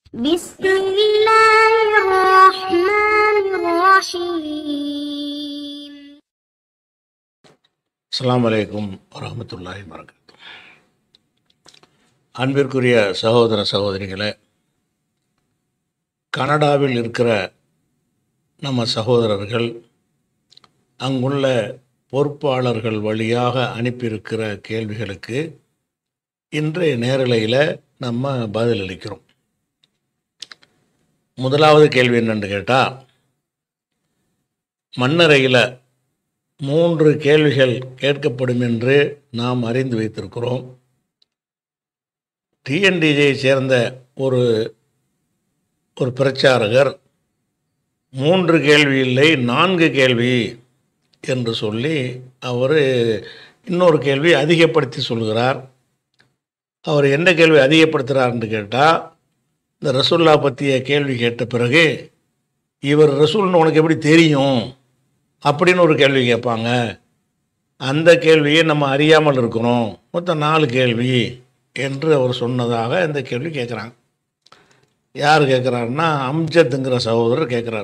بسم الله الرحمن الرحيم அஸ்ஸலாமு அலைக்கும் வரஹ்மத்துல்லாஹி வரகாத்து அன்பிற்குரிய சகோதர சகோதரிகளே கனடாவில் இருக்கிற நம்ம சகோதரர்கள் அங்குள்ள பொறுப்பாளர்கள் வழியாக அனுப்பியிருக்கிற கேள்விகளுக்கு இன்றைய நேரலையில் நம்ம பதிலளிக்கிறோம் முதலாவது கேள்வி என்னன்னு கேட்டால் மண்ணறையில் மூன்று கேள்விகள் கேட்கப்படும் என்று நாம் அறிந்து வைத்திருக்கிறோம் டிஎன்டிஜையை சேர்ந்த ஒரு ஒரு பிரச்சாரகர் மூன்று கேள்வி இல்லை நான்கு கேள்வி என்று சொல்லி அவர் இன்னொரு கேள்வி அதிகப்படுத்தி சொல்கிறார் அவர் என்ன கேள்வி அதிகப்படுத்துகிறார்னு கேட்டால் இந்த ரசூல்லா பற்றிய கேள்வி கேட்ட பிறகு இவர் ரசூல்னு உனக்கு எப்படி தெரியும் அப்படின்னு ஒரு கேள்வி கேட்பாங்க அந்த கேள்வியை நம்ம அறியாமல் இருக்கிறோம் மொத்தம் நாலு கேள்வி என்று அவர் சொன்னதாக இந்த கேள்வி கேட்குறாங்க யார் கேட்குறாருன்னா அம்ஜத்துங்கிற சகோதரர் கேட்குறார்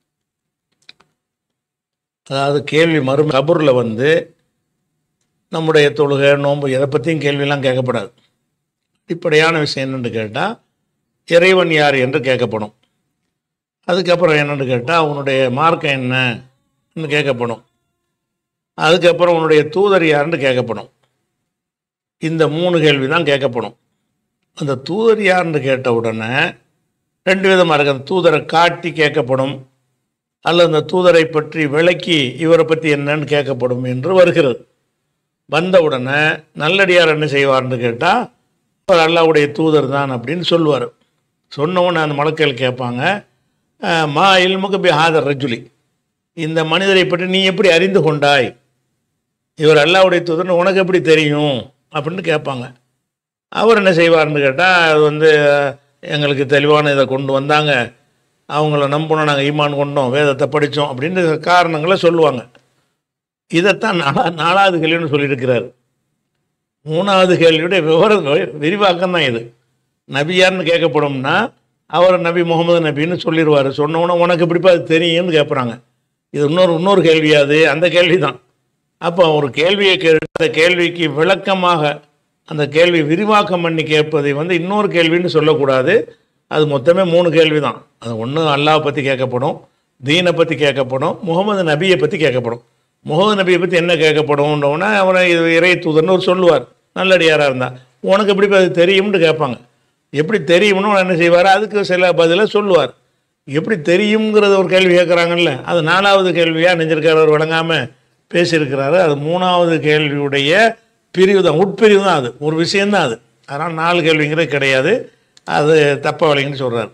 அதாவது கேள்வி மறு கபூரில் வந்து நம்முடைய தொழுகை நோன்பு எதை பற்றியும் கேள்வியெல்லாம் கேட்கப்படாது அடிப்படையான விஷயம் என்னென்னு கேட்டால் இறைவன் யார் என்று கேட்கப்படும் அதுக்கப்புறம் என்னென்னு கேட்டால் அவனுடைய மார்க்கம் என்னன்னு கேட்கப்படும் அதுக்கப்புறம் உன்னுடைய தூதர் யாருன்னு கேட்கப்படும் இந்த மூணு கேள்வி தான் கேட்கப்படும் அந்த தூதர் யாருன்னு கேட்ட உடனே ரெண்டு விதமாக இருக்குது அந்த தூதரை காட்டி கேட்கப்படும் அல்லது அந்த தூதரை பற்றி விளக்கி இவரை பற்றி என்னன்னு கேட்கப்படும் என்று வருகிறது வந்த உடனே நல்லடியார் என்ன செய்வார்னு கேட்டால் அவர் அல்லாவுடைய தூதர் தான் அப்படின்னு சொல்லுவார் சொன்ன உடனே அந்த மலக்கள் கேட்பாங்க "அஹ், மா இல்முக்கு பி ஹாதர் ரஜுலி இந்த மனிதரை பற்றி நீ எப்படி அறிந்து கொண்டாய் இவர் அல்லாவுடைய தூதர்னு உனக்கு எப்படி தெரியும் அப்படின்னு கேட்பாங்க அவர் என்ன செய்வார்னு கேட்டால் அது வந்து அஹ், எங்களுக்கு தெளிவான இதை கொண்டு வந்தாங்க அவங்கள நம்பணும் நாங்கள் ஈமான் கொண்டோம் வேதத்தை படித்தோம் அப்படின்னு காரணங்களை சொல்லுவாங்க இதைத்தான் நாலா நாலாவது கேள்வின்னு சொல்லியிருக்கிறார் மூணாவது கேள்வியுடைய விவர விரிவாக்கம் தான் இது நபியார்னு கேட்கப்படும்னா அவர் நபி முகமது நபின்னு சொல்லிடுவார் சொன்னோன்னே உனக்கு எப்படிப்பா அது தெரியும்னு கேட்குறாங்க இது இன்னொரு இன்னொரு கேள்வியாது அந்த கேள்வி தான் அப்போ ஒரு கேள்வியை கேட்டு அந்த கேள்விக்கு விளக்கமாக அந்த கேள்வி விரிவாக்கம் பண்ணி கேட்பதை வந்து இன்னொரு கேள்வின்னு சொல்லக்கூடாது அது மொத்தமே மூணு கேள்வி தான் அது ஒன்று அல்லாஹ் பற்றி கேட்கப்படும் தீனை பற்றி கேட்கப்படும் முகமது நபியை பற்றி கேட்கப்படும் முகமது நபியை பற்றி என்ன கேட்கப்படும்ன்றவுடனே அவனை இது இறை தூதர்னு ஒரு சொல்லுவார் நல்லடியாராக இருந்தால் உனக்கு எப்படி அது தெரியும்னு கேட்பாங்க எப்படி தெரியும்னு அவன் என்ன செய்வார் அதுக்கு சில பதிலை சொல்லுவார் எப்படி தெரியுங்கிறத ஒரு கேள்வி கேட்குறாங்கல்ல அது நாலாவது கேள்வியாக நெஞ்சிருக்காரர் வழங்காமல் பேசியிருக்கிறாரு அது மூணாவது கேள்வியுடைய பிரிவு தான் உட்பிரிவு தான் அது ஒரு விஷயந்தான் அது அதனால் நாலு கேள்விங்கிறது கிடையாது அது தப்ப வழிங்கன்னு சொல்கிறார்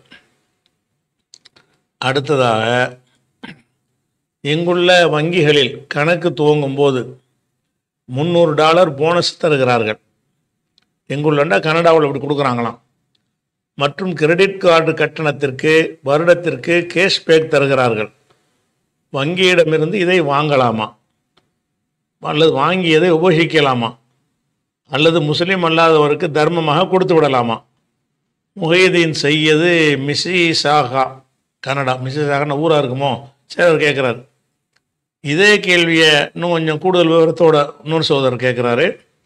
அடுத்ததாக இங்குள்ள வங்கிகளில் கணக்கு துவங்கும் போது முந்நூறு டாலர் போனஸ் தருகிறார்கள் எங்குள்ளண்டா கனடாவில் இப்படி கொடுக்குறாங்களாம் மற்றும் கிரெடிட் கார்டு கட்டணத்திற்கு வருடத்திற்கு கேஷ்பேக் தருகிறார்கள் வங்கியிடமிருந்து இதை வாங்கலாமா அல்லது வாங்கியதை உபயோகிக்கலாமா அல்லது முஸ்லீம் அல்லாதவருக்கு தர்மமாக கொடுத்து விடலாமா முகைதீன் செய்யது மிசிசாகா கனடா மிசிசாகனா ஊராக இருக்குமோ சரி அவர் கேட்குறாரு இதே கேள்வியை இன்னும் கொஞ்சம் கூடுதல் விவரத்தோட இன்னொரு சோதரர் கேட்குறாரு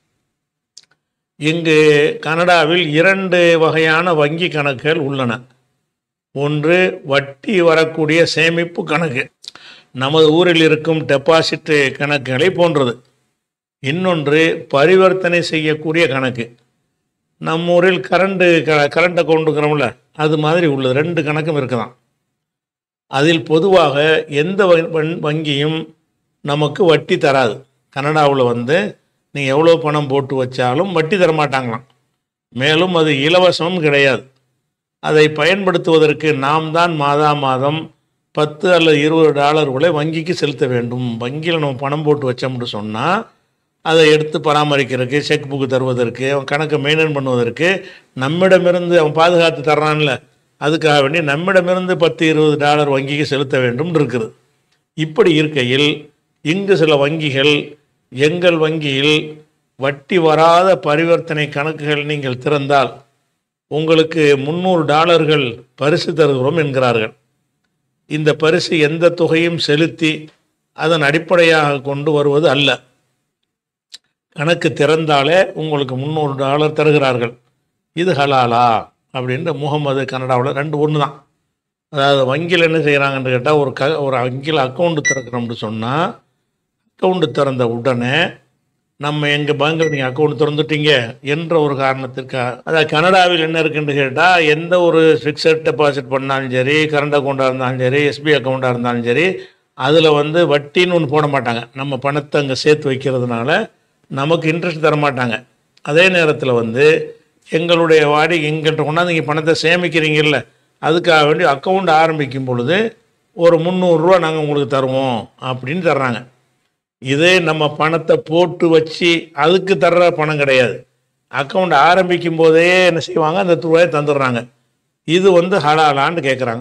இங்கு கனடாவில் இரண்டு வகையான வங்கி கணக்குகள் உள்ளன ஒன்று வட்டி வரக்கூடிய சேமிப்பு கணக்கு நமது ஊரில் இருக்கும் டெபாசிட் கணக்குகளை போன்றது இன்னொன்று பரிவர்த்தனை செய்யக்கூடிய கணக்கு நம்ம ஊரில் கரண்டு க கரண்ட் அக்கௌண்ட்டுங்கிறோம்ல அது மாதிரி உள்ளது ரெண்டு கணக்கும் இருக்குதான் அதில் பொதுவாக எந்த வ- வங்- வங்கியும் நமக்கு வட்டி தராது கனடாவில் வந்து நீங்கள் எவ்வளோ பணம் போட்டு வச்சாலும் வட்டி தர மாட்டாங்களாம் மேலும் அது இலவசமும் கிடையாது அதை பயன்படுத்துவதற்கு நாம் தான் மாதா மாதம் பத்து அல்லது இருபது டாலர்களை வங்கிக்கு செலுத்த வேண்டும் வங்கியில் நம்ம பணம் போட்டு வச்சோம்னு சொன்னால் அதை எடுத்து பராமரிக்கிறதுக்கு செக் புக்கு தருவதற்கு அவன் கணக்கை மெயின்டைன் பண்ணுவதற்கு நம்மிடமிருந்து அவன் பாதுகாத்து தர்றான்ல அதுக்காக வேண்டி நம்மிடமிருந்து பத்து இருபது டாலர் வங்கிக்கு செலுத்த வேண்டும் இருக்குது இப்படி இருக்கையில் இங்கு சில வங்கிகள் எங்கள் வங்கியில் வட்டி வராத பரிவர்த்தனை கணக்குகள் நீங்கள் திறந்தால் உங்களுக்கு முந்நூறு டாலர்கள் பரிசு தருகிறோம் என்கிறார்கள் இந்த பரிசு எந்த தொகையும் செலுத்தி அதன் அடிப்படையாக கொண்டு வருவது அல்ல கணக்கு திறந்தாலே உங்களுக்கு முந்நூறு டாலர் தருகிறார்கள் இது ஹலாலா அப்படின்ட்டு முகமது கனடாவில் ரெண்டு ஒன்று தான் அதாவது வங்கியில் என்ன செய்கிறாங்கன்னு கேட்டால் ஒரு க ஒரு வங்கியில் அக்கௌண்ட் திறக்கிறோம்னு சொன்னால் அக்கௌண்ட் திறந்த உடனே நம்ம எங்கள் பேங்கில் நீங்கள் அக்கௌண்ட் திறந்துட்டீங்க என்ற ஒரு காரணத்திற்காக அதாவது கனடாவில் என்ன இருக்குன்னு கேட்டால் எந்த ஒரு ஃபிக்ஸட் டெபாசிட் பண்ணாலும் சரி கரண்ட் அக்கௌண்ட்டாக இருந்தாலும் சரி எஸ்பி அக்கௌண்ட்டாக இருந்தாலும் சரி அதில் வந்து வட்டின்னு ஒன்று போட மாட்டாங்க நம்ம பணத்தை அங்கே சேர்த்து வைக்கிறதுனால நமக்கு இன்ட்ரெஸ்ட் தர மாட்டாங்க அதே நேரத்தில் வந்து எங்களுடைய வாடி எங்கள்கிட்ட கொண்டாந்து நீங்கள் பணத்தை சேமிக்கிறீங்கல்ல அதுக்காக வேண்டி அக்கௌண்ட் ஆரம்பிக்கும் பொழுது ஒரு முந்நூறுரூவா நாங்கள் உங்களுக்கு தருவோம் அப்படின்னு தர்றாங்க இதே நம்ம பணத்தை போட்டு வச்சு அதுக்கு தர்ற பணம் கிடையாது அக்கௌண்ட் ஆரம்பிக்கும் போதே என்ன செய்வாங்க அந்த ரூபாயை தந்துடுறாங்க இது வந்து ஹலாலான்னு கேட்குறாங்க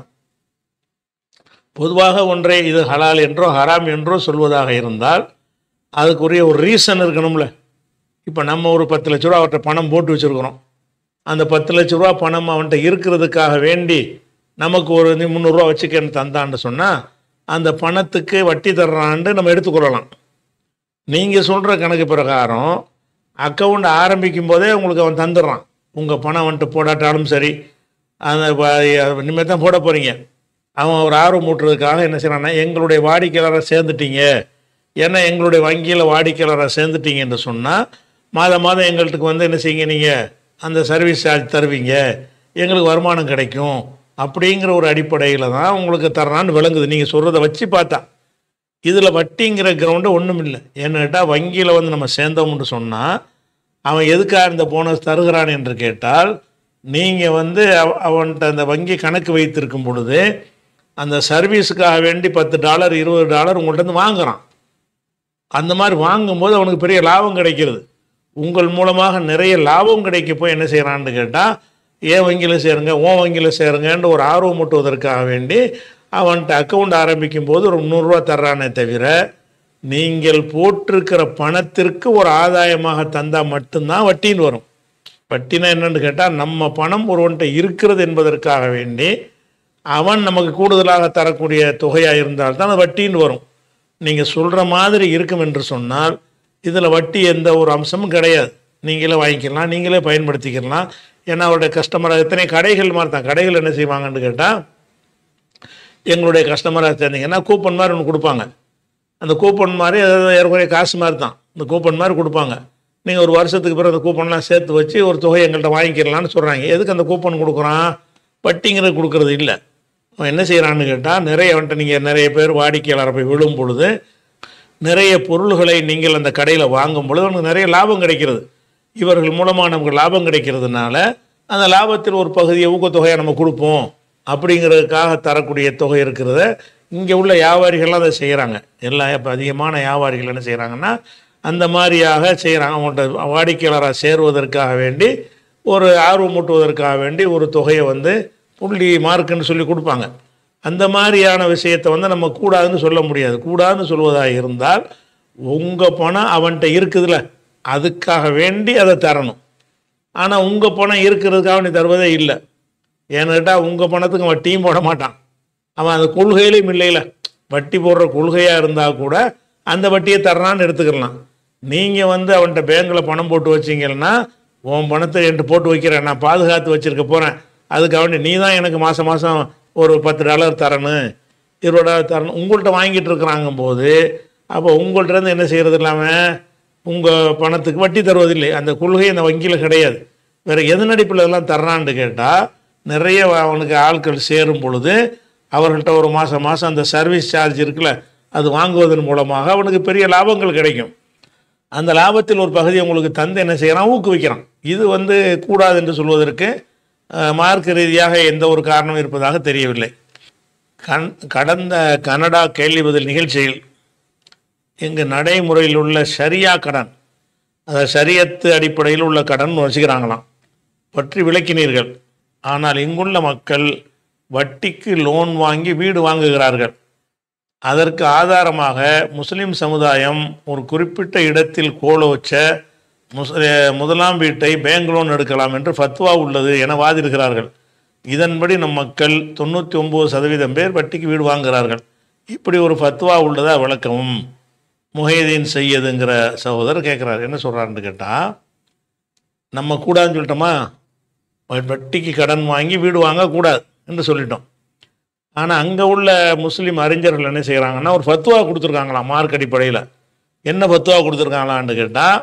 பொதுவாக ஒன்றை இது ஹலால் என்றோ ஹராம் என்றோ சொல்வதாக இருந்தால் அதுக்குரிய ஒரு ரீசன் இருக்கணும்ல இப்போ நம்ம ஒரு பத்து லட்ச ரூபா அவர்கிட்ட பணம் போட்டு வச்சுருக்குறோம் அந்த பத்து லட்ச ரூபா பணம் அவன்கிட்ட இருக்கிறதுக்காக வேண்டி நமக்கு ஒரு நீ முந்நூறுரூவா வச்சுக்கன்னு தந்தான்னு சொன்னால் அந்த பணத்துக்கு வட்டி தர்றான்ட்டு நம்ம எடுத்துக்கொள்ளலாம் நீங்கள் சொல்கிற கணக்கு பிரகாரம் அக்கௌண்ட் ஆரம்பிக்கும் போதே உங்களுக்கு அவன் தந்துடுறான் உங்கள் பணம் வந்துட்டு போடாட்டாலும் சரி அந்த இனிமேல் தான் போட போகிறீங்க அவன் ஒரு ஆர்வம் மூட்டுறதுக்காக என்ன செய்கிறான்னா எங்களுடைய வாடிக்கையாளரை சேர்ந்துட்டீங்க ஏன்னா எங்களுடைய வங்கியில் வாடிக்கையாளரை சேர்ந்துட்டீங்கன்னு சொன்னால் மாதம் மாதம் எங்களுக்கு வந்து என்ன செய்யுங்க நீங்கள் அந்த சர்வீஸ் சார்ஜ் தருவீங்க எங்களுக்கு வருமானம் கிடைக்கும் அப்படிங்கிற ஒரு அடிப்படையில் தான் உங்களுக்கு தர்றான்னு விளங்குது நீங்கள் சொல்கிறத வச்சு பார்த்தா இதில் வட்டிங்கிற கிரவுண்டு ஒன்றும் இல்லை ஏன்னு கேட்டால் வங்கியில் வந்து நம்ம சேர்ந்தோம்னு சொன்னால் அவன் எதுக்காக இந்த போனஸ் தருகிறான் என்று கேட்டால் நீங்கள் வந்து அவ- அவன்கிட்ட அந்த வங்கி கணக்கு வைத்திருக்கும் பொழுது அந்த சர்வீஸுக்காக வேண்டி பத்து டாலர் இருபது டாலர் உங்கள்ட்ட இருந்து வாங்குறான் அந்த மாதிரி வாங்கும்போது அவனுக்கு பெரிய லாபம் கிடைக்கிறது உங்கள் மூலமாக நிறைய லாபம் கிடைக்க போய் என்ன செய்கிறான்னு கேட்டால் ஏன் வங்கியில் சேருங்க உன் வங்கியில் சேருங்கன்னு ஒரு ஆர்வம் மூட்டுவதற்காக வேண்டி அவன்கிட்ட அக்கௌண்ட் ஆரம்பிக்கும் போது ஒரு முந்நூறுரூவா தர்றானே தவிர நீங்கள் போட்டிருக்கிற பணத்திற்கு ஒரு ஆதாயமாக தந்தால் மட்டும்தான் வட்டின்னு வரும் வட்டினா என்னன்னு கேட்டால் நம்ம பணம் ஒருவன்கிட்ட இருக்கிறது என்பதற்காக வேண்டி அவன் நமக்கு கூடுதலாக தரக்கூடிய தொகையாக இருந்தால்தான் அது வட்டின்னு வரும் நீங்கள் சொல்கிற மாதிரி இருக்கும் என்று சொன்னால் இதில் வட்டி எந்த ஒரு அம்சமும் கிடையாது நீங்களே வாங்கிக்கலாம் நீங்களே பயன்படுத்திக்கலாம் ஏன்னா அவருடைய கஸ்டமராக எத்தனை கடைகள் மாதிரி தான் கடைகள் என்ன செய்வாங்கன்னு கேட்டால் எங்களுடைய கஸ்டமராக சேர்ந்தீங்கன்னா கூப்பன் மாதிரி ஒன்று கொடுப்பாங்க அந்த கூப்பன் மாதிரி அதாவது ஏறக்குறைய காசு மாதிரி தான் இந்த கூப்பன் மாதிரி கொடுப்பாங்க நீங்கள் ஒரு வருஷத்துக்கு பிறகு அந்த கூப்பன்லாம் சேர்த்து வச்சு ஒரு தொகை எங்கள்கிட்ட வாங்கிக்கிறலாம்னு சொல்கிறாங்க எதுக்கு அந்த கூப்பன் கொடுக்குறான் வட்டிங்கிறது கொடுக்கறது இல்லை அவன் என்ன செய்கிறான்னு கேட்டால் நிறைய வந்துட்டு நீங்கள் நிறைய பேர் வாடிக்கையாளரை போய் விழும் பொழுது நிறைய பொருள்களை நீங்கள் அந்த கடையில் வாங்கும் பொழுது அவனுக்கு நிறைய லாபம் கிடைக்கிறது இவர்கள் மூலமாக நமக்கு லாபம் கிடைக்கிறதுனால அந்த லாபத்தில் ஒரு பகுதியை ஊக்கத்தொகையை நம்ம கொடுப்போம் அப்படிங்கிறதுக்காக தரக்கூடிய தொகை இருக்கிறத இங்கே உள்ள வியாபாரிகள்லாம் அதை செய்கிறாங்க எல்லா இப்போ அதிகமான வியாபாரிகள் என்ன செய்கிறாங்கன்னா அந்த மாதிரியாக செய்கிறாங்க அவங்கள்ட்ட வாடிக்கையாளராக சேருவதற்காக வேண்டி ஒரு ஆர்வம் மூட்டுவதற்காக வேண்டி ஒரு தொகையை வந்து புள்ளி மார்க்குன்னு சொல்லி கொடுப்பாங்க அந்த மாதிரியான விஷயத்தை வந்து நம்ம கூடாதுன்னு சொல்ல முடியாது கூடாதுன்னு சொல்வதாக இருந்தால் உங்கள் பணம் அவன்கிட்ட இருக்குதுல்ல அதுக்காக வேண்டி அதை தரணும் ஆனால் உங்கள் பணம் இருக்கிறதுக்காக நீ தருவதே இல்லை ஏன்னு கேட்டால் உங்கள் பணத்துக்கு அவன் டீம் போட மாட்டான் அவன் அந்த கொள்கையிலையும் இல்லையில வட்டி போடுற கொள்கையாக இருந்தால் கூட அந்த வட்டியை தர்றான்னு எடுத்துக்கலாம் நீங்கள் வந்து அவன்கிட்ட பேங்கில் பணம் போட்டு வச்சீங்கன்னா உன் பணத்தை என்கிட்ட போட்டு வைக்கிறேன் நான் பாதுகாத்து வச்சிருக்க போகிறேன் அதுக்காக வேண்டி நீ தான் எனக்கு மாதம் மாதம் ஒரு பத்து டாலர் தரணும் இருபது டாலர் தரணும் உங்கள்கிட்ட வாங்கிட்டு இருக்கிறாங்க போது அப்போ உங்கள்கிட்ட இருந்து என்ன செய்கிறது இல்லாமல் உங்கள் பணத்துக்கு வட்டி தருவதில்லை அந்த கொள்கை அந்த வங்கியில் கிடையாது வேறு எதன் அடிப்பில் எல்லாம் தர்றான்னு கேட்டால் நிறைய அவனுக்கு ஆட்கள் சேரும் பொழுது அவர்கள்ட்ட ஒரு மாதம் மாதம் அந்த சர்வீஸ் சார்ஜ் இருக்குல்ல அது வாங்குவதன் மூலமாக அவனுக்கு பெரிய லாபங்கள் கிடைக்கும் அந்த லாபத்தில் ஒரு பகுதி உங்களுக்கு தந்து என்ன செய்கிறான் ஊக்குவிக்கிறான் இது வந்து கூடாது என்று சொல்வதற்கு அஹ், மார்க்க ரீதியாக எந்த ஒரு காரணம் இருப்பதாக தெரியவில்லை கண் கடந்த கனடா கேள்வி பதில் நிகழ்ச்சியில் இங்கு நடைமுறையில் உள்ள ஷரியா கடன் அதாவது ஷரியத்து அடிப்படையில் உள்ள கடன் வச்சுக்கிறாங்களாம் பற்றி விளக்கினீர்கள் ஆனால் இங்குள்ள மக்கள் வட்டிக்கு லோன் வாங்கி வீடு வாங்குகிறார்கள் அதற்கு ஆதாரமாக முஸ்லிம் சமுதாயம் ஒரு குறிப்பிட்ட இடத்தில் கோல வச்ச முஸ் அஹ் முதலாம் வீட்டை பேங்க் லோன் எடுக்கலாம் என்று ஃபத்வா உள்ளது என வாதிடுகிறார்கள் இதன்படி நம் மக்கள் தொண்ணூற்றி ஒம்பது சதவீதம் பேர் வட்டிக்கு வீடு வாங்குகிறார்கள் இப்படி ஒரு ஃபத்வா உள்ளதா விளக்கவும் முஹைதீன் செய்யதுங்கிற சகோதரர் கேட்குறாரு என்ன சொல்கிறாருன்னு கேட்டால் நம்ம கூடாதுன்னு சொல்லிட்டோமா வ- வட்டிக்கு கடன் வாங்கி வீடு வாங்கக்கூடாது என்று சொல்லிட்டோம் ஆனால் அங்கே உள்ள முஸ்லீம் அறிஞர்கள் என்ன செய்கிறாங்கன்னா ஒரு ஃபத்வா கொடுத்துருக்காங்களாம் மார்க் அடிப்படையில் என்ன ஃபத்வா கொடுத்துருக்காங்களான்னு கேட்டால்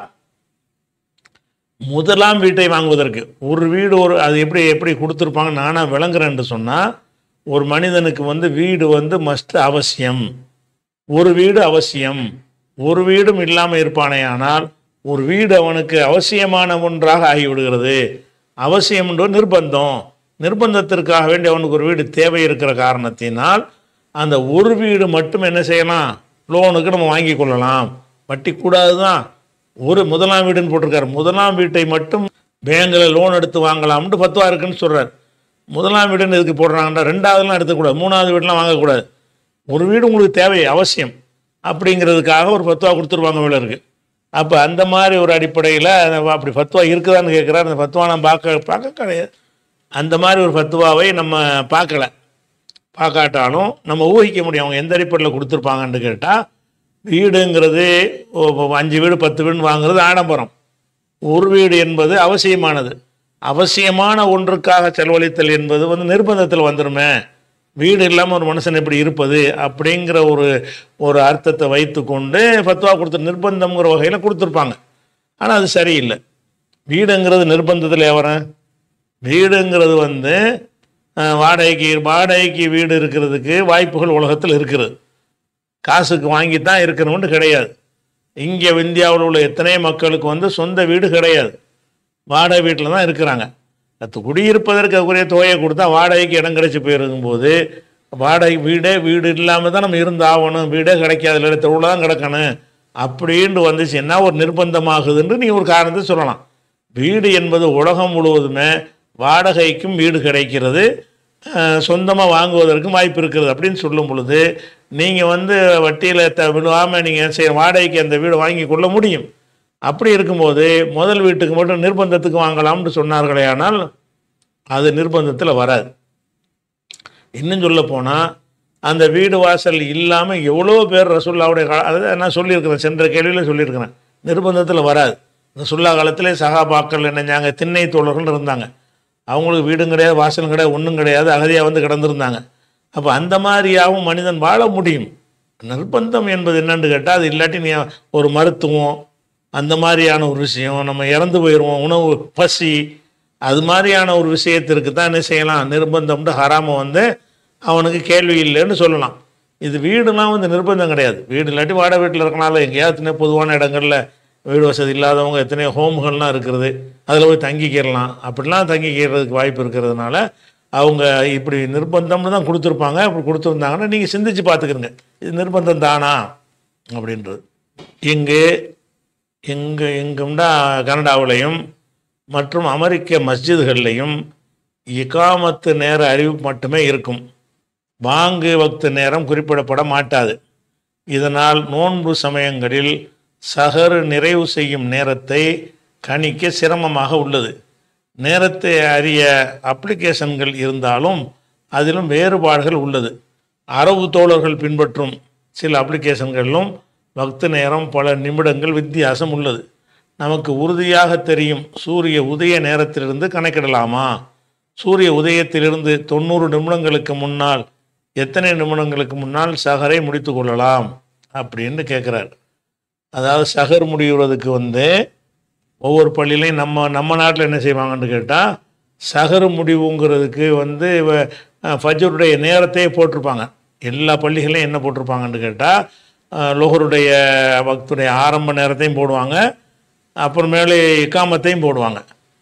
முதலாம் வீட்டை வாங்குவதற்கு ஒரு வீடு ஒரு அது எப்படி எப்படி கொடுத்துருப்பாங்க நானாக விளங்குறேன்னு சொன்னால் ஒரு மனிதனுக்கு வந்து வீடு வந்து மஸ்ட் அவசியம் ஒரு வீடு அவசியம் ஒரு வீடும் இல்லாமல் இருப்பானே ஆனால் ஒரு வீடு அவனுக்கு அவசியமான ஒன்றாக ஆகிவிடுகிறது அவசியம் என்ற நிர்பந்தம் நிர்பந்தத்திற்காக வேண்டி அவனுக்கு ஒரு வீடு தேவை இருக்கிற காரணத்தினால் அந்த ஒரு வீடு மட்டும் என்ன செய்யலாம் லோனுக்கு நம்ம வாங்கி கொள்ளலாம் வட்டி கூடாது தான் ஒரு முதலாம் வீடுன்னு போட்டிருக்காரு முதலாம் வீட்டை மட்டும் பேங்கில் லோன் எடுத்து வாங்கலாம்னு பத்துவா இருக்குன்னு சொல்கிறார் முதலாம் வீடுன்னு எதுக்கு போடுறாங்கன்னா ரெண்டாவதுலாம் எடுத்துக்கூடாது மூணாவது வீடுலாம் வாங்கக்கூடாது ஒரு வீடு உங்களுக்கு தேவை அவசியம் அப்படிங்கிறதுக்காக ஒரு ஃபத்வா கொடுத்துருவாங்க வேலை இருக்குது அப்போ அந்த மாதிரி ஒரு அடிப்படையில் அப்படி ஃபத்வா இருக்குதான்னு கேட்குறாரு அந்த ஃபத்வா நான் பார்க்க பார்க்க கிடையாது அந்த மாதிரி ஒரு ஃபத்வாவை நம்ம பார்க்கல பார்க்காட்டாலும் நம்ம ஊகிக்க முடியும் அவங்க எந்த அடிப்படையில் கொடுத்துருப்பாங்கன்னு கேட்டால் வீடுங்கிறது ஓ, ஓ, அஞ்சு வீடு பத்து வீடுன்னு வாங்குறது ஆடம்பரம் ஒரு வீடு என்பது அவசியமானது அவசியமான ஒன்றுக்காக செலவழித்தல் என்பது வந்து நிர்பந்தத்தில் வந்துருமே வீடு இல்லாமல் ஒரு மனுஷன் எப்படி இருப்பது அப்படிங்கிற ஒரு ஒரு அர்த்தத்தை வைத்துக்கொண்டு ஃபத்வா கொடுத்து நிர்பந்தம்ங்கிற வகையில் கொடுத்துருப்பாங்க ஆனால் அது சரியில்லை வீடுங்கிறது நிர்பந்தத்தில் வரேன் வீடுங்கிறது வந்து அஹ், வாடகைக்கு வாடகைக்கு வீடு இருக்கிறதுக்கு வாய்ப்புகள் உலகத்தில் இருக்கிறது காசுக்கு வாங்கி தான் இருக்கணும்னு கிடையாது இங்கே இந்தியாவில் உள்ள எத்தனை மக்களுக்கு வந்து சொந்த வீடு கிடையாது வாடகை வீட்டில் தான் இருக்கிறாங்க அது குடியிருப்பதற்கு அதுக்குரிய தொகையை கொடுத்தா வாடகைக்கு இடம் கிடைச்சி போயிருக்கும்போது வாடகை வீடே வீடு இல்லாமல் தான் நம்ம இருந்து ஆகணும் வீடே கிடைக்காது இல்லை தெருவில் தான் கிடக்கணும் அப்படின்ட்டு வந்துச்சுன்னா ஒரு நிர்பந்தமாகுதுன்னு நீ ஒரு காரணத்தை சொல்லலாம் வீடு என்பது உலகம் முழுவதுமே வாடகைக்கும் வீடு கிடைக்கிறது சொந்தமாக வாங்குவதற்கும் வாய்ப்பு இருக்கிறது அப்படின்னு சொல்லும் பொழுது நீங்கள் வந்து வட்டியில் த விழுவாமல் நீங்கள் சரி வாடகைக்கு அந்த வீடு வாங்கி கொள்ள முடியும் அப்படி இருக்கும்போது முதல் வீட்டுக்கு மட்டும் நிர்பந்தத்துக்கு வாங்கலாம்னு சொன்னார்களே ஆனால் அது நிர்பந்தத்தில் வராது இன்னும் சொல்ல போனால் அந்த வீடு வாசல் இல்லாமல் எவ்வளோ பேர் ரசுல்லாவுடைய கா அதை நான் சொல்லியிருக்கிறேன் சென்ற கேள்வியில் சொல்லியிருக்கிறேன் நிர்பந்தத்தில் வராது ரசுல்லா காலத்திலே சகாபாக்கள் என்னஞ்சாங்க திண்ணை தோழர்கள் இருந்தாங்க அவங்களுக்கு வீடும் கிடையாது வாசலும் கிடையாது ஒன்றும் கிடையாது அகதியாக வந்து கிடந்திருந்தாங்க அப்போ அந்த மாதிரியாகவும் மனிதன் வாழ முடியும் நிர்பந்தம் என்பது என்னன்னு கேட்டால் அது இல்லாட்டி நீ ஒரு மருத்துவம் அந்த மாதிரியான ஒரு விஷயம் நம்ம இறந்து போயிடுவோம் உணவு பசி அது மாதிரியான ஒரு விஷயத்திற்கு தான் என்ன செய்யலாம் நிர்பந்தம்னு ஹராம வந்து அவனுக்கு கேள்வி இல்லைன்னு சொல்லலாம் இது வீடுலாம் வந்து நிர்பந்தம் கிடையாது வீடு இல்லாட்டி வாடகை வீட்டில் இருக்கனால எங்கேயாவது எத்தனை பொதுவான இடங்களில் வீடு வசதி இல்லாதவங்க எத்தனையோ ஹோம்கள்லாம் இருக்கிறது அதில் போய் தங்கிக்கிறலாம் அப்படிலாம் தங்கிக்கிறதுக்கு வாய்ப்பு இருக்கிறதுனால அவங்க இப்படி நிர்பந்தம்னு தான் கொடுத்துருப்பாங்க அப்படி கொடுத்துருந்தாங்கன்னா நீங்கள் சிந்திச்சு பார்த்துக்கிறங்க இது நிர்பந்தம் தானா அப்படின்றது இங்கு எங்கு எங்கும்டா கனடாவிலையும் மற்றும் அமெரிக்க மஸ்ஜிதுகள்லையும் இகாமத்து நேர அறிவிப்பு மட்டுமே இருக்கும் வாங்கு வக்து நேரம் குறிப்பிடப்பட மாட்டாது இதனால் நோன்பு சமயங்களில் சஹர் நிறைவு செய்யும் நேரத்தை கணிக்க சிரமமாக உள்ளது நேரத்தை அறிய அப்ளிகேஷன்கள் இருந்தாலும் அதிலும் வேறுபாடுகள் உள்ளது அரபு தோழர்கள் பின்பற்றும் சில அப்ளிகேஷன்களிலும் வக்து நேரம் பல நிமிடங்கள் வித்தியாசம் உள்ளது நமக்கு உறுதியாக தெரியும் சூரிய உதய நேரத்திலிருந்து கணக்கிடலாமா சூரிய உதயத்திலிருந்து தொண்ணூறு நிமிடங்களுக்கு முன்னால் எத்தனை நிமிடங்களுக்கு முன்னால் சஹரை முடித்து கொள்ளலாம் அப்படின்னு கேட்குறாரு அதாவது சஹர் முடிகிறதுக்கு வந்து ஒவ்வொரு பள்ளியிலையும் நம்ம நம்ம நாட்டில் என்ன செய்வாங்கன்னு கேட்டால் சஹர் முடிவுங்கிறதுக்கு வந்து வ- அஹ், ஃபஜ்ருடைய நேரத்தையே போட்டிருப்பாங்க எல்லா பள்ளிகளையும் என்ன போட்டிருப்பாங்கன்னு கேட்டால் லோகருடைய பக்துடைய ஆரம்ப நேரத்தையும் போடுவாங்க அப்புறமேலே இக்காமத்தையும் போடுவாங்க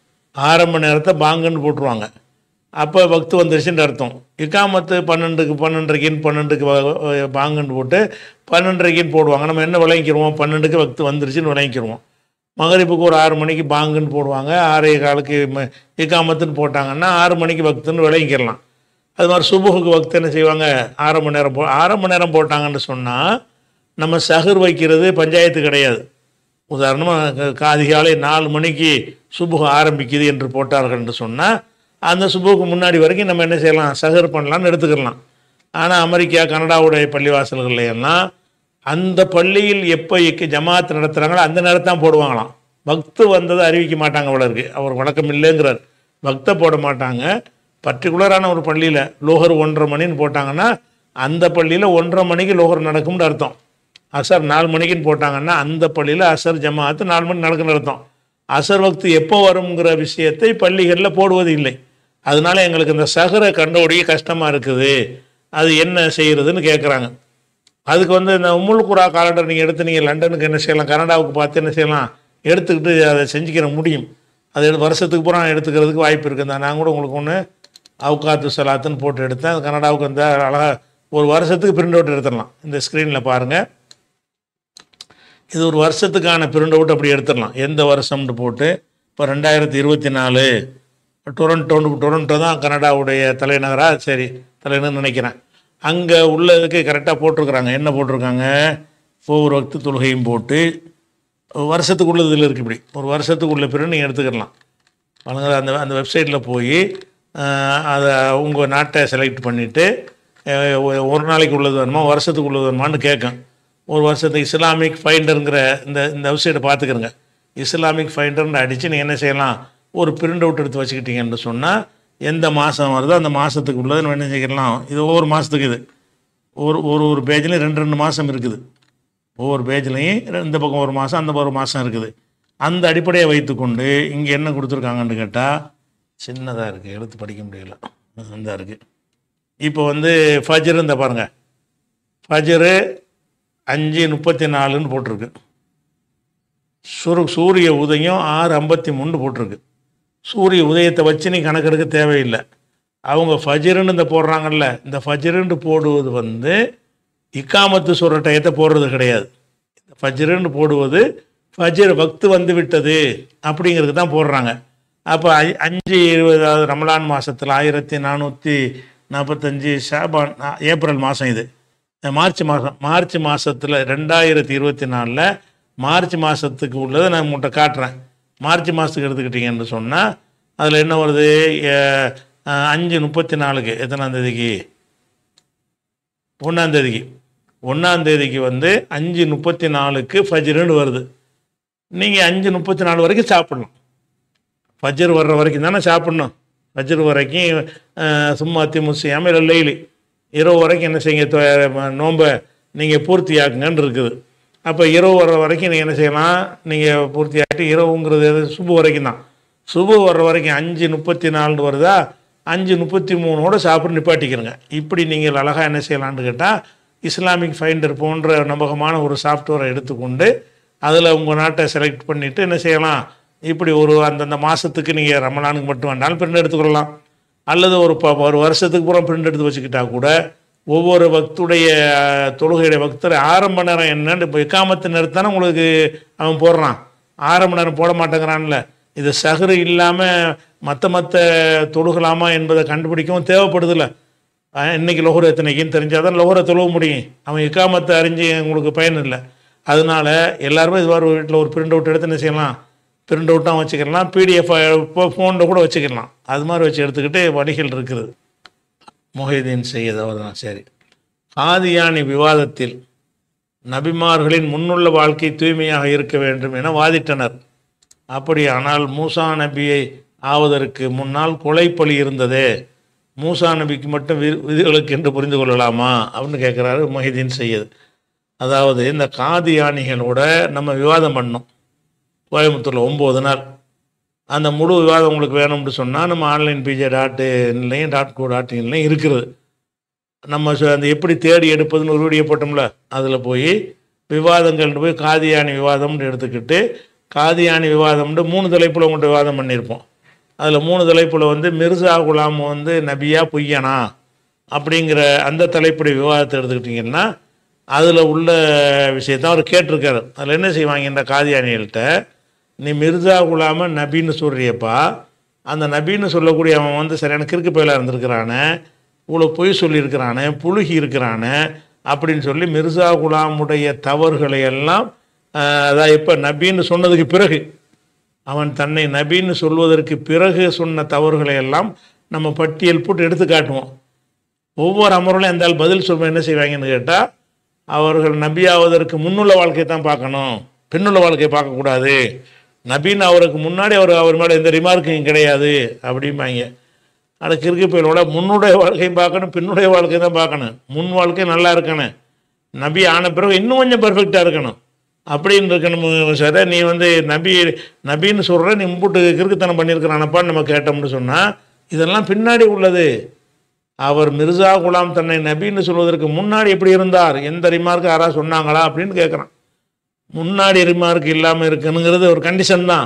ஆரம்ப நேரத்தை பாங்குன்னு போட்டுருவாங்க அப்போ பக்து வந்துருச்சுன்னு அர்த்தம் இக்காமத்து பன்னெண்டுக்கு பன்னெண்டரைக்கின்னு பன்னெண்டுக்கு வ- வ- பாங்குன்னு போட்டு பன்னெண்டரைக்கின்னு போடுவாங்க நம்ம என்ன விளங்கிக்கிறோம் பன்னெண்டுக்கு பக்து வந்துருச்சுன்னு விளங்கிக்கிறோம் மகரிப்புக்கு ஒரு ஆறு மணிக்கு பாங்குன்னு போடுவாங்க ஆறே காலுக்கு ம- இக்காமத்துன்னு போட்டாங்கன்னா ஆறு மணிக்கு பக்துன்னு விளங்கிக்கிறலாம் அது மாதிரி சுபுகுக்கு பக்து என்ன செய்வாங்க ஆறு மணி நேரம் போ ஆறு மணி நேரம் போட்டாங்கன்னு சொன்னால் நம்ம சஹர் வைக்கிறது பஞ்சாயத்து கிடையாது உதாரணமாக அதிகாலை நாலு மணிக்கு சுபுகு ஆரம்பிக்குது என்று போட்டார்கள் என்று சொன்னால் அந்த சுபுக்கு முன்னாடி வரைக்கும் நம்ம என்ன செய்யலாம் சகர் பண்ணலாம்னு எடுத்துக்கலாம் ஆனால் அமெரிக்கா கனடாவுடைய பள்ளிவாசல்கள்ல எல்லாம் அந்த பள்ளியில் எப்போ இக்கு ஜமாத் நடத்துகிறாங்களோ அந்த நேரத்தான் போடுவாங்களாம் பக்து வந்ததை அறிவிக்க மாட்டாங்க அவ்வளோ இருக்கு அவர் வழக்கம் இல்லைங்கிறார் பக்தை போட மாட்டாங்க பர்டிகுலரான ஒரு பள்ளியில் லோகர் ஒன்றரை மணின்னு போட்டாங்கன்னா அந்த பள்ளியில் ஒன்றரை மணிக்கு லோகர் நடக்கும்னு அர்த்தம் அசர் நாலு மணிக்குன்னு போட்டாங்கன்னா அந்த பள்ளியில் அசர் ஜமாத்து நாலு மணி நடக்குன்னு அர்த்தம் அசர் வக்து எப்போ வருங்கிற விஷயத்தை பள்ளிகளில் போடுவது இல்லை அதனால எங்களுக்கு இந்த சகரை கண்டோடைய கஷ்டமாக இருக்குது அது என்ன செய்கிறதுன்னு கேட்குறாங்க அதுக்கு வந்து இந்த உம்முல் குரா காலண்டர் நீங்கள் எடுத்து நீங்கள் லண்டனுக்கு என்ன செய்யலாம் கனடாவுக்கு பார்த்து என்ன செய்யலாம் எடுத்துக்கிட்டு அதை செஞ்சுக்கிற முடியும் அது எடுத்து வருஷத்துக்கு பூரா எடுத்துக்கிறதுக்கு வாய்ப்பு இருக்குது நான் கூட உங்களுக்கு ஒன்று அவுகாத்து சலாத்துன்னு போட்டு எடுத்தேன் அது கனடாவுக்கு வந்து அழகாக ஒரு வருஷத்துக்கு பிரிண்ட் அவுட் எடுத்துடலாம் இந்த ஸ்க்ரீனில் பாருங்கள் இது ஒரு வருஷத்துக்கான பிரிண்ட் அவுட் அப்படி எடுத்துடலாம் எந்த வருஷம்னு போட்டு இப்போ ரெண்டாயிரத்தி இருபத்தி நாலு டொரண்டோ டொரண்டோ தான் கனடாவுடைய தலைநகரா சரி தலைநகர்னு நினைக்கிறேன் அங்கே உள்ளதுக்கு கரெக்டாக போட்டிருக்கிறாங்க என்ன போட்டிருக்காங்க ஒவ்வொரு வக்து தொழுகையும் போட்டு வருஷத்துக்குள்ள இதில் இருக்குது இப்படி ஒரு வருஷத்துக்குள்ள பிறகு நீங்கள் எடுத்துக்கலாம் வழங்குற அந்த அந்த வெப்சைட்டில் போய் அதை உங்கள் நாட்டை செலக்ட் பண்ணிவிட்டு ஒரு நாளைக்கு உள்ளது வேணுமா வருஷத்துக்கு உள்ளது வேணுமான்னு கேட்கும் ஒரு வருஷத்துக்கு இஸ்லாமிக் ஃபைண்டருங்கிற இந்த இந்த வெப்சைட்டை பார்த்துக்கிறங்க இஸ்லாமிக் ஃபைண்டர்னு அடித்து நீங்கள் என்ன செய்யலாம் ஒரு பிரிண்ட் அவுட் எடுத்து வச்சுக்கிட்டீங்கன்னு சொன்னால் எந்த மாதம் வருதோ அந்த மாதத்துக்கு உள்ளதை நம்ம என்ன செய்யலாம் இது ஒவ்வொரு மாதத்துக்கு இது ஒரு ஒரு ஒரு பேஜ்லேயும் ரெண்டு ரெண்டு மாதம் இருக்குது ஒவ்வொரு பேஜ்லேயும் இந்த பக்கம் ஒரு மாதம் அந்த ஒரு மாதம் இருக்குது அந்த அடிப்படையை வைத்துக்கொண்டு இங்கே என்ன கொடுத்துருக்காங்கன்னு கேட்டால் சின்னதாக இருக்குது எழுத்து படிக்க முடியல இந்த இருக்குது இப்போ வந்து ஃபஜ்ரு இந்த பாருங்கள் ஃபஜ்ரு அஞ்சு முப்பத்தி நாலுன்னு போட்டிருக்கு சுரு சூரிய உதயம் ஆறு ஐம்பத்தி மூணு போட்டிருக்கு சூரிய உதயத்தை வச்சு நீ கணக்கெடுக்க தேவையில்லை அவங்க ஃபஜ்ருன்னு இந்த போடுறாங்கல்ல இந்த ஃபஜ்ருன்னு போடுவது வந்து இக்காமத்து சொல்கிற டயத்தை போடுறது கிடையாது இந்த ஃபஜ்ருன்னு போடுவது ஃபஜ்ர் வக்து வந்து விட்டது அப்படிங்கிறது தான் போடுறாங்க அப்போ ஐ- அஞ்சு இருபதாவது ரமலான் மாதத்தில் ஆயிரத்தி நானூற்றி நாற்பத்தஞ்சு ஷாபான் ஆ, ஏப்ரல் மாதம் இது அஹ் மார்ச் மாதம் மார்ச் மாதத்தில் ரெண்டாயிரத்தி இருபத்தி நாலில் மார்ச் மாதத்துக்கு உள்ளதை நான் உங்கள்கிட்ட காட்டுறேன் மார்ச் மாதத்துக்கு எடுத்துக்கிட்டீங்கன்னு சொன்னால் அதில் என்ன வருது அஹ், அஹ், அஞ்சு முப்பத்தி நாலுக்கு எத்தனாம் தேதிக்கு ஒன்றாம் தேதிக்கு ஒன்றாம் தேதிக்கு வந்து அஞ்சு முப்பத்தி நாலுக்கு ஃபஜ்ருன்னு வருது நீங்கள் அஞ்சு முப்பத்தி நாலு வரைக்கும் சாப்பிடலாம் ஃபஜ்ர் வர்ற வரைக்கும் தானே சாப்பிடணும் ஃபஜ்ர் வரைக்கும் அஹ், சும்மா திமுசியாமல் இல்லை லெய்லி இரவு வரைக்கும் என்ன செய்யுங்க தொ- நோன்பை நீங்கள் பூர்த்தியாக்குங்கன்னு இருக்குது அப்போ இரவு வர்ற வரைக்கும் நீங்கள் என்ன செய்யலாம் நீங்கள் பூர்த்தியாக்கிட்டு இரவுங்கிறது எது சுபு வரைக்கும் தான் சுபு வர்ற வரைக்கும் அஞ்சு முப்பத்தி நாலுன்னு வருதா அஞ்சு முப்பத்தி மூணோட சாப்பிட்டு நிப்பாட்டிக்கிறங்க இப்படி நீங்கள் அழகாக என்ன செய்யலாம்னு கேட்டால் இஸ்லாமிக் ஃபைண்டர் போன்ற நம்பகமான ஒரு சாஃப்ட்வேரை எடுத்துக்கொண்டு அதில் உங்கள் நாட்டை செலக்ட் பண்ணிவிட்டு என்ன செய்யலாம் இப்படி ஒரு அந்தந்த மாதத்துக்கு நீங்கள் ரமலானுக்கு மட்டும் வேண்டாலும் பிரிண்ட் எடுத்துக்கொள்ளலாம் அல்லது ஒரு ப ஒரு வருஷத்துக்கு பூரா பிரிண்ட் எடுத்து வச்சுக்கிட்டா கூட ஒவ்வொரு பக்துடைய அஹ், தொழுகையுடைய பக்தர் ஆரம்ப நேரம் என்னன்னு இப்போ இக்காமத்து நேரத்தானே உங்களுக்கு அவன் போடுறான் ஆரம்ப நேரம் போட மாட்டேங்கிறான்ல இது சஹரு இல்லாமல் மற்ற மற்ற தொழுகலாமா என்பதை கண்டுபிடிக்கவும் தேவைப்படுதில்ல அஹ், இன்னைக்கு லோகர் எத்தனைக்குன்னு தெரிஞ்சாதான் லோகரை தொழுவ முடியும் அவன் இக்காமத்தை அறிஞ்சு உங்களுக்கு பயன் இல்லை அதனால எல்லாருமே இது மாதிரி வீட்டில் ஒரு பிரிண்ட் அவுட் எடுத்து என்ன செய்யலாம் பிரிண்ட் அவுட்டாக வச்சுக்கலாம் பிடிஎஃப் இப்போ ஃபோனில் கூட வச்சுக்கலாம் அது மாதிரி வச்சு எடுத்துக்கிட்டு வழிகள் இருக்குது மொஹிதீன் செய்யது அவர் தான் சரி ஆதியானி விவாதத்தில் நபிமார்களின் முன்னுள்ள வாழ்க்கை தூய்மையாக இருக்க வேண்டும் என வாதிட்டனர் அப்படியானால் மூசா நபியை ஆவதற்கு முன்னால் கொலைப்பலி இருந்ததே மூசா நபிக்கு மட்டும் வி விதிகளுக்கு என்று புரிந்து கொள்ளலாமா அப்படின்னு கேட்குறாரு மொஹிதீன் செய்யது அதாவது இந்த காதியானிகளோட நம்ம விவாதம் பண்ணோம் கோயம்புத்தூரில் ஒம்பது நாள் அந்த முழு விவாதம் உங்களுக்கு வேணும்னு சொன்னால் நம்ம ஆன்லைன் பிஜே டாட் இன்லையும் டாட் கோ டாட் இன்லையும் இருக்குது நம்ம சு- அந்த எப்படி தேடி எடுப்பதுன்னு ஒரு வீடியோ போட்டோம்ல அதில் போய் விவாதங்கள்னு போய் காதியானி விவாதம்னு எடுத்துக்கிட்டு காதியானி விவாதம்னு மூணு தலைப்பில் உங்கள்கிட்ட விவாதம் பண்ணியிருப்போம் அதில் மூணு தலைப்பில் வந்து மிர்சா குலாம் வந்து நபியா பொய்யனா அப்படிங்கிற அந்த தலைப்புடைய விவாதத்தை எடுத்துக்கிட்டிங்கன்னா அதில் உள்ள விஷயத்தை அவர் கேட்டிருக்காரு அதில் என்ன செய்வாங்க இந்த காதியானிகள்கிட்ட நீ மிர்சா குலாம நபின்னு சொல்கிறியப்பா அந்த நபின்னு சொல்லக்கூடிய அவன் வந்து சரியான கிறுக்கு பயலாக இருந்திருக்கிறானே இவ்வளோ பொய் சொல்லியிருக்கிறானே புழுகி இருக்கிறானே அப்படின்னு சொல்லி மிர்சா குலாமுடைய தவறுகளை எல்லாம் ஆஹ், அதான் இப்போ நபின்னு சொன்னதுக்கு பிறகு அவன் தன்னை நபின்னு சொல்வதற்கு பிறகு சொன்ன தவறுகளை எல்லாம் நம்ம பட்டியல் போட்டு எடுத்து காட்டுவோம் ஒவ்வொரு அமர்வுலையும் அந்த ஆள் பதில் சொல்ல என்ன செய்வாங்கன்னு கேட்டால் அவர்கள் நபியாவதற்கு முன்னுள்ள வாழ்க்கையை தான் பார்க்கணும் பின்னுள்ள வாழ்க்கையை பார்க்கக்கூடாது நபின்னு அவருக்கு முன்னாடி அவர் அவர் மேலே எந்த ரிமார்க்கும் கிடையாது அப்படிம்பாங்க ஆனால் கிறுக்கு பயிலோட முன்னுடைய வாழ்க்கையும் பார்க்கணும் பின்னுடைய வாழ்க்கையும் தான் பார்க்கணும் முன் வாழ்க்கை நல்லா இருக்கணும் நபி ஆன பிறகு இன்னும் கொஞ்சம் பெர்ஃபெக்டாக இருக்கணும் அப்படின்னு இருக்கணும் சார் நீ வந்து நபி நபின்னு சொல்கிற நீ மும்பிட்டு கிறுக்குத்தனம் பண்ணியிருக்கிறானப்பான்னு நம்ம கேட்டோம்னு சொன்னால் இதெல்லாம் பின்னாடி உள்ளது அவர் மிர்சா குலாம் தன்னை நபின்னு சொல்வதற்கு முன்னாடி எப்படி இருந்தார் எந்த ரிமார்க்கு யாராவது சொன்னாங்களா அப்படின்னு கேட்குறான் முன்னாடி ரிமார்க் இல்லாமல் இருக்கணுங்கிறது ஒரு கண்டிஷன் தான்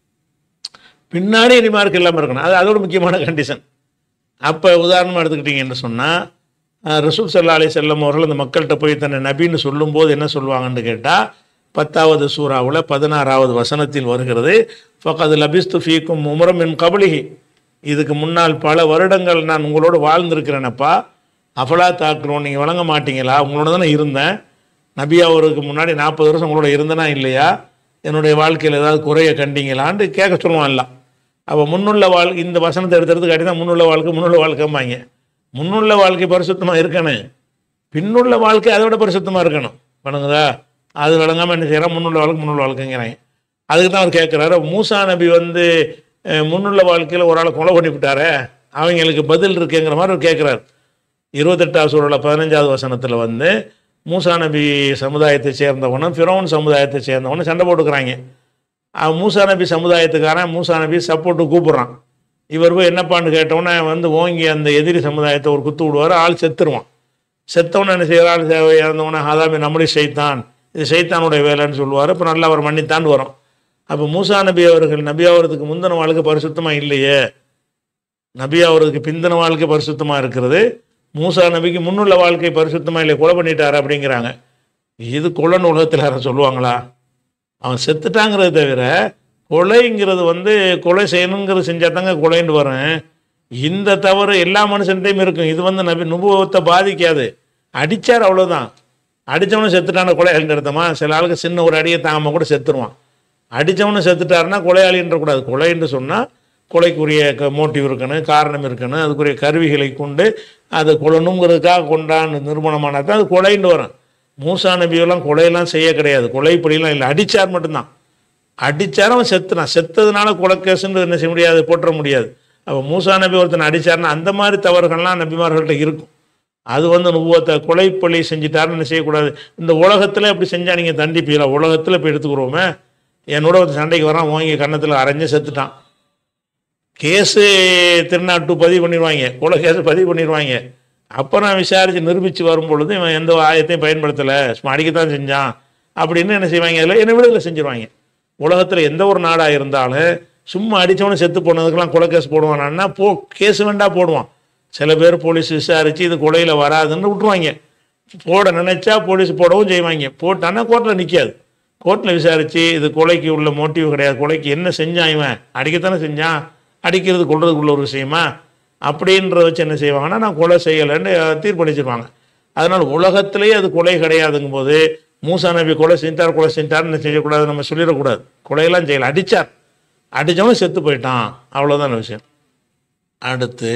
பின்னாடி ரிமார்க் இல்லாமல் இருக்கணும் அது அதோட முக்கியமான கண்டிஷன் அப்போ உதாரணமாக எடுத்துக்கிட்டீங்கன்னு சொன்னால் ரசூல் சல்லா அலி செல்லம் அவர்கள் அந்த மக்கள்கிட்ட போய் தன்னை நபின்னு சொல்லும்போது என்ன சொல்லுவாங்கன்னு கேட்டால் பத்தாவது சூறாவில் பதினாறாவது வசனத்தில் வருகிறது ஃபகது லபிஸ்து ஃபீக்கும் உமரம் என் கபலிகி இதுக்கு முன்னால் பல வருடங்கள் நான் உங்களோடு வாழ்ந்திருக்கிறேனப்பா அஃபலா தாக்குறோம் நீங்கள் வழங்க மாட்டீங்களா உங்களோட தானே இருந்தேன் நபி அவருக்கு முன்னாடி நாற்பது வருஷம் உங்களோட இருந்தனா இல்லையா என்னுடைய வாழ்க்கையில் ஏதாவது குறைய கண்டீங்களான்னு கேட்க சொல்லுவான் எல்லாம் அப்போ முன்னுள்ள வாழ்க்கை இந்த வசனத்தை எடுத்து எடுத்து காட்டி தான் முன்னுள்ள வாழ்க்கை முன்னுள்ள வாழ்க்கைம்பாங்க முன்னுள்ள வாழ்க்கை பரிசுத்தமாக இருக்கணும் பின்னுள்ள வாழ்க்கை அதை விட பரிசுத்தமாக இருக்கணும் பண்ணுங்கதா அது விளங்காமல் என்ன செய்கிறான் முன்னுள்ள வாழ்க்கை முன்னுள்ள வாழ்க்கைங்கிறாங்க அதுக்கு தான் அவர் கேட்குறாரு மூசா நபி வந்து அஹ், முன்னுள்ள வாழ்க்கையில் ஒரு ஆளை கொலை பண்ணி விட்டாரே அவங்களுக்கு பதில் இருக்குங்கிற மாதிரி அவர் கேட்குறாரு இருபத்தெட்டாவது சூழலில் பதினஞ்சாவது வசனத்தில் வந்து மூசா நபி சமுதாயத்தை சேர்ந்தவனும் ஃபிரோன் சமுதாயத்தை சேர்ந்தவனும் சண்டை போட்டுக்கிறாங்க அவன் மூசா நபி சமுதாயத்துக்காரன் மூசா நபி சப்போர்ட்டு கூப்பிட்றான் இவர் போய் என்னப்பான்னு கேட்டவுடனே வந்து ஓங்கி அந்த எதிரி சமுதாயத்தை ஒரு குத்து விடுவார் ஆள் செத்துருவான் செத்தவன என்ன செய்கிறாள் இறந்தவன அதாமி நம்முடைய செய்தான் இது சைத்தானுடைய வேலைன்னு சொல்லுவார் இப்போ நல்லா அவர் மன்னித்தாண்டு வரும் அப்போ மூசா நபி அவர்கள் நபி அவரதுக்கு முந்தின வாழ்க்கை பரிசுத்தமாக இல்லையே நபி அவருக்கு பிந்தின வாழ்க்கை பரிசுத்தமாக இருக்கிறது மூசா நபிக்கு முன்னுள்ள வாழ்க்கை பரிசுத்தமாக இல்லை கொலை பண்ணிட்டாரு அப்படிங்கிறாங்க இது கொலைன்னு உலகத்தில் யாரும் சொல்லுவாங்களா அவன் செத்துட்டாங்கிறத தவிர கொலைங்கிறது வந்து கொலை செய்யணுங்கிறது செஞ்சால் தாங்க கொலைன்னு வரும் இந்த தவறு எல்லா மனுஷன்ட்டையும் இருக்கும் இது வந்து நபி நுபுவத்தை பாதிக்காது அடித்தார் அவ்வளோதான் அடித்தவனும் செத்துட்டான கொலையாளின்னு அர்த்தமா சில ஆளுக்கு சின்ன ஒரு அடியை தாங்காம கூட செத்துருவான் அடித்தவனும் செத்துட்டாருன்னா கொலையாளின்ற கூடாது கொலைன்னு சொன்னால் கொலைக்குரிய மோட்டிவ் இருக்கணும் காரணம் இருக்கணும் அதுக்குரிய கருவிகளை கொண்டு அதை கொல்லணுங்கிறதுக்காக கொண்டான்னு நிறுவனமானா தான் அது கொலைன்னு வரும் மூசா நபியெல்லாம் கொலையெல்லாம் செய்ய கிடையாது கொலைப்படியெல்லாம் இல்லை அடித்தார் மட்டும்தான் அடித்தார் அவன் செத்துனான் செத்ததுனால கொலைக்கேசுன்னு என்ன செய்ய முடியாது போட்டுற முடியாது அப்போ மூசா நபி ஒருத்தனை அடித்தார்னா அந்த மாதிரி தவறுகள்லாம் நபிமார்கள்ட்ட இருக்கும் அது வந்து நுவத்தை கொலைப்பழி செஞ்சிட்டாருன்னு என்ன செய்யக்கூடாது இந்த உலகத்தில் எப்படி செஞ்சால் நீங்கள் தண்டிப்பீங்களா உலகத்தில் இப்போ எடுத்துக்கிறோமே என்னோட ஒரு சண்டைக்கு வரான் வாங்கி கன்னத்தில் அரைஞ்சு செத்துட்டான் கேஸு திருநாட்டு பதிவு பண்ணிடுவாங்க கொலை கேஸு பதிவு பண்ணிடுவாங்க அப்போ நான் விசாரித்து நிரூபித்து வரும் பொழுது இவன் எந்த ஆயத்தையும் பயன்படுத்தலை சும்மா அடிக்கத்தான் செஞ்சான் அப்படின்னு என்ன செய்வாங்க அதில் என்ன விடுதலை செஞ்சிருவாங்க உலகத்தில் எந்த ஒரு நாடாக இருந்தாலும் சும்மா அடித்தவனு செத்து போனதுக்கெல்லாம் கொலை கேஸ் போடுவானான்னா போ கேஸ் வேண்டா போடுவான் சில பேர் போலீஸ் விசாரித்து இது கொலையில் வராதுன்னு விட்டுருவாங்க போட நினைச்சா போலீஸ் போடவும் செய்வாங்க போட்டான்னா கோர்ட்டில் நிற்காது கோர்ட்டில் விசாரித்து இது கொலைக்கு உள்ள மோட்டிவ் கிடையாது கொலைக்கு என்ன செஞ்சான் இவன் அடிக்கத்தானே செஞ்சான் அடிக்கிறது கொள்றதுக்குள்ள ஒரு விஷயமா அப்படின்றத வச்சு என்ன செய்வாங்கன்னா நான் கொலை செய்யலைன்னு தீர்ப்பளிச்சிருவாங்க அதனால் உலகத்திலேயே அது கொலை கிடையாதுங்கும் போது மூசா நபி கொலை செஞ்சார் கொலை செஞ்சார்னு செய்யக்கூடாது நம்ம சொல்லிடக்கூடாது கொலையெல்லாம் செய்யலை அடித்தார் அடித்தவன் செத்து போயிட்டான் அவ்வளோதான் விஷயம் அடுத்து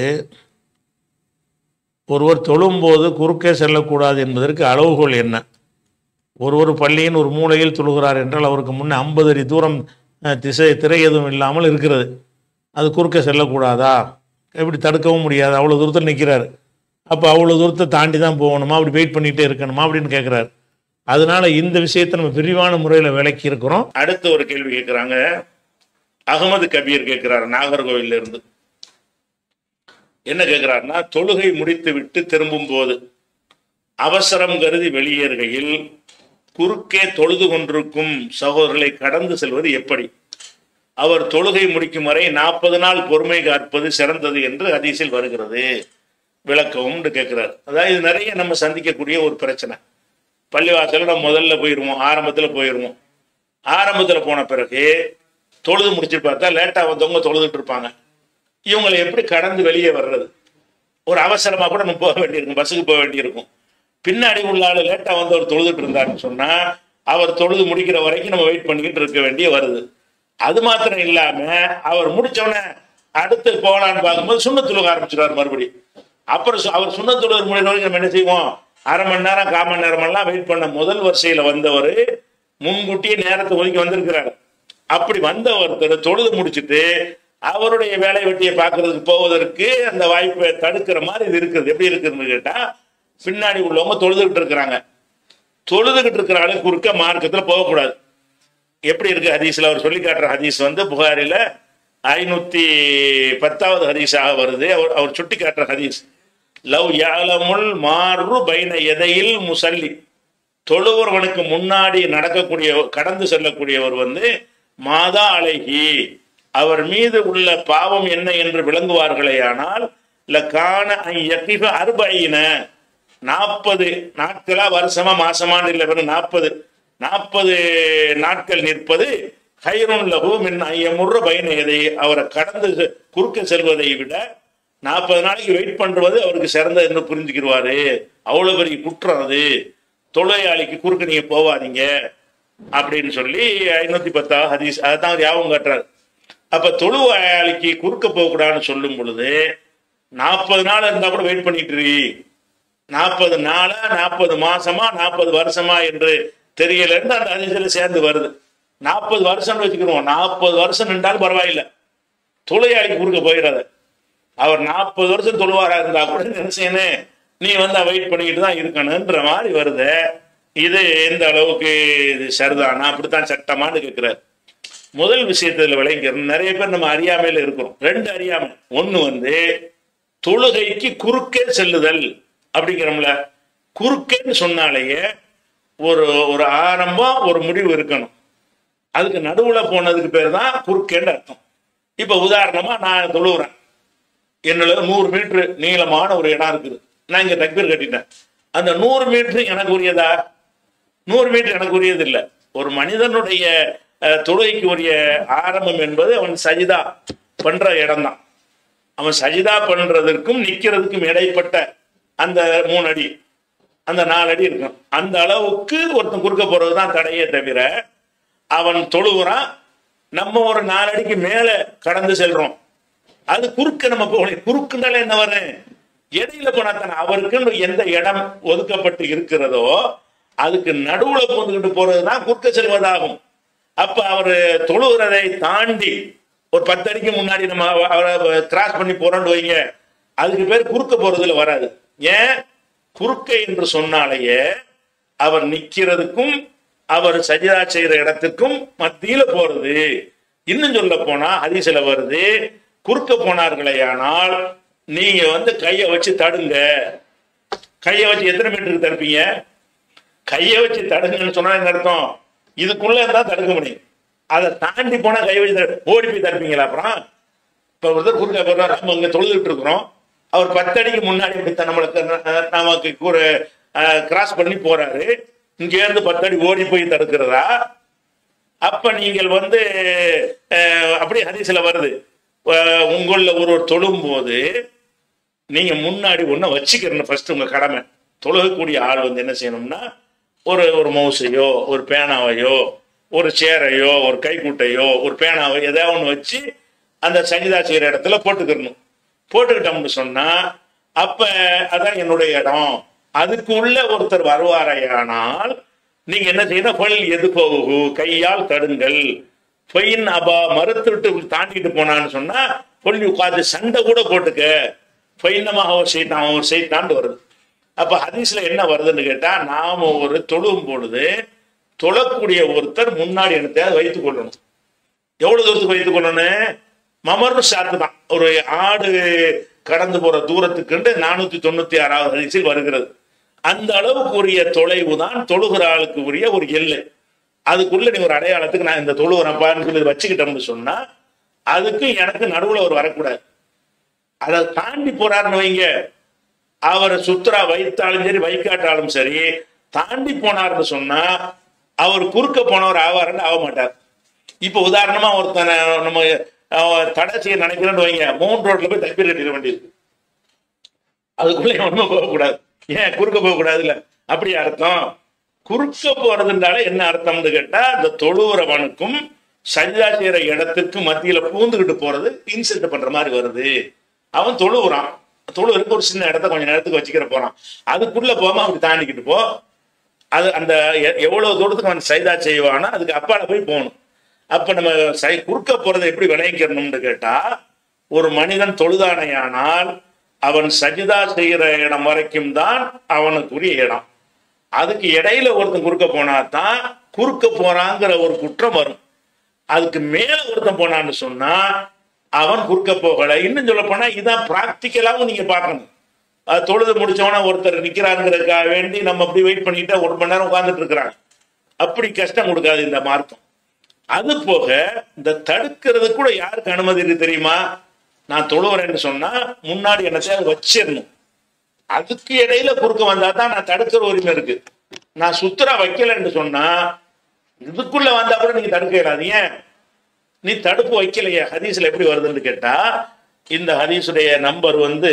ஒருவர் தொழும்போது குறுக்கே செல்லக்கூடாது என்பதற்கு அளவுகோல் என்ன ஒருவர் பள்ளியின் ஒரு மூலையில் தொழுகிறார் என்றால் அவருக்கு முன்னே ஐம்பது அடி தூரம் அஹ், திசை திரை எதுவும் இல்லாமல் இருக்கிறது அது குறுக்கே செல்லக்கூடாதா எப்படி தடுக்கவும் முடியாது அவ்வளோ தூரத்தில் நிற்கிறாரு அப்போ அவ்வளோ தூரத்தை தாண்டி தான் போகணுமா அப்படி வெயிட் பண்ணிகிட்டே இருக்கணுமா அப்படின்னு கேட்குறாரு அதனால இந்த விஷயத்தை நம்ம விரிவான முறையில் விளக்கி இருக்கிறோம் அடுத்து ஒரு கேள்வி கேட்குறாங்க அகமது கபீர் கேட்குறாரு நாகர்கோவில்ல இருந்து என்ன கேட்குறாருன்னா தொழுகை முடித்து விட்டு திரும்பும் போது அவசரம் கருதி வெளியேறுகையில் குறுக்கே தொழுது கொண்டிருக்கும் சகோதரர்களை கடந்து செல்வது எப்படி அவர் தொழுகை முடிக்கும் வரை நாற்பது நாள் பொறுமை காற்பது சிறந்தது என்று ஹதீஸில் வருகிறது விளக்கவும் கேட்கிறார் அதாவது இது நிறைய நம்ம சந்திக்கக்கூடிய ஒரு பிரச்சனை பள்ளிவாசல்ல நம்ம முதல்ல போயிடுவோம் ஆரம்பத்தில் போயிடுவோம் ஆரம்பத்தில் போன பிறகு தொழுது முடிச்சுட்டு பார்த்தா லேட்டாக வந்தவங்க தொழுதுட்டு இருப்பாங்க இவங்களை எப்படி கடந்து வெளியே வர்றது ஒரு அவசரமாக கூட நம்ம போக வேண்டியிருக்கும் பஸ்ஸுக்கு போக வேண்டியிருக்கும் பின்னாடி உள்ள ஆள் லேட்டாக வந்து அவர் தொழுதுட்டு இருந்தாருன்னு சொன்னால் அவர் தொழுது முடிக்கிற வரைக்கும் நம்ம வெயிட் பண்ணிக்கிட்டு இருக்க வேண்டிய வருது அது மாத்திரம் இல்லாம அவர் முடிச்ச உடனே அடுத்து போகலான்னு பார்க்கும்போது சுண்ணத்துழுக ஆரம்பிச்சிருவார் மறுபடியும் அப்புறம் சு- அவர் சுண்ணத்துழுக முடிகிற வரைக்கும் நம்ம என்ன செய்வோம் அரை மணி நேரம் கால் மணி நேரம் எல்லாம் வெயிட் பண்ண முதல் வரிசையில வந்தவர் முன்கூட்டியே நேரத்தை ஒதுக்கி வந்திருக்கிறார் அப்படி வந்த ஒருத்தர் தொழுது முடிச்சிட்டு அவருடைய வேலை வெட்டியை பார்க்கறதுக்கு போவதற்கு அந்த வாய்ப்பை தடுக்கிற மாதிரி இது இருக்குது எப்படி இருக்குதுன்னு கேட்டா பின்னாடி உள்ளவங்க தொழுதுகிட்டு இருக்கிறாங்க தொழுதுகிட்டு இருக்கிற ஆளு குறுக்க மார்க்கத்துல போகக்கூடாது எப்படி இருக்கு ஹதீஸ்ல அவர் சொல்லி காட்டுற ஹதீஸ் வந்து புகாரில ஐநூத்தி பத்தாவது ஹதீஸாக வருது அவர் அவர் சுட்டி காட்டுற ஹதீஸ் லவ் யாலமுல் மாறு பைன எதையில் முசல்லி தொழுவர்களுக்கு முன்னாடி நடக்கக்கூடிய கடந்து செல்லக்கூடியவர் வந்து மாதா அழகி அவர் மீது உள்ள பாவம் என்ன என்று விளங்குவார்களேயானால் இல்ல காண யக்கிஃப அர்பைன நாற்பது நாட்களா வருஷமா மாசமான்னு இல்லை வெறும் நாற்பது நாற்பது நாட்கள் நிற்பது ஹைருன் லகு மின் ஐயமுற பயன எதை அவரை கடந்து செ- குறுக்க செல்வதை விட நாற்பது நாளைக்கு வெயிட் பண்றது அவருக்கு சிறந்தது என்று புரிஞ்சுக்கிடுவாரு அவ்வளவு பெரிய குற்றம் அது தொழிலாளிக்கு குறுக்க நீங்க போவாதீங்க அப்படின்னு சொல்லி ஐநூத்தி பத்தாவது ஹதீஸ் அதான் ஞாபகம் காட்டுறாரு அப்ப தொழுவாளிக்கு குறுக்க போகக்கூடாதுன்னு சொல்லும் பொழுது நாற்பது நாள் இருந்தா கூட வெயிட் பண்ணிட்டு இரு. நாற்பது நாளா நாற்பது மாசமா நாற்பது வருஷமா என்று தெரியல இருந்து அந்த அதிசயில சேர்ந்து வருது நாற்பது வருஷம் வச்சுக்கிறோம் நாற்பது வருஷம் நின்றாலும் பரவாயில்லை தொழிலாளிக்கு குறுக்க போயிடாத அவர் நாற்பது வருஷம் தொழுவாரா இருந்தா கூட என்ன செய்யணும் நீ வந்து வெயிட் பண்ணிக்கிட்டு தான் இருக்கணும்ன்ற மாதிரி வருது இது எந்த அளவுக்கு இது சரிதானா அப்படித்தான் சட்டமான்னு கேட்கிறார் முதல் விஷயத்துல விளங்கிறோம் நிறைய பேர் நம்ம அறியாமையில இருக்கிறோம் ரெண்டு அறியாமை ஒண்ணு வந்து தொழுகைக்கு குறுக்கே செல்லுதல் அப்படிங்கிறோம்ல குறுக்கேன்னு சொன்னாலேயே ஒரு ஒரு ஆரம்பம் ஒரு முடிவு இருக்கணும் அதுக்கு நடுவுல போனதுக்கு பேர் தான் குறுக்கேன்னு அர்த்தம் இப்ப உதாரணமா நான் தொழுவுறேன் என்னோட நூறு மீட்டர் நீளமான ஒரு இடம் இருக்குது நான் இங்க தக்பீர் கட்டிட்டேன் அந்த நூறு மீட்டர் எனக்கு உரியதா நூறு மீட்டர் எனக்கு உரியது இல்லை ஒரு மனிதனுடைய அஹ், தொழுகைக்கு உரிய ஆரம்பம் என்பது அவன் சஜிதா பண்ற இடம்தான் அவன் சஜிதா பண்றதற்கும் நிக்கிறதுக்கும் இடைப்பட்ட அந்த மூணு அடி அந்த நாலு அடி இருக்கும் அந்த அளவுக்கு ஒருத்தன் குறுக்க போறது தான் தடையே தவிர அவன் தொழுகிறான் நம்ம ஒரு நாலு அடிக்கு மேல கடந்து செல்றோம் அது குறுக்க நம்ம போகணும் குறுக்குனால என்ன வரும் இடையில போனா தானே அவருக்குன்னு எந்த இடம் ஒதுக்கப்பட்டு இருக்கிறதோ அதுக்கு நடுவுல போந்துக்கிட்டு போறதுதான் குறுக்க செல்வதாகும் அப்ப அவர் தொழுகிறதை தாண்டி ஒரு பத்து அடிக்கு முன்னாடி நம்ம அவ- அவரை கிராஸ் பண்ணி போறோம்னு வைங்க அதுக்கு பேர் குறுக்க போறதுல வராது ஏன் குறுக்க என்று சொன்னாலேயே அவர் நிக்கிறதுக்கும் அவர் சஜிதா செய்யற இடத்துக்கும் மத்தியில போறது இன்னும் சொல்ல போனா ஹதீஸ்ல வருது குறுக்க போனார்களேயானால் நீங்க வந்து கையை வச்சு தடுங்க கையை வச்சு எத்தனை மீட்டருக்கு தடுப்பீங்க கையை வச்சு தடுங்கன்னு சொன்னா என்ன அர்த்தம் இதுக்குள்ள இருந்தா தடுக்க முடியும் அதை தாண்டி போனா கை வச்சு தடு- ஓடி போய் தடுப்பீங்களா அப்புறம் இப்ப ஒருத்தர் குறுக்க போறாரு நம்ம இங்க தொழுதுட்டு இருக்கிறோம் அவர் பத்து அடிக்கு முன்னாடி இப்படி த- நம்மளுக்கு ந- நமக்கு ஒரு கிராஸ் பண்ணி போறாரு இங்க இருந்து பத்து அடி ஓடி போய் தடுக்கிறதா அப்ப நீங்கள் வந்து அஹ், அப்படியே ஹதீஸ்ல வருது அஹ், உங்கள ஒரு தொழும் போது நீங்க முன்னாடி ஒண்ண வச்சுக்கிறணும் ஃபர்ஸ்ட் உங்க கடமை தொழுகக்கூடிய ஆள் வந்து என்ன செய்யணும்னா ஒரு ஒரு மவுசையோ ஒரு பேனாவையோ ஒரு சேரையோ ஒரு கைக்குட்டையோ ஒரு பேனாவோ எதாவது ஒன்று வச்சு அந்த சஜிதா செய்யற இடத்துல போட்டுக்கிறணும் போட்டுக்கிட்டோம்னு சொன்னா அப்ப அதான் என்னுடைய இடம் அதுக்கு உள்ள ஒருத்தர் வருவாரையானால் நீங்க என்ன செய்யணும் பொல் எது போகு கையால் தடுங்கள் பொய்யின் அபா மறுத்துட்டு தாண்டிட்டு போனான்னு சொன்னா பொல்லி உட்காந்து சண்டை கூட போட்டுக்க பொய்னமாக ஒரு செய்தான் ஒரு செய்தாண்டு வருது அப்ப ஹதீஸ்ல என்ன வருதுன்னு கேட்டா நாம ஒரு தொழும் பொழுது தொழக்கூடிய ஒருத்தர் முன்னாடி என்னத்தையாவது வைத்துக் கொள்ளணும் எவ்வளவு தூரத்துக்கு வைத்துக் கொள்ளணும் மமர்னு சாத்து தான் ஒரு ஆடு கடந்து போற தூரத்துக்குண்டு நானூத்தி தொண்ணூத்தி ஆறாவது ஹதீஸில் வருகிறது அந்த அளவுக்கு உரிய தொலைவு தான் தொழுகிற ஆளுக்கு உரிய ஒரு எல்லை அதுக்குள்ள நீ ஒரு அடையாளத்துக்கு நான் இந்த தொழுகிறப்பான்னு சொல்லி வச்சுக்கிட்டோம்னு சொன்னா அதுக்கு எனக்கு நடுவுல அவர் வரக்கூடாது அதை தாண்டி போறாருன்னு வைங்க அவரை சுத்துரா வைத்தாலும் சரி வைக்காட்டாலும் சரி தாண்டி போனார்னு சொன்னா அவர் குறுக்க போனவர் ஆவாருன்னு ஆக மாட்டார் இப்ப உதாரணமா ஒருத்தனை நம்ம அஹ், தடை செய்ய நினைக்கிறேன்னு வைங்க மவுண்ட் ரோட்ல போய் தப்பி கட்டிட வேண்டியது அதுக்குள்ள ஒண்ணும் போகக்கூடாது ஏன் குறுக்க போக கூடாதுல்ல அப்படி அர்த்தம் குறுக்க போறதுனால என்ன அர்த்தம்னு கேட்டா இந்த தொழுவுறவனுக்கும் சஜிதா செய்யற இடத்துக்கு மத்தியில பூந்துகிட்டு போறது இன்சல்ட் பண்ற மாதிரி வருது அவன் தொழுவுறான் தொழுவுறதுக்கு ஒரு சின்ன இடத்த கொஞ்சம் நேரத்துக்கு வச்சுக்கிற போறான் அதுக்குள்ள போகாம அப்படி தாண்டிக்கிட்டு போ அது அந்த எ- எவ்வளவு தூரத்துக்கு அவன் சைதா செய்வானோ அதுக்கு அப்பால போய் போகணும் அப்ப நம்ம சை குறுக்க போறதை எப்படி விளைவிக்கணும்னு கேட்டா ஒரு மனிதன் தொழுதானையானால் அவன் சஜிதா செய்கிற இடம் வரைக்கும் தான் அவனுக்குரிய இடம் அதுக்கு இடையில ஒருத்தன் குறுக்க போனா தான் குறுக்க போறாங்கிற ஒரு குற்றம் வரும் அதுக்கு மேல ஒருத்தன் போனான்னு சொன்னா அவன் குறுக்க போகல இன்னும் சொல்ல போனா இதான் பிராக்டிக்கலாவும் நீங்க பார்க்கணும் அது தொழுது முடிச்சவன ஒருத்தர் நிக்கிறாருங்கிறதுக்காக வேண்டி நம்ம அப்படி வெயிட் பண்ணிட்டு ஒரு மணி நேரம் உட்கார்ந்துட்டு இருக்கிறாங்க அப்படி கஷ்டம் கொடுக்காது இந்த மார்க்கம் அது போக இந்த தடுக்கிறது கூட யாருக்கு அனுமதி இருக்கு தெரியுமா நான் தொழுவுறேன்னு சொன்னா முன்னாடி என்னத்தையாவது வச்சிடணும் அதுக்கு இடையில குறுக்க வந்தா தான் நான் தடுக்கிற உரிமை இருக்கு நான் சுத்தரா வைக்கலன்னு சொன்னா இதுக்குள்ள வந்தா கூட நீங்க தடுக்க இயலாது ஏன் நீ தடுப்பு வைக்கலையே ஹதீஸ்ல எப்படி வருதுன்னு கேட்டா இந்த ஹதீஸுடைய நம்பர் வந்து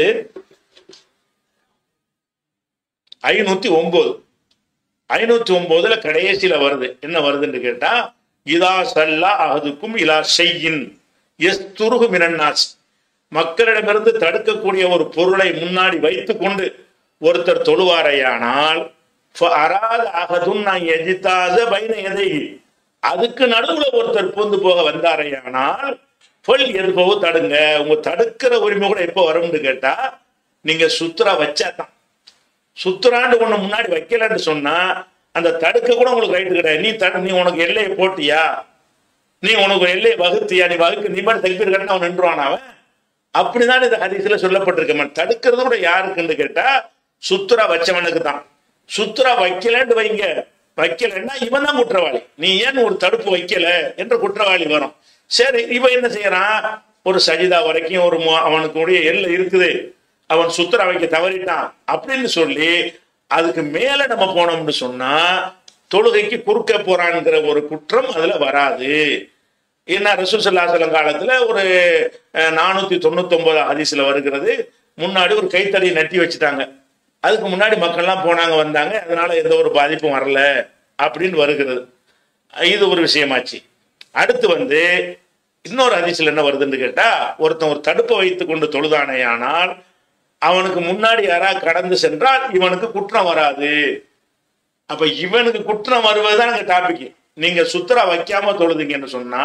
ஐநூத்தி ஒன்பது ஐநூத்தி ஒன்பதுல கடைசியில வருது என்ன வருதுன்னு கேட்டா இதா சல்லா அகதுக்கும் இலா செய்யின் எஸ் துருகு மினன்னாஸ் மக்களிடமிருந்து தடுக்கக்கூடிய ஒரு பொருளை முன்னாடி வைத்துக் கொண்டு ஒருத்தர் தொழுவாரையானால் அராத அகதும் நான் எஜித்தாத பைன எதை அதுக்கு நடுவுல ஒருத்தர் பூந்து போக வந்தாரையானால் பொல் எதுபோவு தடுங்க உங்க தடுக்கிற உரிமை கூட எப்போ வரும்னு கேட்டா நீங்க சுத்துரா வச்சாதான் சுத்துறாண்டு ஒண்ணு முன்னாடி வைக்கலன்னு சொன்னா அந்த தடுக்க கூட உங்களுக்கு ரைட்டு கிடையாது நீ தடு நீ உனக்கு எல்லையை போட்டியா நீ உனக்கு ஒரு எல்லையை வகுத்தியா நீ வகுக்கு நீ மட்டும் தகுப்பீர் கட்டினா அவன் நின்றுவான் அவன் அப்படிதான் இந்த ஹதீஸ்ல சொல்லப்பட்டிருக்க தடுக்கிறது கூட யாருக்குன்னு கேட்டா சுத்துரா வச்சவனுக்கு தான் சுத்துரா வைக்கலன்னு வைங்க வைக்கலன்னா இவன் தான் குற்றவாளி நீ ஏன் ஒரு தடுப்பு வைக்கல என்ற குற்றவாளி வரும் சரி இவன் என்ன செய்யறான் ஒரு சஜிதா வரைக்கும் ஒரு மு- அவனுக்கு உடைய எல்லை இருக்குது அவன் சுத்துரா வைக்க தவறிட்டான் அப்படின்னு சொல்லி அதுக்கு மேல நம்ம போனோம்னு சொன்னா தொழுகைக்கு குறுக்க போறான்ங்கிற ஒரு குற்றம் அதுல வராது என்ன ரசூசல்லாசலம் காலத்துல ஒரு நானூத்தி தொண்ணூத்தி ஒன்பது ஹதீஸ்ல வருகிறது முன்னாடி ஒரு கைத்தடி நட்டி வச்சுட்டாங்க அதுக்கு முன்னாடி மக்கள்லாம் போனாங்க வந்தாங்க அதனால எந்த ஒரு பாதிப்பும் வரல அப்படின்னு வருகிறது இது ஒரு விஷயமாச்சு அடுத்து வந்து இன்னொரு ஹதீஸ்ல என்ன வருதுன்னு கேட்டா ஒருத்தன் ஒரு தடுப்பை வைத்துக் கொண்டு தொழுதானேயானால் அவனுக்கு முன்னாடி யாரா கடந்து சென்றால் இவனுக்கு குற்றம் வராது அப்ப இவனுக்கு குற்றம் வருவதுதான் எங்க டாபிக் நீங்க சுத்தரா வைக்காம தொழுதீங்கன்னு சொன்னா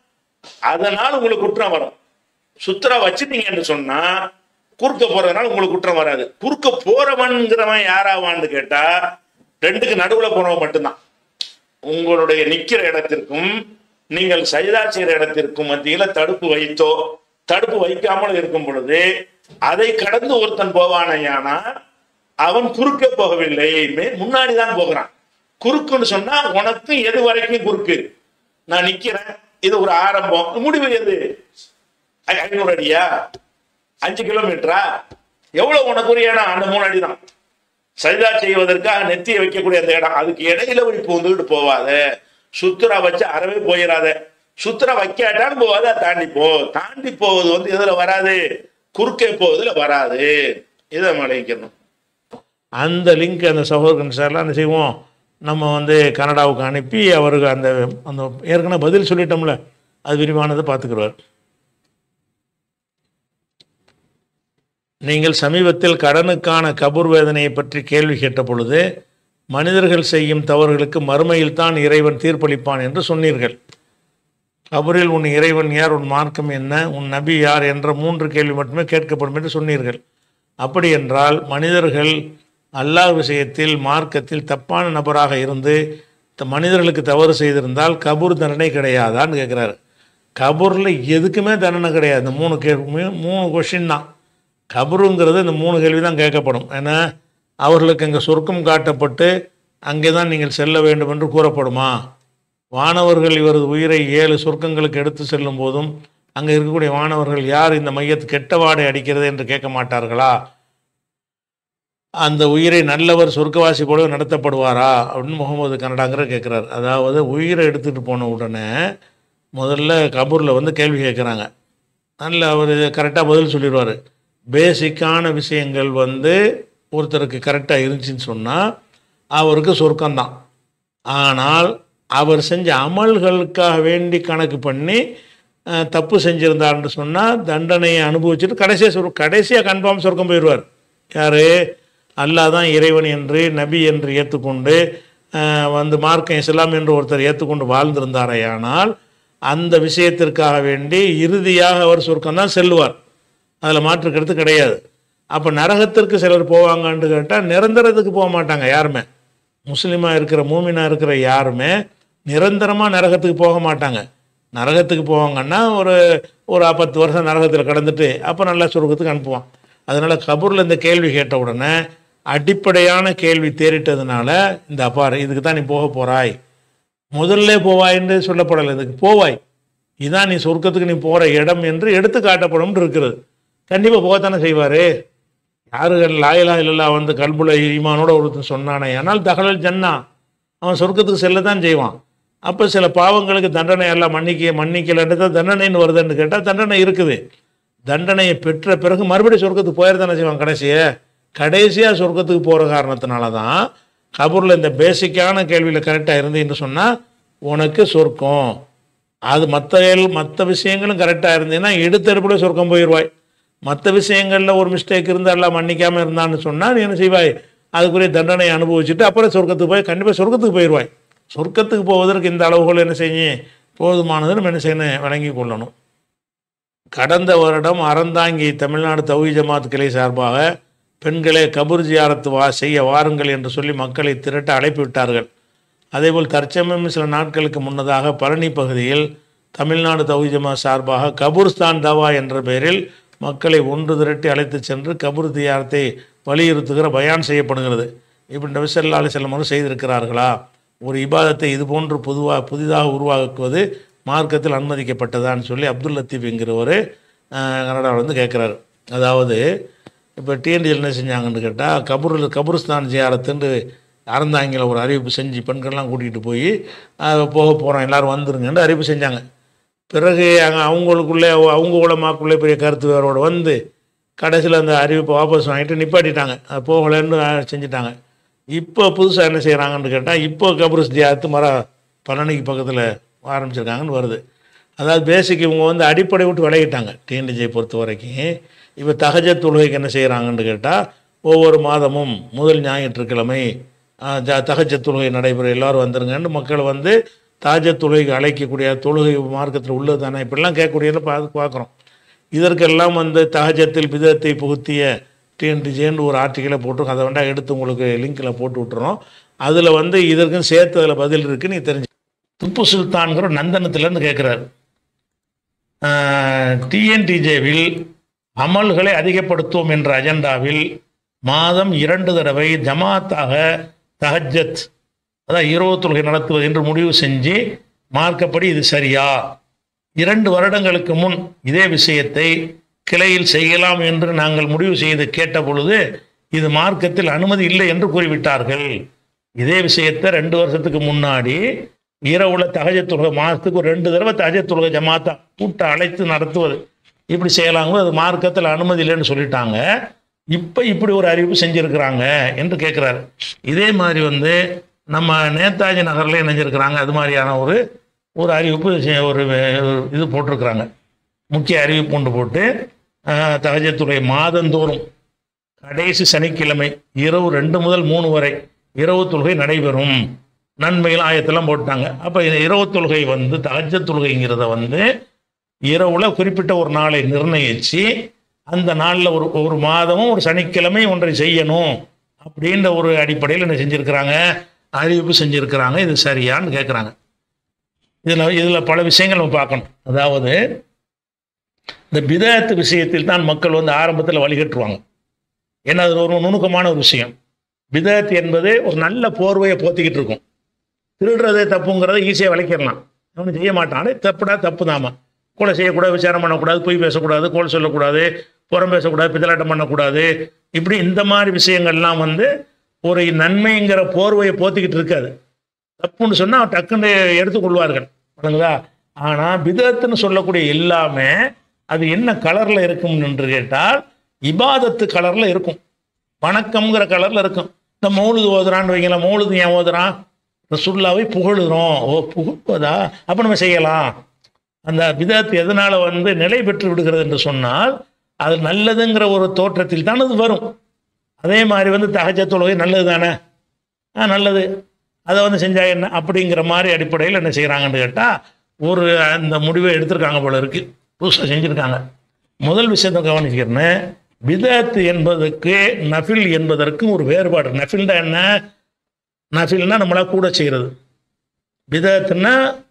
அதனால உங்களுக்கு குற்றம் வரும் சுத்தரா வச்சுட்டீங்கன்னு சொன்னா குறுக்க போறதுனால உங்களுக்கு குற்றம் வராது குறுக்க போறவன்கிறவன் யாராவான்னு கேட்டா ரெண்டுக்கு நடுவுல போனவன் மட்டும்தான் உங்களுடைய நிக்கிற இடத்திற்கும் நீங்கள் சைதா செய்கிற இடத்திற்கும் மத்தியில தடுப்பு வைத்தோ தடுப்பு வைக்காமல் இருக்கும் பொழுது அதை கடந்து ஒருத்தன் போவானையானா அவன் குறுக்க போகவில்லை மே- முன்னாடி தான் போகிறான் குறுக்குன்னு சொன்னா உனக்கு எது வரைக்கும் குறுக்கு நான் நிக்கிறேன் இது ஒரு ஆரம்பம் முடிவு எது ஐ- ஐநூறு அடியா அஞ்சு கிலோமீட்டரா எவ்வளவு உனக்கு ஒரு இடம் அந்த மூணு அடி தான் சஜிதா செய்வதற்காக நெத்தியை வைக்கக்கூடிய அந்த இடம் அதுக்கு இடையில போய் பூந்துக்கிட்டு போவாத சுத்துரா வச்சு அறவே போயிடாத சுத்துரா வைக்காட்டான்னு போவாத தாண்டி போ தாண்டி போவது வந்து எதுல வராது குறுக்கே போவதுல வராது இதை விளைவிக்கணும் அந்த லிங்க் அந்த சகோதரன் சார்லாம் என்ன செய்வோம் நம்ம வந்து கனடாவுக்கு அனுப்பி அவருக்கு அந்த அந்த ஏற்கனவே பதில் சொல்லிட்டோம்ல அது விரிவானதை பார்த்துக்குருவார் நீங்கள் சமீபத்தில் கடனுக்கான கபூர் வேதனையை பற்றி கேள்வி கேட்ட பொழுது மனிதர்கள் செய்யும் தவறுகளுக்கு மறுமையில் தான் இறைவன் தீர்ப்பளிப்பான் என்று சொன்னீர்கள் கபரில் உன் இறைவன் யார் உன் மார்க்கம் என்ன உன் நபி யார் என்ற மூன்று கேள்வி மட்டுமே கேட்கப்படும் என்று சொன்னீர்கள் அப்படி என்றால் மனிதர்கள் அல்லாஹ் விஷயத்தில் மார்க்கத்தில் தப்பான நபராக இருந்து த- மனிதர்களுக்கு தவறு செய்திருந்தால் கபூர் தண்டனை கிடையாதான்னு கேட்குறாரு கபூரில் எதுக்குமே தண்டனை கிடையாது இந்த மூணு கே மூ- மூணு கொஷின் தான் கபருங்கிறது இந்த மூணு கேள்வி தான் கேட்கப்படும் ஏன்னா அவர்களுக்கு அங்கே சொர்க்கம் காட்டப்பட்டு அங்கே தான் நீங்கள் செல்ல வேண்டும் என்று கூறப்படுமா வானவர்கள் இவரது உயிரை ஏழு சொர்க்கங்களுக்கு எடுத்து செல்லும் போதும் அங்கே இருக்கக்கூடிய வானவர்கள் யார் இந்த மையத்து கெட்ட வாடை அடிக்கிறது என்று கேட்க மாட்டார்களா அந்த உயிரை நல்லவர் சொர்க்கவாசி போல நடத்தப்படுவாரா அப்படின்னு முகமது கனடாங்கிற கேட்குறாரு அதாவது உயிரை எடுத்துகிட்டு போன உடனே முதல்ல கபூரில் வந்து கேள்வி கேட்குறாங்க நல்ல அவர் கரெக்டாக பதில் சொல்லிடுவார் பேசிக்கான விஷயங்கள் வந்து ஒருத்தருக்கு கரெக்டாக இருந்துச்சுன்னு சொன்னால் அவருக்கு சொர்க்கம்தான் ஆனால் அவர் செஞ்ச அமல்களுக்காக வேண்டி கணக்கு பண்ணி அஹ், தப்பு செஞ்சிருந்தார்னு சொன்னால் தண்டனையை அனுபவிச்சுட்டு கடைசியாக சொல் கடைசியாக கன்ஃபார்ம் சொர்க்கம் போயிடுவார் யார் அல்லாஹ் தான் இறைவன் என்று நபி என்று ஏற்றுக்கொண்டு அஹ், வந்து மார்க்கம் இஸ்லாம் என்று ஒருத்தர் ஏற்றுக்கொண்டு வாழ்ந்திருந்தாரேயானால் அந்த விஷயத்திற்காக வேண்டி இறுதியாக அவர் சொர்க்கம் தான் செல்லுவார் அதில் மாற்று கருத்து கிடையாது அப்போ நரகத்திற்கு சிலர் போவாங்கன்னு கேட்டால் நிரந்தரத்துக்கு போக மாட்டாங்க யாருமே முஸ்லீமாக இருக்கிற மூமினாக இருக்கிற யாருமே நிரந்தரமாக நரகத்துக்கு போக மாட்டாங்க நரகத்துக்கு போவாங்கன்னா ஒரு ஒரு பத்து வருஷம் நரகத்தில் கடந்துட்டு அப்போ நல்லா சொர்க்கத்துக்கு அனுப்புவான் அதனால் கபூரில் இந்த கேள்வி கேட்ட உடனே அடிப்படையான கேள்வி தேறிட்டதுனால இந்த அப்பார் இதுக்கு தான் நீ போக போகிறாய் முதல்ல போவாய் என்று சொல்லப்படலை இதுக்கு போவாய் இதான் நீ சொர்க்கத்துக்கு நீ போகிற இடம் என்று எடுத்து காட்டப்படும் இருக்கிறது கண்டிப்பாக போகத்தானே செய்வார் யாருகள் லாயலா இல்லல்லா வந்து கல்புல ஈமானோட ஒருத்தன் சொன்னானே ஆனால் தகவல் ஜன்னா அவன் சொர்க்கத்துக்கு செல்லத்தான் செய்வான் அப்போ சில பாவங்களுக்கு தண்டனை எல்லாம் மன்னிக்க மன்னிக்கலன்றது தான் தண்டனைன்னு வருதுன்னு கேட்டால் தண்டனை இருக்குது தண்டனையை பெற்ற பிறகு மறுபடியும் சொர்க்கத்துக்கு போயிடத்தானே செய்வான் கடைசியை கடைசியாக சொர்க்கத்துக்கு போகிற காரணத்தினால தான் கபூரில் இந்த பேசிக்கான கேள்வியில் கரெக்டாக இருந்தீன்னு சொன்னால் உனக்கு சொர்க்கம் அது மற்ற மற்ற விஷயங்களும் கரெக்டாக இருந்தீங்கன்னா எடுத்தெடுப்புல சொர்க்கம் போயிடுவாய் மற்ற விஷயங்களில் ஒரு மிஸ்டேக் இருந்தால் எல்லாம் மன்னிக்காமல் இருந்தான்னு சொன்னால் நீ என்ன செய்வாய் அதுக்குரிய தண்டனை அனுபவிச்சுட்டு அப்புறம் சொர்க்கத்துக்கு போய் கண்டிப்பாக சொர்க்கத்துக்கு போயிடுவாய் சொர்க்கத்துக்கு போவதற்கு இந்த அளவுகள் என்ன செய்யும் போதுமானது நம்ம என்ன செய்யணும் வழங்கி கொள்ளணும் கடந்த வருடம் அறந்தாங்கி தமிழ்நாடு தௌஹி ஜமாத் கிளை சார்பாக பெண்களே கபூர் ஜியாரத்து வா செய்ய வாருங்கள் என்று சொல்லி மக்களை திரட்ட அழைப்பு விட்டார்கள் அதேபோல் தற்சமயம் சில நாட்களுக்கு முன்னதாக பழனி பகுதியில் தமிழ்நாடு தௌஹி ஜமாத் சார்பாக கபூர்ஸ்தான் தவா என்ற பெயரில் மக்களை ஒன்று திரட்டி அழைத்து சென்று கபூர் தியாரத்தை வலியுறுத்துகிற பயான் செய்யப்படுகிறது இப்படி நபிசல்லா அலிசல்லமும் செய்திருக்கிறார்களா ஒரு இபாதத்தை இது போன்று பொதுவாக புதிதாக உருவாக்குவது மார்க்கத்தில் அனுமதிக்கப்பட்டதான்னு சொல்லி அப்துல் லத்தீப் என்கிறவர் கனடாவில் வந்து கேட்குறாரு அதாவது இப்போ டிஎன்டிஎல் என்ன செஞ்சாங்கன்னு கேட்டால் கபூரில் கபூர்ஸ்தான் ஜியாரத்துன்னு அறந்தாங்கில ஒரு அறிவிப்பு செஞ்சு பெண்கள்லாம் கூட்டிகிட்டு போய் அஹ், போக போகிறோம் எல்லோரும் வந்துருங்கன்னு அறிவிப்பு செஞ்சாங்க பிறகு அங்கே அவங்களுக்குள்ளே அவங்க உலமாக்குள்ளே பெரிய கருத்து வேறோட வந்து கடைசியில் அந்த அறிவிப்பை வாபஸ் வாங்கிட்டு நிப்பாட்டிட்டாங்க அது போகலைன்னு செஞ்சுட்டாங்க இப்போ புதுசாக என்ன செய்கிறாங்கன்னு கேட்டால் இப்போ கபருஸ் தியாத்து மர பழனிக்கு பக்கத்தில் ஆரம்பிச்சிருக்காங்கன்னு வருது அதாவது பேசிக் இவங்க வந்து அடிப்படை விட்டு விலகிட்டாங்க டிஎன்டிஜை பொறுத்த வரைக்கும் இப்போ தகஜ தொழுகைக்கு என்ன செய்கிறாங்கன்னு கேட்டால் ஒவ்வொரு மாதமும் முதல் ஞாயிற்றுக்கிழமை ஆஹ், ஜ தகஜ தொழுகை நடைபெற எல்லாரும் வந்துருங்கன்னு மக்கள் வந்து தாஜ தொழுகைக்கு அழைக்கக்கூடிய தொழுகை மார்க்கத்தில் உள்ளது தானே இப்படிலாம் கேட்கக்கூடியதை பார்த்து பார்க்குறோம் இதற்கெல்லாம் வந்து தகஜத்தில் பிதத்தை புகுத்திய டிஎன்டிஜேன்னு ஒரு ஆர்டிக்கலை போட்டு அதை வேண்டாம் எடுத்து உங்களுக்கு லிங்க்கில் போட்டு விட்டுறோம் அதில் வந்து இதற்கும் சேர்த்து அதில் பதில் இருக்குது நீ தெரிஞ்சு திப்பு சுல்தான்கிற நந்தனத்திலேருந்து கேட்குறாரு டிஎன்டிஜேவில் அமல்களை அதிகப்படுத்துவோம் என்ற அஜெண்டாவில் மாதம் இரண்டு தடவை ஜமாத்தாக தஹஜத் அதான் இரவு தொழுகை நடத்துவது என்று முடிவு செஞ்சு மார்க்கப்படி இது சரியா இரண்டு வருடங்களுக்கு முன் இதே விஷயத்தை கிளையில் செய்யலாம் என்று நாங்கள் முடிவு செய்து கேட்ட பொழுது இது மார்க்கத்தில் அனுமதி இல்லை என்று கூறிவிட்டார்கள் இதே விஷயத்தை ரெண்டு வருஷத்துக்கு முன்னாடி இரவுல தகஜ தொழுகை மாதத்துக்கு ஒரு ரெண்டு தடவை தகஜ தொழுகை ஜமாத்தா கூட்ட அழைத்து நடத்துவது இப்படி செய்யலாங்க அது மார்க்கத்தில் அனுமதி இல்லைன்னு சொல்லிட்டாங்க இப்போ இப்படி ஒரு அறிவிப்பு செஞ்சுருக்கிறாங்க என்று கேட்குறாரு இதே மாதிரி வந்து நம்ம நேதாஜி நகரில் இணைஞ்சிருக்கிறாங்க அது மாதிரியான ஒரு ஒரு அறிவிப்பு செ- ஒரு வே- ஒரு இது போட்டிருக்கிறாங்க முக்கிய அறிவிப்பு கொண்டு போட்டு ஆஹ், தகஜத்துறை மாதந்தோறும் கடைசி சனிக்கிழமை இரவு ரெண்டு முதல் மூணு வரை இரவு தொழுகை நடைபெறும் நன்மைகள் ஆயத்தெல்லாம் போட்டாங்க அப்போ இரவு தொழுகை வந்து தகஜ தொழுகைங்கிறத வந்து இரவுல குறிப்பிட்ட ஒரு நாளை நிர்ணயிச்சு அந்த நாளில் ஒரு ஒரு மாதமும் ஒரு சனிக்கிழமை ஒன்றை செய்யணும் அப்படின்ற ஒரு அடிப்படையில் என்ன செஞ்சுருக்கிறாங்க அறிவிப்பு செஞ்சுருக்கிறாங்க இது சரியான்னு கேட்குறாங்க இதில் இதில் பல விஷயங்கள் நம்ம பார்க்கணும் அதாவது இந்த பிதாத்து விஷயத்தில் தான் மக்கள் வந்து ஆரம்பத்தில் வழிகட்டுவாங்க ஏன்னா அது ஒரு நுணுக்கமான ஒரு விஷயம் பிதாத் என்பது ஒரு நல்ல போர்வையை போத்திக்கிட்டு இருக்கும் திருடுறதே தப்புங்கிறத ஈஸியாக விளக்கிடலாம் அவனு செய்ய மாட்டான் தப்புடா தப்பு தாமா கொலை செய்யக்கூடாது விசாரம் பண்ணக்கூடாது பொய் பேசக்கூடாது கோல் சொல்லக்கூடாது புறம் பேசக்கூடாது பித்தலாட்டம் பண்ணக்கூடாது இப்படி இந்த மாதிரி விஷயங்கள்லாம் வந்து ஒரு நன்மைங்கிற போர்வையை போத்திக்கிட்டு இருக்காது தப்புன்னு சொன்னால் டக்குன்னு எடுத்துக்கொள்வார்கள் வழங்குதா ஆனால் பிதத்துன்னு சொல்லக்கூடிய எல்லாமே அது என்ன கலரில் இருக்கும் என்று கேட்டால் இபாதத்து கலரில் இருக்கும் வணக்கம்ங்கிற கலரில் இருக்கும் இந்த மௌலுது ஓதுறான்னு வைங்களேன் மௌலுது ஏன் ஓதுறான் ரசுல்லாவை புகழுறோம் ஓ புகழ்வதா அப்போ நம்ம செய்யலாம் அந்த விதத்து எதனால் வந்து நிலை பெற்று விடுகிறது என்று சொன்னால் அது நல்லதுங்கிற ஒரு தோற்றத்தில் தான் அது வரும் அதே மாதிரி வந்து தகஜ தொழுகை நல்லது தானே ஆ நல்லது அதை வந்து செஞ்சா என்ன அப்படிங்கிற மாதிரி அடிப்படையில் என்ன செய்கிறாங்கன்னு கேட்டால் ஒரு அந்த முடிவை எடுத்திருக்காங்க போல இருக்கு புதுசாக செஞ்சுருக்காங்க முதல் விஷயத்தை கவனிக்கிறேன்னு பிதத் என்பதற்கு நஃபில் என்பதற்கும் ஒரு வேறுபாடு நஃபில்னா என்ன நஃபில்னா நம்மளா கூட செய்கிறது பிதத்துன்னா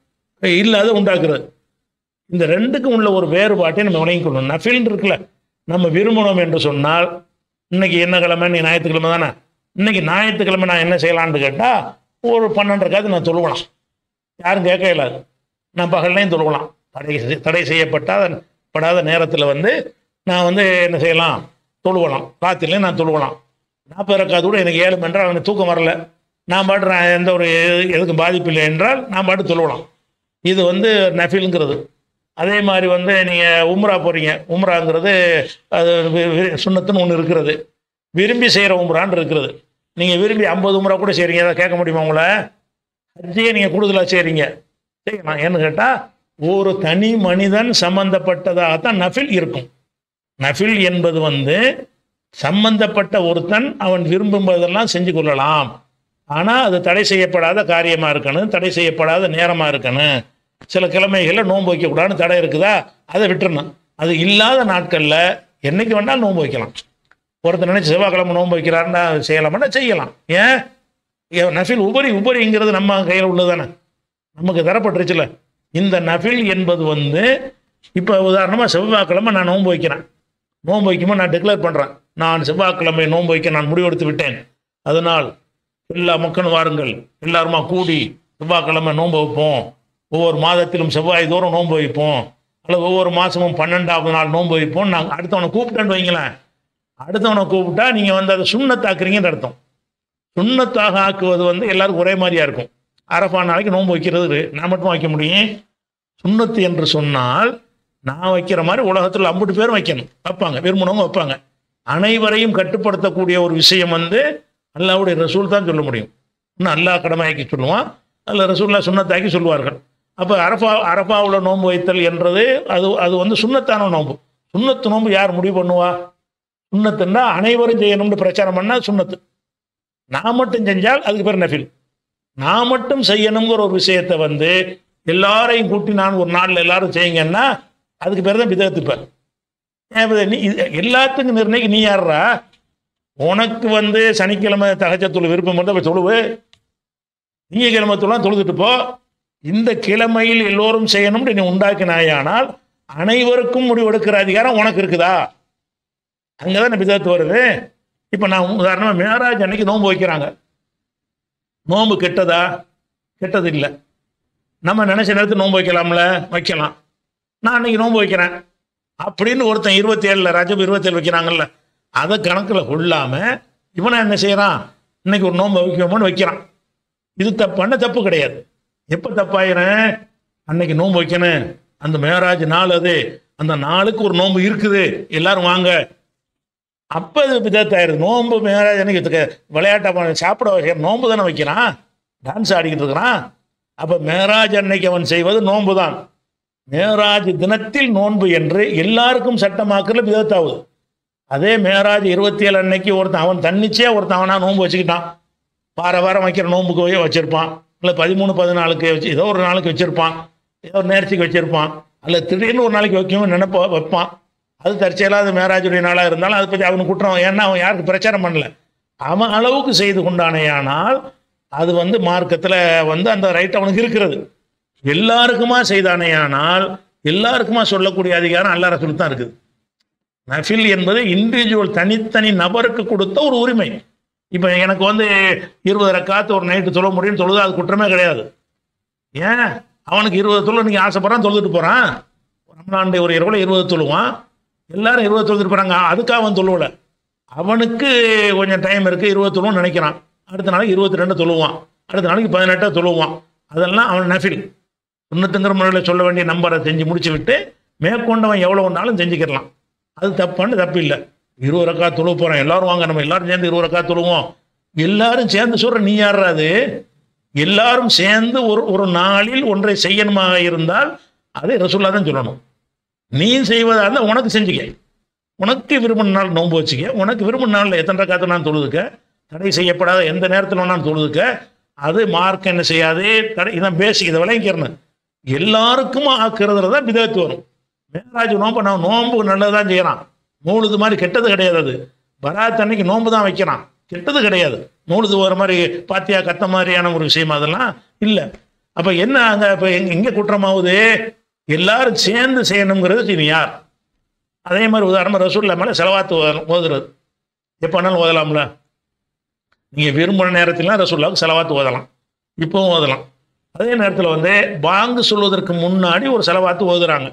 இல்லாத உண்டாக்குறது இந்த ரெண்டுக்கும் உள்ள ஒரு வேறுபாட்டை நம்ம விளங்கிக் கொள்ளணும் நஃபில் இருக்குல்ல நம்ம விரும்பணும் என்று சொன்னால் இன்னைக்கு என்ன கிழமை நீ ஞாயிற்றுக்கிழமை தானே இன்னைக்கு ஞாயிற்றுக்கிழமை நான் என்ன செய்யலான்னு கேட்டால் ஒரு பன்னெண்டரைக்காவது நான் தொழுவலாம் யாரும் கேட்க இயலாது நான் பகல்லையும் தொழுவலாம் தடை செய்- தடை செய்யப்பட்டாத படாத நேரத்தில் வந்து நான் வந்து என்ன செய்யலாம் தொழுவலாம் ராத்திரிலையும் நான் தொழுவலாம் நாற்பது ரக்காது கூட எனக்கு ஏழு என்றால் அவனுக்கு தூக்கம் வரல நான் பாட்டு நான் எந்த ஒரு எது- எதுக்கும் பாதிப்பு இல்லை என்றால் நான் பாட்டு தொழுவலாம் இது வந்து நஃபில்ங்கிறது அதே மாதிரி வந்து நீங்கள் உம்ரா போகிறீங்க உம்ராங்கிறது அது வி- வி- சுன்னத்துன்னு ஒன்று இருக்கிறது விரும்பி செய்கிற உம்ரான்னு இருக்கிறது நீங்கள் விரும்பி ஐம்பது உம்ரா கூட செய்கிறீங்க அதை கேட்க முடியுமா உங்களை ஹஜ்ஜையே நீங்கள் கூடுதலாக செய்கிறீங்க செய்யலாம் ஏன்னு கேட்டால் ஒரு தனி மனிதன் சம்பந்தப்பட்டதாகத்தான் நஃபில் இருக்கும் நஃபில் என்பது வந்து சம்பந்தப்பட்ட ஒருத்தன் அவன் விரும்புவதெல்லாம் செஞ்சு கொள்ளலாம் ஆனால் அது தடை செய்யப்படாத காரியமாக இருக்கணும் தடை செய்யப்படாத நேரமாக இருக்கணும் சில கிழமைகளில் நோன்பு வைக்கக்கூடாதுன்னு தடை இருக்குதா அதை விட்டுறணும் அது இல்லாத நாட்களில் என்னைக்கு வேணாலும் நோன்பு வைக்கலாம் ஒருத்தர் நினைச்சு செவ்வாய்க்கிழமை நோன்பு வைக்கிறாருன்னா செய்யலாம்னா செய்யலாம் ஏன் ஏன் நஃபில் உபரி உபரிங்கிறது நம்ம கையில் உள்ளதானே நமக்கு தரப்பட்டுருச்சுல இந்த நஃபில் என்பது வந்து இப்போ உதாரணமாக செவ்வாய்க்கிழமை நான் நோன்பு வைக்கிறேன் நோன்பு வைக்கும்போது நான் டிக்ளேர் பண்ணுறேன் நான் செவ்வாய்க்கிழமை நோன்பு வைக்க நான் முடிவெடுத்து விட்டேன் அதனால் எல்லா மக்களும் வாருங்கள் எல்லாருமா கூடி செவ்வாய்க்கிழமை நோன்பு வைப்போம் ஒவ்வொரு மாதத்திலும் செவ்வாய் தோறும் நோன்பு வைப்போம் அல்லது ஒவ்வொரு மாதமும் பன்னெண்டாவது நாள் நோன்பு வைப்போம் நாங்கள் அடுத்தவனை கூப்பிட்டேன்னு வைங்களேன் அடுத்தவனை கூப்பிட்டா நீங்கள் வந்து அதை சுண்ணத்தாக்குறீங்கன்னு அர்த்தம் சுண்ணத்தாக ஆக்குவது வந்து எல்லாருக்கும் ஒரே மாதிரியா இருக்கும் அரஃபா நாளைக்கு நோன்பு வைக்கிறது நான் மட்டும் வைக்க முடியும் சுண்ணத்து என்று சொன்னால் நான் வைக்கிற மாதிரி உலகத்தில் அம்புட்டு பேரும் வைக்கணும் வைப்பாங்க விரும்பினவங்க வைப்பாங்க அனைவரையும் கட்டுப்படுத்தக்கூடிய ஒரு விஷயம் வந்து அல்லாவுடைய ரசூல் தான் சொல்ல முடியும் இன்னும் அல்லாஹ் கடமையாக்கி சொல்லுவான் அல்ல ரசூல்லா சுண்ணத்தாக்கி சொல்லுவார்கள் அப்போ அரஃபா அரஃபாவில் நோன்பு வைத்தல் என்றது அது அது வந்து சுண்ணத்தான நோன்பு சுண்ணத்து நோன்பு யார் முடிவு பண்ணுவா சுண்ணத்துன்னா அனைவரும் செய்யணும்னு பிரச்சாரம் பண்ணால் சுண்ணத்து நான் மட்டும் செஞ்சால் அதுக்கு பேர் நஃபில் நான் மட்டும் செய்யணுங்கிற ஒரு விஷயத்தை வந்து எல்லாரையும் கூட்டி நான் ஒரு நாளில் எல்லாரும் செய்யுங்கன்னா அதுக்கு பேர் தான் பிதத்துப்ப ஏன் இப்ப நீ இது எல்லாத்துக்கும் நிர்ணயிக்க நீ யாருடா உனக்கு வந்து சனிக்கிழமை தகச்சத்துள்ள விருப்பம் இருந்தால் போய் தொழுவு திங்கக்கிழமை தொழுலாம் தொழுதுட்டு போ இந்த கிழமையில் எல்லோரும் செய்யணும்னு நீ உண்டாக்கினாயானால் அனைவருக்கும் முடிவெடுக்கிற அதிகாரம் உனக்கு இருக்குதா அங்கதான் பிதத்து வருது இப்போ நான் உதாரணமாக மேராஜ் அன்னைக்கு நோன்பு வைக்கிறாங்க நோன்பு கெட்டதா கெட்டது இல்லை நம்ம நினைச்ச நேரத்துக்கு நோன்பு வைக்கலாம்ல வைக்கலாம் நான் அன்னைக்கு நோன்பு வைக்கிறேன் அப்படின்னு ஒருத்தன் இருபத்தி ஏழில் ரஜப் இருபத்தேழு வைக்கிறாங்கல்ல அதை கணக்கில் கொள்ளாமல் இவனை என்ன செய்கிறான் இன்னைக்கு ஒரு நோன்பு வைக்கணும்னு வைக்கிறான் இது தப்பான தப்பு கிடையாது எப்போ தப்பாயிரும் அன்னைக்கு நோன்பு வைக்கணும் அந்த மேராஜ் நாள் அது அந்த நாளுக்கு ஒரு நோன்பு இருக்குது எல்லாரும் வாங்க அப்போ அது பிதத்தாயிருது நோன்பு மேராஜ் அன்னைக்கு இதுக்கு விளையாட்டா பண்ண- சாப்பிட வைக்கிற நோன்பு தானே வைக்கிறான் டான்ஸ் ஆடிக்கிட்டு இருக்கிறான் அப்போ மேராஜ் அன்னைக்கு அவன் செய்வது நோன்பு தான் மேராஜ் தினத்தில் நோன்பு என்று எல்லாருக்கும் சட்டமாக்கல பிதத்தாகுது அதே மேராஜ் இருபத்தி ஏழு அன்னைக்கு ஒருத்தன் அவன் தன்னிச்சே ஒருத்தன் அவனா நோன்பு வச்சுக்கிட்டான் வார வாரம் வைக்கிற நோன்புக்கு போய் வச்சிருப்பான் இல்லை பதிமூணு பதினாலுக்கு வச்சு ஏதோ ஒரு நாளைக்கு வச்சிருப்பான் ஏதோ ஒரு நேர்ச்சிக்கு வச்சிருப்பான் அல்ல திடீர்னு ஒரு நாளைக்கு வைக்கணும் நினைப்ப வைப்பான் அது தற்செயலாக அது மேராஜுடைய நாளாக இருந்தாலும் அதை பற்றி அவனுக்கு குற்றம் ஏன்னா அவன் யாருக்கு பிரச்சாரம் பண்ணல அவன் அளவுக்கு செய்து கொண்டானேயானால் அது வந்து மார்க்கத்தில் வந்து அந்த ரைட் அவனுக்கு இருக்கிறது எல்லாருக்குமா செய்தானேயானால் எல்லாருக்குமா சொல்லக்கூடிய அதிகாரம் அல்லா ரசூலுக்கு தான் இருக்குது நஃபில் என்பது இண்டிவிஜுவல் தனித்தனி நபருக்கு கொடுத்த ஒரு உரிமை இப்போ எனக்கு வந்து இருபது ரக்காத்து ஒரு நைட்டு தொழ முடியும்னு தொழுது அது குற்றமே கிடையாது ஏன் அவனுக்கு இருபது தொழு நீங்கள் ஆசைப்படுறான் தொழுதுட்டு போகிறான் ரம்லாண்டு ஒரு இரவுல இருபது தொழுவான் எல்லாரும் இருபது தொழுதுட்டு போகிறாங்க அதுக்காக அவன் தொழுவல அவனுக்கு கொஞ்சம் டைம் இருக்குது இருபது தொழுவும் நினைக்கிறான் அடுத்த நாளைக்கு இருபத்தி ரெண்டு தொழுவான் அடுத்த நாளைக்கு பதினெட்டாக தொழுவான் அதெல்லாம் அவன் நஃபில் சுண்ணத்துங்கிற முறையில் சொல்ல வேண்டிய நம்பரை செஞ்சு முடிச்சு விட்டு மேற்கொண்டவன் எவ்வளோ ஒன்றாலும் செஞ்சுக்கிடலாம் அது தப்பான்னு தப்பு இல்லை இருபது ரக்கா தொழுவ போகிறோம் எல்லாரும் வாங்க நம்ம எல்லாரும் சேர்ந்து இருபது ரக்கா தொழுவோம் எல்லாரும் சேர்ந்து சொல்கிற நீ யாரா அது எல்லாரும் சேர்ந்து ஒரு ஒரு நாளில் ஒன்றை செய்யணுமாக இருந்தால் அதை ரசூல்லா தான் சொல்லணும் நீ செய்வதா இருந்தால் உனக்கு செஞ்சுக்க உனக்கு விரும்பின நாள் நோன்பு வச்சுக்க உனக்கு விரும்பின நாளில் எத்தனை காத்து நான் தொழுதுக்க தடை செய்யப்படாத எந்த நேரத்தில் வேணாலும் தொழுதுக்க அது மார்க் என்ன செய்யாது தடை இதான் பேசிக் இதை விளங்கிக்கிறணும் எல்லாருக்கும் ஆக்குறதுல தான் விதத்து வரும் மேராஜ் நோம்பு நான் நோன்பு நல்லதான் செய்யறான் மூழுது மாதிரி கெட்டது கிடையாது அது பராத் அன்னைக்கு நோன்பு தான் வைக்கிறான் கெட்டது கிடையாது மூழுது ஒரு மாதிரி பாத்தியா கத்த மாதிரியான ஒரு விஷயம் அதெல்லாம் இல்லை அப்போ என்ன அங்கே இப்போ எங்க எங்கே குற்றமாகுது எல்லாரும் சேர்ந்து செய்யணுங்கிறது நீ யார் அதே மாதிரி உதாரணமாக ரசூல்லா மேலே செலவாத்து ஓதணும், ஓதுறது எப்போ வேணாலும் ஓதலாம்ல நீங்கள் விரும்புகிற நேரத்திலாம் ரசூல்லாவுக்கு செலவாத்து ஓதலாம் இப்போவும் ஓதலாம் அதே நேரத்தில் வந்து பாங்கு சொல்வதற்கு முன்னாடி ஒரு செலவாத்து ஓதுறாங்க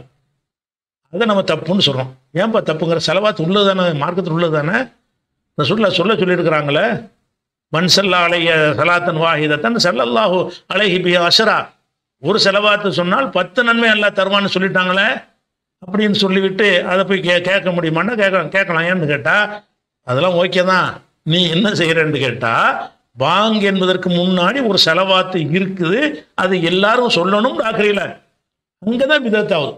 அதை நம்ம தப்புன்னு சொல்கிறோம் ஏன்பா தப்புங்கிற செலவாத்து உள்ளது தானே மார்க்கத்தில் உள்ளது தானே ரசூல்லா சொல்ல சொல்லியிருக்கிறாங்களே மன்சல்லா அலைய சலாத்தன் வாஹிதத்தன் சல்லல்லாஹு அலைஹி பி அஷரா ஒரு செலவாத்து சொன்னால் பத்து நன்மை அல்லாஹ் தருவான்னு சொல்லிட்டாங்களே அப்படின்னு சொல்லிவிட்டு அதை போய் கே கேட்க முடியுமான்னா கேட்கலாம் கேட்கலாம் ஏன்னு கேட்டால் அதெல்லாம் ஓகே தான் நீ என்ன செய்கிறேன்னு கேட்டால் பாங் என்பதற்கு முன்னாடி ஒரு செலவாத்து இருக்குது அது எல்லாரும் சொல்லணும் டாக்கரையில் அங்கே தான் விதத்தாகுது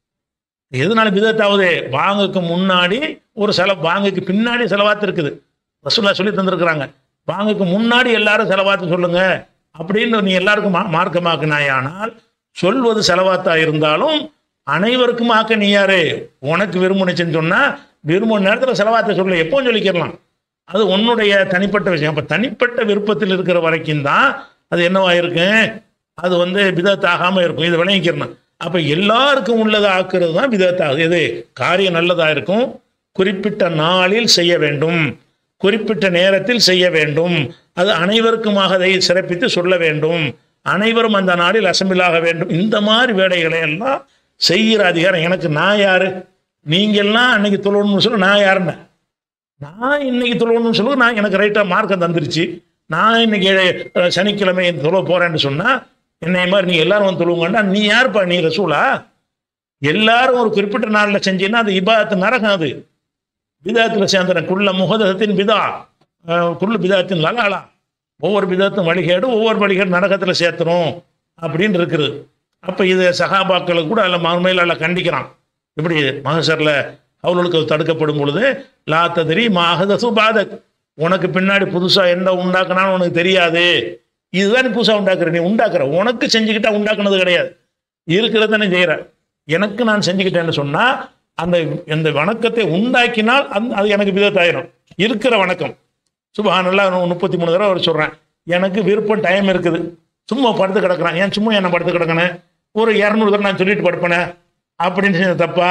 எதனால விதத்தாவது பாங்குக்கு முன்னாடி ஒரு செல பாங்குக்கு பின்னாடி செலவாத்து இருக்குது ரசூல்லா சொல்லி தந்திருக்கிறாங்க பாங்குக்கு முன்னாடி எல்லாரும் செலவாத்து சொல்லுங்க அப்படின்னு நீ எல்லாருக்கும் மா- மார்க்கமாக்குனாயானால் சொல்வது செலவாத்தா இருந்தாலும் அனைவருக்கும் ஆக்க நீ யாரு உனக்கு விரும்புனுச்சுன்னு சொன்னா விரும்பும் நேரத்தில் செலவாத்த சொல்ல எப்பவும் சொல்லிக்கிறலாம் அது உன்னுடைய தனிப்பட்ட விஷயம் அப்போ தனிப்பட்ட விருப்பத்தில் இருக்கிற வரைக்கும் தான் அது என்னவா இருக்கு அது வந்து விதத்தாகாமல் இருக்கும் இதை விளங்கிக்கிறணும் அப்போ எல்லாருக்கும் உள்ளதை ஆக்குறது தான் விதத்தாகுது எது காரியம் நல்லதாக இருக்கும் குறிப்பிட்ட நாளில் செய்ய வேண்டும் குறிப்பிட்ட நேரத்தில் செய்ய வேண்டும் அது அனைவருக்குமாக அதை சிறப்பித்து சொல்ல வேண்டும் அனைவரும் அந்த நாளில் அசம்பிளாக வேண்டும் இந்த மாதிரி வேலைகளை எல்லாம் செய்கிற அதிகாரம் எனக்கு நான் யாரு நீங்கெல்லாம் அன்னைக்கு தொழணும்னு சொல்ல நான் யாருன்னு நான் இன்னைக்கு தொழுவணும்னு சொல்லுங்க நான் எனக்கு ரைட்டாக மார்க்கம் தந்துருச்சு நான் இன்னைக்கு அஹ், சனிக்கிழமை தொழுவ போறேன்னு சொன்னா என்னை மாதிரி நீ எல்லாரும் வந்து தொழுவுங்கன்னா நீ யாருப்பா நீ ரசூலா எல்லாரும் ஒரு குறிப்பிட்ட நாளில் செஞ்சீங்கன்னா அது இபாத்து நரகம் அது பிதாத்தில் சேர்ந்துறேன் குள்ள முகதத்தின் பிதா அஹ், குள்ள பிதாத்தின் லலாலா ஒவ்வொரு பிதத்தும் வழிகேடு ஒவ்வொரு வழிகேடு நரகத்தில் சேர்த்துரும் அப்படின்னு இருக்குது அப்போ இது சகாபாக்களுக்கு கூட அதில் மறுமையில் அதில் கண்டிக்கிறான் இப்படி மகசரில் அவர்களுக்கு தடுக்கப்படும் பொழுது லா ததிரி மாஹதசு பாதக் உனக்கு பின்னாடி புதுசாக என்ன உண்டாக்குனான்னு உனக்கு தெரியாது இதுதான் நீ புதுசாக உண்டாக்குற நீ உண்டாக்குற உனக்கு செஞ்சுக்கிட்டா உண்டாக்குனது கிடையாது இருக்கிறத நீ செய்கிற எனக்கு நான் செஞ்சுக்கிட்டேன்னு சொன்னால் அந்த அந்த வணக்கத்தை உண்டாக்கினால் அந்த அது எனக்கு விதத்தாயிரும் இருக்கிற வணக்கம் சுபஹானல்லா முப்பத்தி மூணு தடவை அவர் சொல்கிறேன் எனக்கு விருப்பம் டைம் இருக்குது சும்மா படுத்து கிடக்குறேன் ஏன் சும்மா என்ன படுத்து கிடக்கணும் ஒரு இரநூறு தடவை நான் சொல்லிட்டு படுப்பேனே அப்படின்னு செஞ்ச தப்பா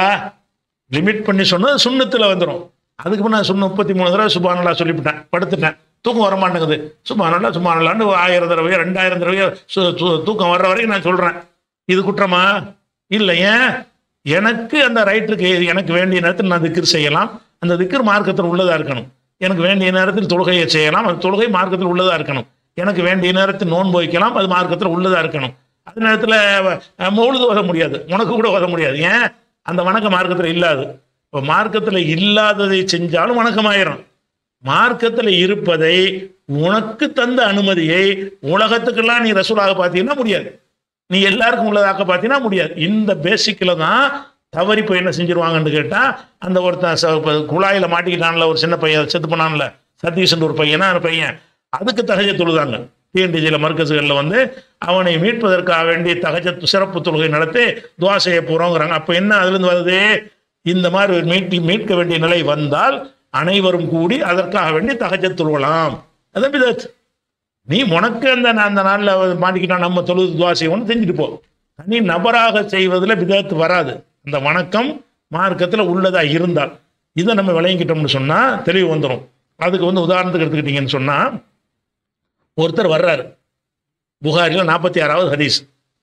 லிமிட் பண்ணி சொன்னது சுண்ணத்தில் வந்துடும் அதுக்கு முன்ன நான் சொன்ன முப்பத்தி மூணு தடவை சுபானல்லா சொல்லிவிட்டேன் படுத்துட்டேன் தூக்கம் வர மாட்டேங்குது சுபானல்லா சுபானல்லான்னு ஆயிரம் தடவையோ ரெண்டாயிரம் தடவையோ சு- சு- தூக்கம் வர்ற வரைக்கும் நான் சொல்கிறேன் இது குற்றமா இல்லை ஏன் எனக்கு அந்த ரைட்டுக்கு எனக்கு வேண்டிய நேரத்தில் நான் திக்ர் செய்யலாம் அந்த திக்ர் மார்க்கத்தில் உள்ளதாக இருக்கணும் எனக்கு வேண்டிய நேரத்தில் தொழுகையை செய்யலாம் அந்த தொழுகை மார்க்கத்தில் உள்ளதாக இருக்கணும் எனக்கு வேண்டிய நேரத்தில் நோன்பு வைக்கலாம் அது மார்க்கத்தில் உள்ளதாக இருக்கணும் அதே நேரத்தில் மௌழுது ஓத முடியாது உனக்கு கூட ஓத முடியாது ஏன் அந்த வணக்கம் மார்க்கத்தில் இல்லாது இப்போ மார்க்கத்தில் இல்லாததை செஞ்சாலும் வணக்கமாயிரும் மார்க்கத்தில் இருப்பதை உனக்கு தந்த அனுமதியை உலகத்துக்கெல்லாம் நீ ரசூலாக பார்த்தீங்கன்னா முடியாது நீ எல்லாருக்கும் உள்ளதாக்க பார்த்தீங்கன்னா முடியாது இந்த பேசிக்கில் தான் தவறி போய் என்ன செஞ்சிருவாங்கன்னு கேட்டால் அந்த ஒருத்தன் ச- இப்ப குழாயில் மாட்டிக்கிட்டான்ல ஒரு சின்ன பையன் செத்து போனான்ல சதீஷ்ன்ற ஒரு பையனா அந்த பையன் அதுக்கு தகஜ தொழுதாங்க டிஎன்டிஜியில் மர்க்கஸுகளில் வந்து அவனை மீட்பதற்காக வேண்டி தகஜ சிறப்பு தொழுகை நடத்தி துவா செய்ய போகிறோங்கிறாங்க அப்போ என்ன அதுலேருந்து வருது இந்த மாதிரி ஒரு மீட்பி மீட்க வேண்டிய நிலை வந்தால் அனைவரும் கூடி அதற்காக வேண்டி தகஜ தொழுவலாம் அதான் பிதாத் நீ உனக்கு அந்த அந்த நாளில் மாட்டிக்கிட்டான் நம்ம தொழுது துவா செய்வோம்னு செஞ்சுட்டு போ தனி நபராக செய்வதில் விதத்து வராது அந்த வணக்கம் மார்க்கத்தில் உள்ளதாக இருந்தால் இதை நம்ம விளங்கிக்கிட்டோம்னு சொன்னால் தெளிவு வந்துடும் அதுக்கு வந்து உதாரணத்துக்கு எடுத்துக்கிட்டீங்கன்னு சொன்னால் ஒருத்தர் வர்றாரு புகாரில் நாற்பத்தி ஆறாவது ஹதீஸ்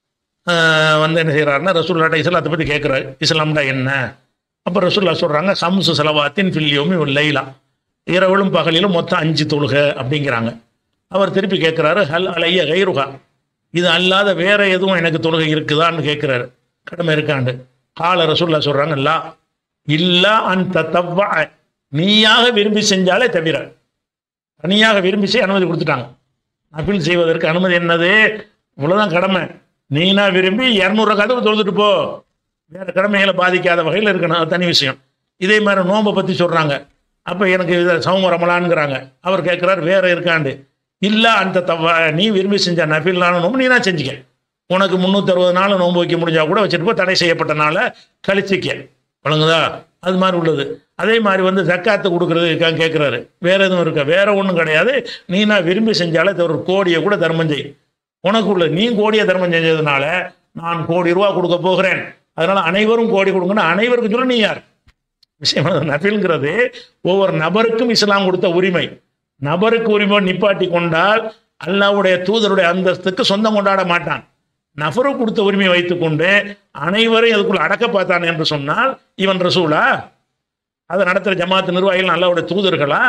ஆஹ் வந்து என்ன செய்கிறாருன்னா ரசூல்லாட்ட இஸ்லாத்தை பற்றி கேட்குறாரு இஸ்லாம்டா என்ன அப்போ ரசூல்லா சொல்கிறாங்க சம்சு செலவாத்தின் ஃபில்யோமி லைலா இரவிலும் பகலிலும் மொத்தம் அஞ்சு தொழுக அப்படிங்கிறாங்க அவர் திருப்பி கேட்குறாரு ஹல் அலைய கைருகா இது அல்லாத வேற எதுவும் எனக்கு தொழுகை இருக்குதான்னு கேட்குறாரு கடமை இருக்காண்டு கால ரசூல்லா சொல்கிறாங்க லா இல்லா அந்த தவ்வா நீயாக விரும்பி செஞ்சாலே தவிர தனியாக விரும்பி செய்ய அனுமதி கொடுத்துட்டாங்க நஃபில் செய்வதற்கு அனுமதி என்னது இவ்வளவுதான் கடமை நீனா விரும்பி இரநூறு கதவு தொழுதுட்டு போ வேற கடமைகளை பாதிக்காத வகையில் இருக்கணும் அது தனி விஷயம் இதே மாதிரி நோன்பை பற்றி சொல்கிறாங்க அப்போ எனக்கு இதை சௌம ரமலான்ங்கிறாங்க அவர் கேட்குறாரு வேற இருக்காண்டு இல்லை அந்த தவ நீ விரும்பி செஞ்ச நஃபில்லான நோம்பு நீ தான் செஞ்சுக்க உனக்கு முந்நூற்றறுபது நாள் நோன்பு வைக்க முடிஞ்சா கூட வச்சுட்டு போ தடை செய்யப்பட்ட நாளை கழிச்சிக்க வழங்குதா அது மாதிரி உள்ளது அதே மாதிரி வந்து ஜக்காத்து கொடுக்கறது இருக்கான்னு கேட்குறாரு வேற எதுவும் இருக்கா வேற ஒன்றும் கிடையாது நீ நான் விரும்பி செஞ்சாலே ஒரு கோடியை கூட தர்மம் செய் உனக்கு உள்ள நீ கோடியை தர்மம் செஞ்சதுனால நான் கோடி ரூபா கொடுக்க போகிறேன் அதனால அனைவரும் கோடி கொடுங்கன்னு அனைவருக்கும் சொல்ல நீ யார் விஷயம் என்னது? நஃபில்ங்கிறது ஒவ்வொரு நபருக்கும் இஸ்லாம் கொடுத்த உரிமை நபருக்கு உரிமை நிப்பாட்டி கொண்டால் அல்லாவுடைய தூதருடைய அந்தஸ்துக்கு சொந்தம் கொண்டாட மாட்டான் நபருக்கு கொடுத்த உரிமையை வைத்துக்கொண்டு அனைவரையும் அதுக்குள்ள அடக்க பார்த்தான் என்று சொன்னால் இவன் ரசூலா அதை நடத்துகிற ஜமாத்து நிர்வாகிகள் அல்லாவுடைய தூதர்களா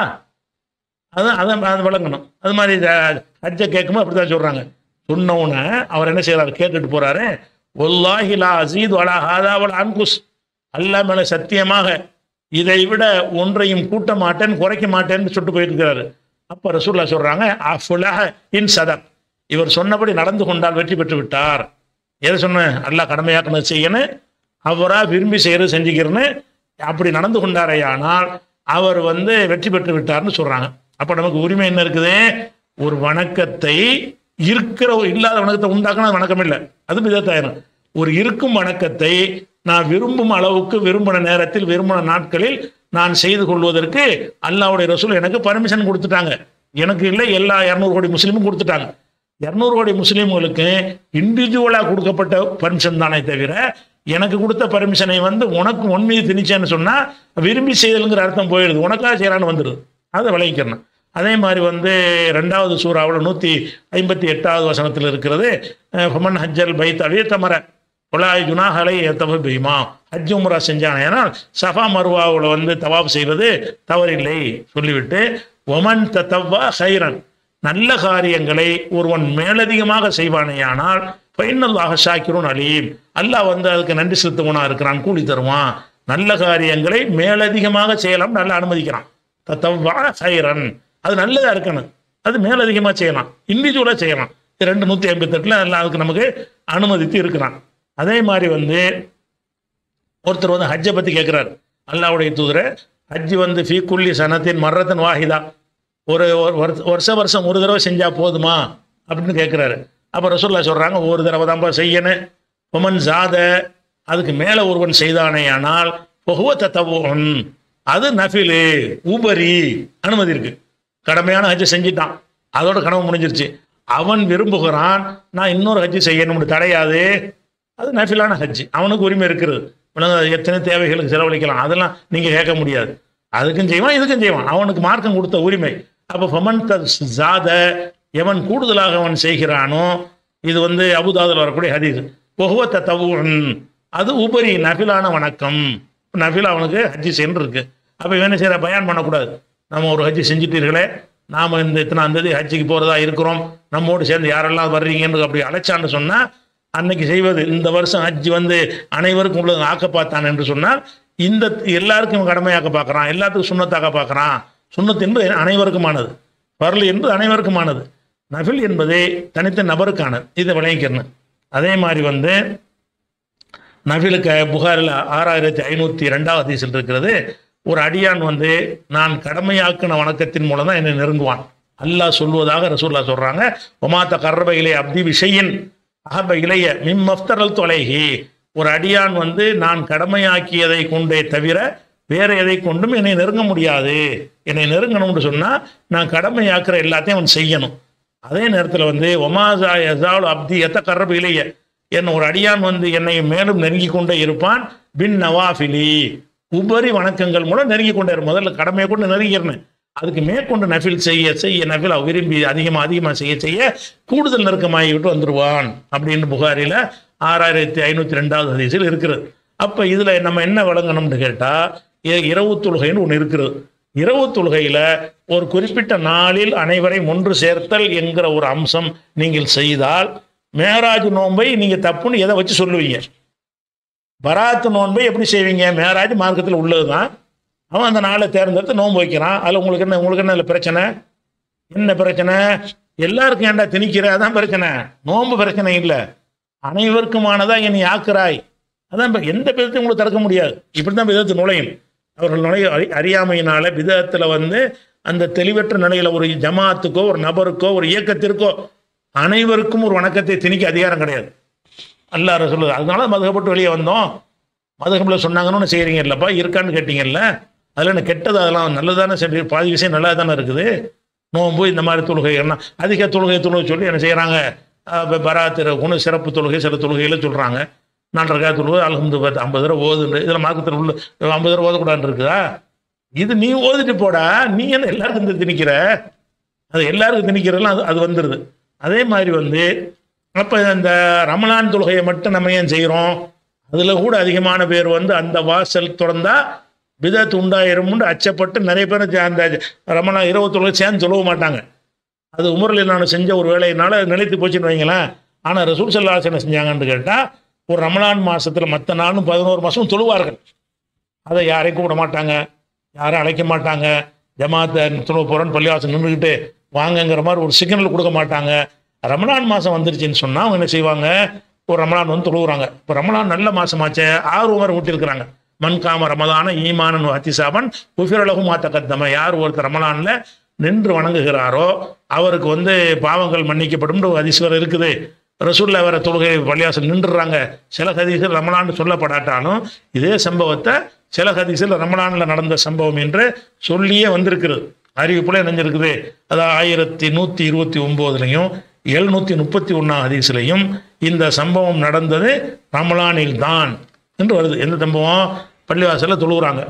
அதான் அதான் அது வழங்கணும் அது மாதிரி ஹஜ்ஜை கேட்கும்போது அப்படி தான் சொல்கிறாங்க சொன்ன உடனே அவர் என்ன செய்கிறாரு கேட்டுட்டு போகிறாரு ஒல்லாஹி லா அசீத் வலா ஹாதா வலா அன்குஸ் அல்லாஹ் மேலே சத்தியமாக இதை விட ஒன்றையும் கூட்ட மாட்டேன் குறைக்க மாட்டேன்னு சொல்லிட்டு போயிட்டு இருக்கிறாரு அப்போ ரசூல்லா சொல்கிறாங்க அஃபுலஹ இன் சதக் இவர் சொன்னபடி நடந்து கொண்டால் வெற்றி பெற்று விட்டார் எதை சொன்னேன் அல்லாஹ் கடமையாக்கினது செய்யணும் அவராக விரும்பி செய்யறது செஞ்சுக்கிறேன்னு அப்படி நடந்து கொண்டாரையானால் அவர் வந்து வெற்றி பெற்று விட்டார்னு சொல்றாங்க அப்ப நமக்கு உரிமை என்ன இருக்குது ஒரு வணக்கத்தை இருக்கிற ஒரு இல்லாத வணக்கத்தை உண்டாக்கினா வணக்கம் இல்லை அது விதத்தாயிரம் ஒரு இருக்கும் வணக்கத்தை நான் விரும்பும் அளவுக்கு விரும்பின நேரத்தில் விரும்பின நாட்களில் நான் செய்து கொள்வதற்கு அல்லாவுடைய ரசூல் எனக்கு பர்மிஷன் கொடுத்துட்டாங்க எனக்கு இல்லை எல்லா இரநூறு கோடி முஸ்லீமும் கொடுத்துட்டாங்க இரநூறு கோடி முஸ்லீம்களுக்கு இண்டிவிஜுவலாக கொடுக்கப்பட்ட பர்மிஷன் தானே தவிர எனக்கு கொடுத்த பர்மிஷனை வந்து உனக்கு உன் மீது திணிச்சேன்னு சொன்னால் விரும்பி செய்தலுங்கிற அர்த்தம் போயிடுது உனக்காக செய்யறான்னு வந்துடுது அதை விளைவிக்கிறேன் அதே மாதிரி வந்து ரெண்டாவது சூறாவில் நூற்றி ஐம்பத்தி எட்டாவது வசனத்தில் இருக்கிறது அஹ், ஃபமன் ஹஜ்ஜல் பைத் அவியத்தமர உலாய் ஜுனாஹலை தவ பீமா ஹஜ் உம்ரா செஞ்சான் ஏன்னா சஃபா மருவாவில் வந்து தவாப் செய்வது தவறில்லை சொல்லிவிட்டு ஒமன் தத்தவ்வா ஹைரன் நல்ல காரியங்களை ஒருவன் மேலதிகமாக செய்வானேயானால் ஃபைனல்லாக ஷாக்கிரும் அலீம் அல்லாஹ் வந்து அதுக்கு நன்றி செலுத்தவனா இருக்கிறான் கூலி தருவான் நல்ல காரியங்களை மேலதிகமாக செய்யலாம் நல்லா அனுமதிக்கிறான் தத்தவ்வா ஹைரன் அது நல்லதா இருக்கணும் அது மேலதிகமாக செய்யலாம் இண்டிவிஜுவலாக செய்யலாம் இது ரெண்டு நூற்றி ஐம்பத்தெட்டில் எல்லாம் அதுக்கு நமக்கு அனுமதித்து இருக்கிறான் அதே மாதிரி வந்து ஒருத்தர் வந்து ஹஜ்ஜை பற்றி கேட்குறாரு அல்லாவுடைய தூதரை ஹஜ் வந்து ஃபீ குல்லி சனத்தின் மர்ரத்தன் வாஹிதா ஒரு ஒரு வருஷ- வருஷ வருஷம் ஒரு தடவை செஞ்சால் போதுமா அப்படின்னு கேட்குறாரு அப்போ ரசூல்லா சொல்கிறாங்க ஒரு தடவை தான்ப்பா செய்யணும் உமன் ஜாத அதுக்கு மேலே ஒருவன் செய்தானே ஆனால் பொகுவத்த தவுன் அது நஃபிலு உபரி அனுமதி இருக்கு கடமையான ஹஜ்ஜை செஞ்சிட்டான் அதோட கனவு முடிஞ்சிருச்சு அவன் விரும்புகிறான் நான் இன்னொரு ஹஜ்ஜு செய்யணும்னு தடையாது அது நஃபிலான ஹஜ் அவனுக்கு உரிமை இருக்கிறது விளங்க எத்தனை தேவைகளுக்கு செலவழிக்கலாம் அதெல்லாம் நீங்கள் கேட்க முடியாது அதுக்கும் செய்வான் இதுக்கும் செய்வான் அவனுக்கு மார்க்கம் கொடுத்த உரிமை அப்போ ஃபமன் த ஜாத எவன் கூடுதலாக அவன் செய்கிறானோ இது வந்து அபுதாதில் வரக்கூடிய ஹதீஸ் பொகுவத்த தவுன் அது உபரி நஃபிலான வணக்கம் நஃபில் அவனுக்கு ஹஜ்ஜி சென்று இருக்கு அப்போ இவன் என்ன செய்யற பயான் பண்ணக்கூடாது நம்ம ஒரு ஹஜ்ஜி செஞ்சுட்டீர்களே நாம் இந்த இத்தனாம் தேதி ஹஜ்ஜிக்கு போகிறதா இருக்கிறோம் நம்மோடு சேர்ந்து யாரெல்லாம் வர்றீங்கன்னு அப்படி அழைச்சான்னு சொன்னால் அன்னைக்கு செய்வது இந்த வருஷம் ஹஜ் வந்து அனைவருக்கும் உள்ளது ஆக்க பார்த்தான் என்று சொன்னால் இந்த எல்லாருக்கும் கடமையாக்க பார்க்குறான் எல்லாத்துக்கும் சுண்ணத்தாக்க பார்க்குறான் சுண்ணத்து என்பது அனைவருக்குமானது பரல் என்பது அனைவருக்குமானது நஃபில் என்பது தனித்த நபருக்கானது இதை விளங்கிக்கிறணும் அதே மாதிரி வந்து நஃபிலுக்கு புகாரில் ஆறாயிரத்தி ஐநூற்றி ரெண்டாவது ஹதீஸில் இருக்கிறது ஒரு அடியான் வந்து நான் கடமையாக்கின வணக்கத்தின் மூலம் தான் என்னை நெருங்குவான் அல்லாஹ் சொல்வதாக ரசூல்லா சொல்றாங்க ஒமாத்த கர்ப இலைய அப்தி விஷயின் அஹப இலைய மிம் மஃப்தரல் தொலைகி ஒரு அடியான் வந்து நான் கடமையாக்கியதை கொண்டே தவிர வேற எதை கொண்டும் என்னை நெருங்க முடியாது என்னை நெருங்கணும்னு சொன்னா நான் கடமையாக்குற எல்லாத்தையும் அவன் செய்யணும் அதே நேரத்தில் வந்து ஒமாசா யசால் அப்தி எத்த கர்ப இலைய என் ஒரு அடியான் வந்து என்னை மேலும் நெருங்கி கொண்டே இருப்பான் பின் நவாஃபிலி உபரி வணக்கங்கள் மூலம் நெருங்கி கொண்டே இருக்கும் முதல்ல கடமையை கொண்டு நெருங்கிடணும் அதுக்கு மேற்கொண்டு நஃபில் செய்ய செய்ய நஃபில் அவ விரும்பி அதிகமாக அதிகமாக செய்ய செய்ய கூடுதல் நெருக்கமாகி விட்டு வந்துடுவான் அப்படின்னு புகாரில் ஆறாயிரத்தி ஐநூற்றி ரெண்டாவது ஹதீஸில் இருக்கிறது அப்போ இதில் நம்ம என்ன வழங்கணும்னு கேட்டால் இரவு தொழுகைன்னு ஒன்று இருக்கிறது இரவு தொழுகையில் ஒரு குறிப்பிட்ட நாளில் அனைவரையும் ஒன்று சேர்த்தல் என்கிற ஒரு அம்சம் நீங்கள் செய்தால் மேராஜ் நோன்பை நீங்கள் தப்புன்னு எதை வச்சு சொல்லுவீங்க பராத்து நோன்பை எப்படி செய்வீங்க மேராஜ் மார்க்கத்தில் உள்ளது தான் அவன் அந்த நாளை தேர்ந்தெடுத்து நோன்பு வைக்கிறான் அதில் உங்களுக்கு என்ன உங்களுக்கு என்ன இதுல பிரச்சனை என்ன பிரச்சனை எல்லாருக்கும் ஏன்டா திணிக்கிற அதான் பிரச்சனை நோன்பு பிரச்சனை இல்லை அனைவருக்குமானதா என்னை ஆக்குறாய் அதான் இப்ப எந்த விதத்தையும் உங்களுக்கு தடுக்க முடியாது இப்படி தான் விதத்து நுழையும் அவர்கள் நுழைய அறி- அறியாமையினால விதத்தில் வந்து அந்த தெளிவற்ற நிலையில ஒரு ஜமாத்துக்கோ ஒரு நபருக்கோ ஒரு இயக்கத்திற்கோ அனைவருக்கும் ஒரு வணக்கத்தை திணிக்க அதிகாரம் கிடையாது அல்லாஹ் ரசூல் அதனால மதுகப்பட்டு வெளியே வந்தோம் மதுகப்பில் சொன்னாங்கன்னு ஒண்ணு செய்கிறீங்க இல்லைப்பா இருக்கான்னு கேட்டீங்கல்ல அதில் என்ன கெட்டது அதெல்லாம் நல்லதானே சரி பாதி விஷயம் நல்லா தானே இருக்குது நோன்பு இந்த மாதிரி தொழுகை என்ன அதிக தொழுகை தொழுகை சொல்லி என்ன செய்கிறாங்க பராத்திர குண சிறப்பு தொழுகை சில தொழுகைகளை சொல்கிறாங்க நாலரை காய தொழுகை அலமது பத்து ஐம்பது ரூபா ஓதுண்டு இதில் மார்க்கத்தில் உள்ள ஐம்பது ரூபா ஓதக்கூடாதுன்னு இருக்குதா இது நீ ஓதிட்டு போடா நீ என்ன எல்லாருக்கும் இந்த திணிக்கிற அது எல்லாருக்கும் திணிக்கிறதெல்லாம் அது அது வந்துடுது அதே மாதிரி வந்து அப்போ இந்த ரமலான் தொழுகையை மட்டும் நம்ம ஏன் செய்கிறோம் அதில் கூட அதிகமான பேர் வந்து அந்த வாசல் திறந்தா விதத்து உண்டாயிரும்னு அச்சப்பட்டு நிறைய பேர் ஜ- அந்த ரமலான் இரவு தொழுகை சேர்ந்து தொழுவ மாட்டாங்க அது உமரில் நான் செஞ்ச ஒரு வேலையினால நிலைத்து போச்சுன்னு வைங்களேன் ஆனால் ரசூல் சல்லாஸ் என்ன செஞ்சாங்கன்னு கேட்டால் ஒரு ரமலான் மாசத்தில் மற்ற நாளும் பதினோரு மாதம் தொழுவார்கள் அதை யாரையும் கூப்பிட மாட்டாங்க யாரும் அழைக்க மாட்டாங்க ஜமாத்தை துணவு போகிறோன்னு பள்ளிவாசல் நின்றுக்கிட்டு வாங்கங்கிற மாதிரி ஒரு சிக்னல் கொடுக்க மாட்டாங்க ரமலான் மாதம் வந்துருச்சுன்னு சொன்னால் அவங்க என்ன செய்வாங்க ஒரு ரமலான் வந்து தொழுவுறாங்க இப்போ ரமலான் நல்ல மாசமாச்சே ஆறு உமர் ஊட்டியிருக்கிறாங்க மண்காம ரமதான ஈமானன் அத்திசாபன் உஃபிரலகும் மாத்த கத்தம யார் ஒருத்தர் ரமலானில் நின்று வணங்குகிறாரோ அவருக்கு வந்து பாவங்கள் மன்னிக்கப்படும் ஒரு அதிஸ்வரம் இருக்குது ரசூல்ல வர தொழுகை பள்ளியாசல் நின்றுறாங்க சில ஹதீஸில் ரமலான்னு சொல்லப்படாட்டாலும் இதே சம்பவத்தை சில ஹதீஸில் ரமலானில் நடந்த சம்பவம் என்று சொல்லியே வந்திருக்கிறது அறிவிப்புல இணைஞ்சிருக்குது அது ஆயிரத்தி நூற்றி இருபத்தி ஒம்போதுலையும் எழுநூற்றி முப்பத்தி ஒன்றாம் ஹதீஸ்லையும் இந்த சம்பவம் நடந்தது ரமலானில் தான் என்று வருது எந்த சம்பவம் பள்ளிவாசலில் தொழுகிறாங்க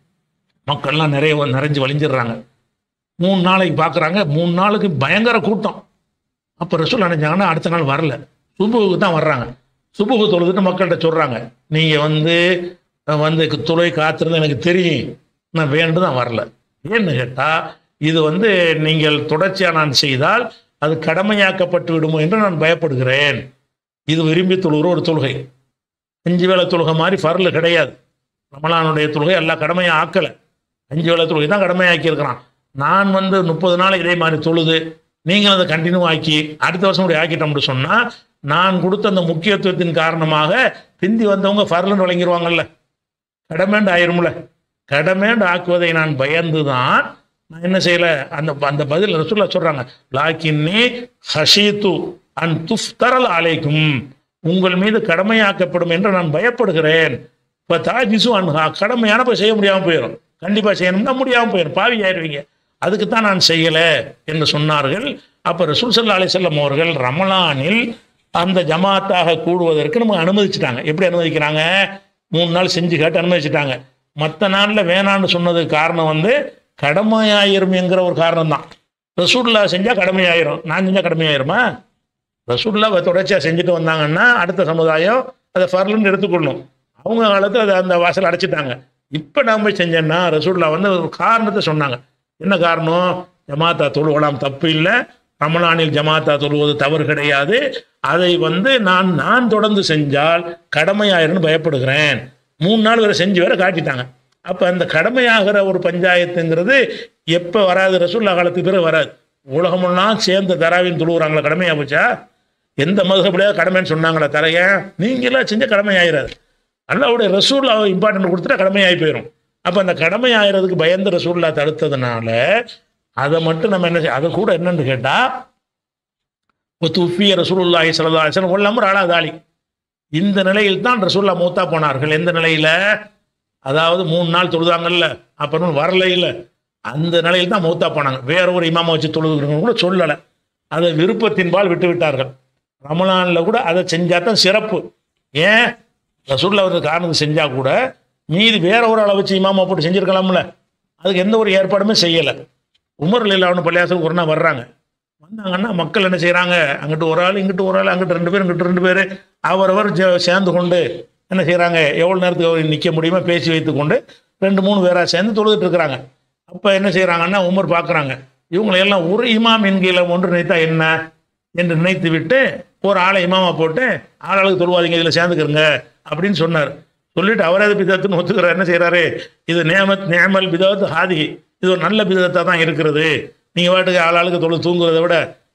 மக்கள்லாம் நிறைய வந்து நிறைஞ்சு வழிஞ்சிடுறாங்க மூணு நாளைக்கு பார்க்குறாங்க மூணு நாளுக்கு பயங்கர கூட்டம் அப்போ ரசூல் நினைச்சாங்கன்னா அடுத்த நாள் வரல சுபுவுக்கு தான் வர்றாங்க சுபுகு தொழுதுட்டு மக்கள்கிட்ட சொல்கிறாங்க நீங்கள் வந்து அஹ், வந்து துளை காத்திருந்து எனக்கு தெரியும் நான் வேண்டு தான் வரல ஏன்னு கேட்டால் இது வந்து நீங்கள் தொடர்ச்சியாக நான் செய்தால் அது கடமையாக்கப்பட்டு விடுமோ என்று நான் பயப்படுகிறேன் இது விரும்பி தொழுகிற ஒரு தொழுகை அஞ்சு வேளை தொழுகை மாதிரி ஃபர்லு கிடையாது ரமலானுடைய தொழுகை எல்லாம் கடமையாக ஆக்கலை அஞ்சு வேளை தொழுகை தான் கடமையாக்கி இருக்கிறான் நான் வந்து முப்பது நாள் இதே மாதிரி தொழுது நீங்கள் அதை கண்டினியூ ஆக்கி அடுத்த வருஷம் இப்படி ஆக்கிட்டோம்னு சொன்னால் நான் கொடுத்த அந்த முக்கியத்துவத்தின் காரணமாக பிந்தி வந்தவங்க ஃபர்லுன்னு வழங்கிடுவாங்கல்ல கடமேண்டு ஆயிரும்ல கடமேண்டு ஆக்குவதை நான் பயந்து தான் நான் என்ன செய்யல அந்த அந்த பதில் ரசூல்லா சொல்றாங்க லாக்கின்னி ஹஷீத்து அன் துஃப்தரல் அலைக்கும் உங்கள் மீது கடமையாக்கப்படும் என்று நான் பயப்படுகிறேன் இப்போ தாஜிசு அன்ஹா கடமையான போய் செய்ய முடியாமல் போயிடும் கண்டிப்பாக செய்யணும்னா முடியாமல் போயிடும் பாவி ஆயிடுவீங்க அதுக்கு தான் நான் செய்யலை என்று சொன்னார்கள் அப்போ ரசூல் சல்லா அலிசல்லம் அவர்கள் ரமலானில் அந்த ஜமாத்தாக கூடுவதற்கு நமக்கு அனுமதிச்சிட்டாங்க எப்படி அனுமதிக்கிறாங்க மூணு நாள் செஞ்சு கேட்டு அனுமதிச்சிட்டாங்க மற்ற நாளில் வேணான்னு சொன்னதுக்கு காரணம் வந்து கடமையாயிரும் என்கிற ஒரு காரணம் தான் ரசூல்லா செஞ்சால் கடமையாயிரும் நான் செஞ்சால் கடமையாயிருமா ரசூல்லா தொடர்ச்சியாக செஞ்சுட்டு வந்தாங்கன்னா அடுத்த சமுதாயம் அதை ஃபர்லுன்னு எடுத்துக்கொள்ளும் அவங்க காலத்தில் அதை அந்த வாசல் அடைச்சிட்டாங்க இப்போ நான் போய் செஞ்சேன்னா ரசூல்லா வந்து ஒரு காரணத்தை சொன்னாங்க என்ன காரணம் ஜமாத்தா தொழுவலாம் தப்பு இல்லை ரமலானில் ஜமாத்தா தொழுவது தவறு கிடையாது அதை வந்து நான் நான் தொடர்ந்து செஞ்சால் கடமையாயிருன்னு பயப்படுகிறேன் மூணு நாள் வேற செஞ்சு வேற காட்டிட்டாங்க அப்போ அந்த கடமையாகிற ஒரு பஞ்சாயத்துங்கிறது எப்போ வராது ரசூல்லா காலத்துக்கு பிறகு வராது உலகமெல்லாம் சேர்ந்த தராவின் தொழுவுறாங்களா கடமையா போச்சா எந்த மதுகப்படியாக கடமைன்னு சொன்னாங்களா தரைய நீங்களாம் செஞ்ச கடமை ஆயிராது அல்லாவுடைய ரசூல்லா இம்பார்ட்டன்ட் கொடுத்துட்டா கடமையாகி போயிடும் அப்போ அந்த கடமை ஆயிரதுக்கு பயந்து ரசூல்லா தடுத்ததுனால அதை மட்டும் நம்ம என்ன செய்ய அதை கூட என்னன்னு கேட்டால் துஃபிய ரசூலுல்லாஹி ஸல்லல்லாஹு அலைஹி வஸல்லம் ஒல்லமர் அலா தாலி இந்த நிலையில் தான் ரசூல்லா மூத்தா போனார்கள் எந்த நிலையில அதாவது மூணு நாள் தொழுதாங்கல்ல அப்புறம் வரல இல்லை அந்த நிலையில் தான் மூத்தா போனாங்க வேற ஒரு இமாமை வச்சு தொழுதுக்கிறவங்க கூட சொல்லலை அதை விருப்பத்தின்பால் விட்டு விட்டார்கள் ரமலானில் கூட அதை செஞ்சா தான் சிறப்பு ஏன் ரசூல்லா ஒரு காரணத்தை செஞ்சா கூட மீதி வேற ஒரு அளவு வச்சு இமாமா போட்டு செஞ்சிருக்கலாம்ல அதுக்கு எந்த ஒரு ஏற்பாடுமே செய்யலை உமர் இல்லாமல் பள்ளியாசல் ஒரு நாள் வர்றாங்க வந்தாங்கன்னா மக்கள் என்ன செய்கிறாங்க அங்கிட்டு ஒரு ஆள் இங்கிட்டு ஒரு ஆள் அங்கிட்டு ரெண்டு பேர் இங்கிட்டு ரெண்டு பேர் அவரவர் ஜ- சேர்ந்து கொண்டு என்ன செய்கிறாங்க எவ்வளோ நேரத்துக்கு நிற்க முடியுமோ பேசி வைத்து கொண்டு ரெண்டு மூணு பேராக சேர்ந்து தொழுதுட்டு இருக்கிறாங்க அப்போ என்ன செய்கிறாங்கன்னா உமர் பார்க்குறாங்க இவங்களையெல்லாம் ஒரு இமாம் என்கிற ஒன்று நினைத்தா என்ன என்று நினைத்து விட்டு ஒரு ஆளை இமாமா போட்டு ஆளாளுக்கு தொழுவாதீங்க இதில் சேர்ந்துக்கிறங்க அப்படின்னு சொன்னார் சொல்லிட்டு அவரே அது பிதத்துன்னு ஒத்துக்கிறார் என்ன செய்கிறாரு இது நேமத் நேமல் பிதத் ஹாதி இது ஒரு நல்ல பிதத்தாக தான் இருக்கிறது நீங்கள் பாட்டுக்கு ஆளாளுக்கு தொழு தூங்குறதை விட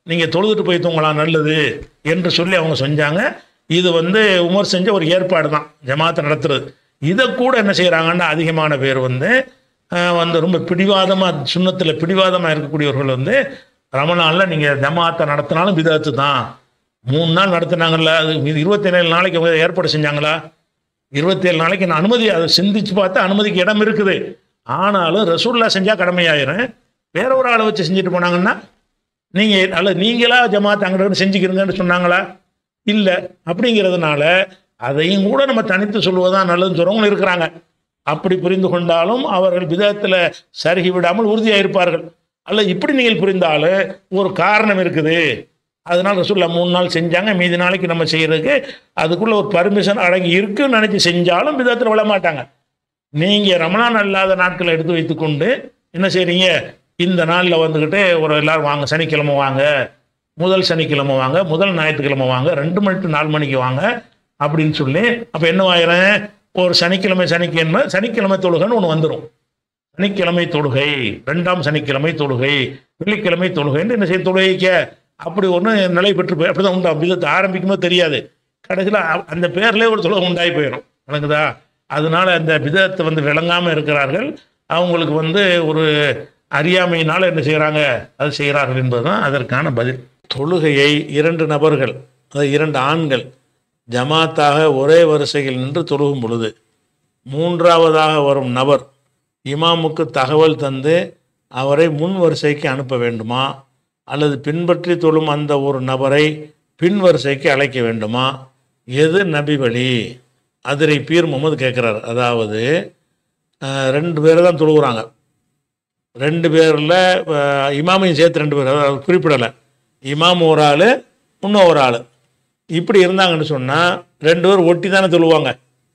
நீங்கள் தொழுதுட்டு போய் தூங்கலாம் நல்லது என்று சொல்லி அவங்க செஞ்சாங்க இது வந்து உமர் செஞ்ச ஒரு ஏற்பாடு தான் ஜமாத்தை நடத்துறது இதை கூட என்ன செய்கிறாங்கன்னா அதிகமான பேர் வந்து ஆஹ், வந்து ரொம்ப பிடிவாதமாக சுண்ணத்தில் பிடிவாதமாக இருக்கக்கூடியவர்கள் வந்து ரமணானில் நீங்கள் ஜமாத்தை நடத்தினாலும் விதத்து தான் மூணு நாள் நடத்துனாங்கல்ல அது இருபத்தி ஏழு நாளைக்கு அவங்க ஏற்பாடு செஞ்சாங்களா இருபத்தேழு நாளைக்கு நான் அனுமதி அதை சிந்திச்சு பார்த்தா அனுமதிக்கு இடம் இருக்குது ஆனாலும் ரசூல்லா செஞ்சால் கடமையாயிரும் வேற ஒரு ஆளை வச்சு செஞ்சுட்டு போனாங்கன்னா நீங்கள் அல்ல நீங்களா ஜமாத் அங்கே செஞ்சுக்கிறீங்கன்னு சொன்னாங்களா இல்லை அப்படிங்கிறதுனால அதையும் கூட நம்ம தனித்து சொல்வதுதான் நல்லதுன்னு சொல்கிறவங்களும் இருக்கிறாங்க அப்படி புரிந்து கொண்டாலும் அவர்கள் விதத்தில் சருகி விடாமல் உறுதியாக இருப்பார்கள் அல்ல இப்படி நீங்கள் புரிந்தாலும் ஒரு காரணம் இருக்குது அதனால ரசூல்லா மூணு நாள் செஞ்சாங்க மீதி நாளைக்கு நம்ம செய்யறதுக்கு அதுக்குள்ள ஒரு பர்மிஷன் அடங்கி இருக்குன்னு நினைச்சு செஞ்சாலும் விதத்தில் விழ மாட்டாங்க நீங்க ரமணான் அல்லாத நாட்களை எடுத்து வைத்துக்கொண்டு என்ன செய்றீங்க இந்த நாளில் வந்துக்கிட்டு ஒரு எல்லாரும் வாங்க சனிக்கிழமை வாங்க முதல் சனிக்கிழமை வாங்க முதல் ஞாயிற்றுக்கிழமை வாங்க ரெண்டு மணி to நாலு மணிக்கு வாங்க அப்படின்னு சொல்லி அப்போ என்னவாயிரம் ஒரு சனிக்கிழமை சனிக்கிழமை சனிக்கிழமை தொழுகைன்னு ஒன்று வந்துடும் சனிக்கிழமை தொழுகை ரெண்டாம் சனிக்கிழமை தொழுகை வெள்ளிக்கிழமை தொழுகைன்னு என்ன செய்ய தொழுகைக்க அப்படி ஒன்று நிலை பெற்று போய் அப்படி தான் உண்டா விதத்தை ஆரம்பிக்கும்போது தெரியாது கடைசியில் அந்த பேர்லேயே ஒரு தொழுகை உண்டாகி போயிடும் விளங்குதா அதனால அந்த விதத்தை வந்து விளங்காமல் இருக்கிறார்கள் அவங்களுக்கு வந்து ஒரு அறியாமையினால் என்ன செய்கிறாங்க அது செய்கிறார்கள் என்பதுதான் அதற்கான பதில் தொழுகையை இரண்டு நபர்கள் அதாவது இரண்டு ஆண்கள் ஜமாத்தாக ஒரே வரிசையில் நின்று தொழுகும் பொழுது மூன்றாவதாக வரும் நபர் இமாமுக்கு தகவல் தந்து அவரை முன் வரிசைக்கு அனுப்ப வேண்டுமா அல்லது பின்பற்றி தொழும் அந்த ஒரு நபரை பின் வரிசைக்கு அழைக்க வேண்டுமா எது நபி வழி அதிரை பீர் முகமது கேட்குறாரு அதாவது அஹ், ரெண்டு பேரை தான் தொழுகிறாங்க ரெண்டு பேரில் இமாமையும் சேர்த்து ரெண்டு பேர் அதாவது குறிப்பிடலை இமாம் ஒரு ஆள் இன்னும் ஒரு ஆள் இப்படி இருந்தாங்கன்னு சொன்னால் ரெண்டு பேர் ஒட்டி தானே தொழுவாங்க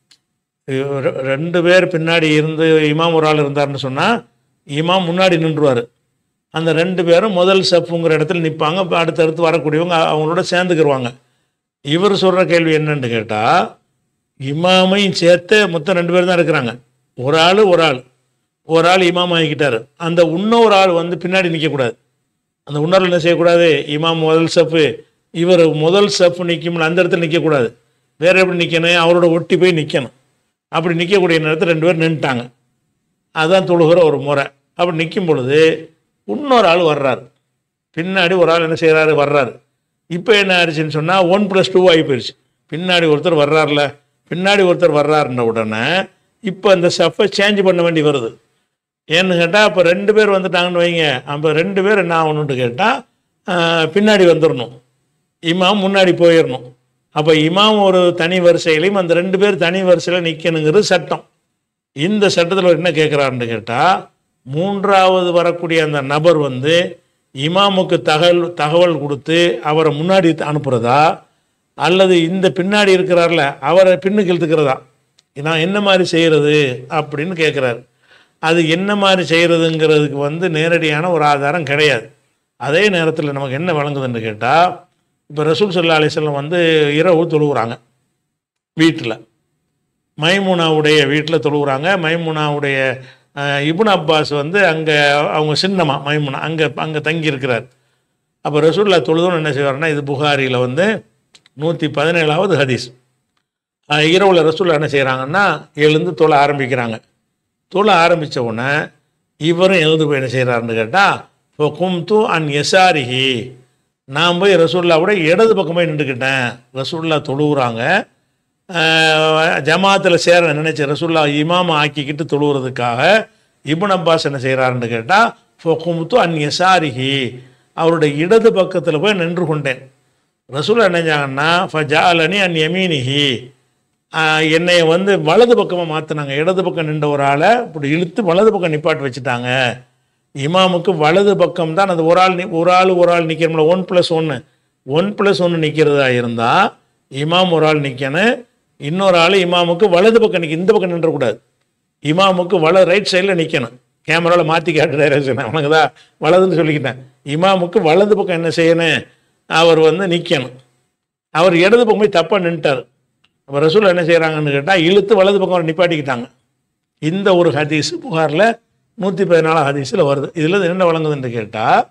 ரெ- ரெண்டு பேர் பின்னாடி இருந்து இமாம் ஒரு ஆள் இருந்தாருன்னு சொன்னால் இமாம் முன்னாடி நின்றுவார் அந்த ரெண்டு பேரும் முதல் செப்புங்கிற இடத்துல நிற்பாங்க அடுத்தடுத்து வரக்கூடியவங்க அவங்களோட சேர்ந்துக்கிருவாங்க இவர் சொல்கிற கேள்வி என்னன்னு கேட்டால் இமாமையும் சேர்த்து மொத்தம் ரெண்டு பேர் தான் இருக்கிறாங்க ஒரு ஆள் ஒரு ஆள் ஒரு ஆள் இமாம் ஆகிக்கிட்டாரு அந்த இன்னொரு ஆள் வந்து பின்னாடி நிற்கக்கூடாது அந்த இன்னொரு என்ன செய்யக்கூடாது இமாம் முதல் செப்பு இவர் முதல் செப்பு நிற்கும்ல அந்த இடத்துல நிற்கக்கூடாது வேற எப்படி நிற்கணும் அவரோட ஒட்டி போய் நிற்கணும் அப்படி நிற்கக்கூடிய நேரத்தில் ரெண்டு பேர் நின்றுட்டாங்க அதான் தொழுகிற ஒரு முறை அப்படி நிற்கும் பொழுது இன்னொரு ஆள் வர்றாரு பின்னாடி ஒரு ஆள் என்ன செய்கிறாரு வர்றாரு இப்போ என்ன ஆயிடுச்சுன்னு சொன்னால் ஒன் ப்ளஸ் டூ ஆகி போயிடுச்சு பின்னாடி ஒருத்தர் வர்றாருல பின்னாடி ஒருத்தர் வர்றாருன்ற உடனே இப்போ அந்த ஸ்டெஃப்பை சேஞ்ச் பண்ண வேண்டி வருது ஏன்னு கேட்டால் இப்போ ரெண்டு பேர் வந்துட்டாங்கன்னு வைங்க அப்போ ரெண்டு பேர் என்ன ஆகணும்னு கேட்டால் பின்னாடி வந்துடணும் இமாம் முன்னாடி போயிடணும் அப்போ இமாம் ஒரு தனி வரிசையிலையும் அந்த ரெண்டு பேர் தனி வரிசையில் நிற்கணுங்கிறது சட்டம் இந்த சட்டத்தில் என்ன கேட்குறாருன்னு கேட்டால் மூன்றாவது வரக்கூடிய அந்த நபர் வந்து இமாமுக்கு தகவல் தகவல் கொடுத்து அவரை முன்னாடி அனுப்புகிறதா அல்லது இந்த பின்னாடி இருக்கிறார்ல அவரை பின்னுக்கு இழுத்துக்கிறதா நான் என்ன மாதிரி செய்கிறது அப்படின்னு கேட்குறாரு அது என்ன மாதிரி செய்கிறதுங்கிறதுக்கு வந்து நேரடியான ஒரு ஆதாரம் கிடையாது அதே நேரத்தில் நமக்கு என்ன வழங்குதுன்னு கேட்டால் இப்போ ரசூல் சல்லா அலிஸ்லாம் வந்து இரவு தொழுகிறாங்க வீட்டில் மைமுனாவுடைய வீட்டில் தொழுகிறாங்க மைமுனாவுடைய அஹ், இப்னு அப்பாஸ் வந்து அங்கே அவங்க சின்னமா மைமுனா அங்கே அங்கே தங்கி இருக்கிறார் அப்போ ரசூல்லா தொழுதுன்னு என்ன செய்வார்னா இது புகாரியில் வந்து நூற்றி பதினேழாவது ஹதீஸ் அஹ், இரவுல ரசூல்லா என்ன செய்கிறாங்கன்னா எழுந்து தொழ ஆரம்பிக்கிறாங்க தொழ ஆரம்பித்த உடனே இவரும் எழுந்து போய் என்ன செய்கிறாருன்னு கேட்டால் இப்போ கும்து அன் எசாரிஹி நான் போய் ரசூல்லாவோட இடது பக்கமே நின்றுக்கிட்டேன் ரசூல்லா தொழுகிறாங்க ஜமாத்தில் சேர நினைச்ச ரசூல்லா இமாம ஆக்கிக்கிட்டு தொழுகிறதுக்காக இப்னு அப்பாஸ் என்ன செய்கிறாருன்னு கேட்டால் ஃபொகுமுத்து அன் எசாரிஹி அவருடைய இடது பக்கத்தில் போய் நின்று கொண்டேன் ரசூல்லா என்ன செஞ்சாங்கன்னா ஃபஜாலனி அன் யமீனிஹி ஆஹ் என்னை வந்து வலது பக்கமாக மாற்றினாங்க இடது பக்கம் நின்ற ஒரு ஆளை இப்படி இழுத்து வலது பக்கம் நிப்பாட்டி வச்சுட்டாங்க இமாமுக்கு வலது பக்கம் தான் அது ஒரு ஆள் நி- ஒரு ஆள் ஒரு ஆள் நிற்கிறோம்ல ஒன் ப்ளஸ் ஒன்று ஒன் ப்ளஸ் ஒன்று நிற்கிறதா இருந்தால் இமாம் ஒரு ஆள் நிற்கணும் இன்னொரு ஆள் இமாமுக்கு வலது பக்கம் நிற்க இந்த பக்கம் நின்றக்கூடாது இமாமுக்கு வல ரைட் சைடில் நிற்கணும் கேமராவில் மாற்றி காட்டு டைரக்ஷன் அவனுக்கு தான் வலதுன்னு சொல்லிக்கிட்டேன் இமாமுக்கு வலது பக்கம் என்ன செய்யணும் அவர் வந்து நிற்கணும் அவர் இடது பக்கம் போய் தப்பாக நின்ட்டார் அப்போ ரசூல் என்ன செய்கிறாங்கன்னு கேட்டால் இழுத்து வலது பக்கம் அவரை நிப்பாட்டிக்கிட்டாங்க இந்த ஒரு ஹதீஸ் புகாரில் நூற்றி பதினாலாம் ஹதீஸில் வருது இதில் என்ன வழங்குதுன்னு கேட்டால்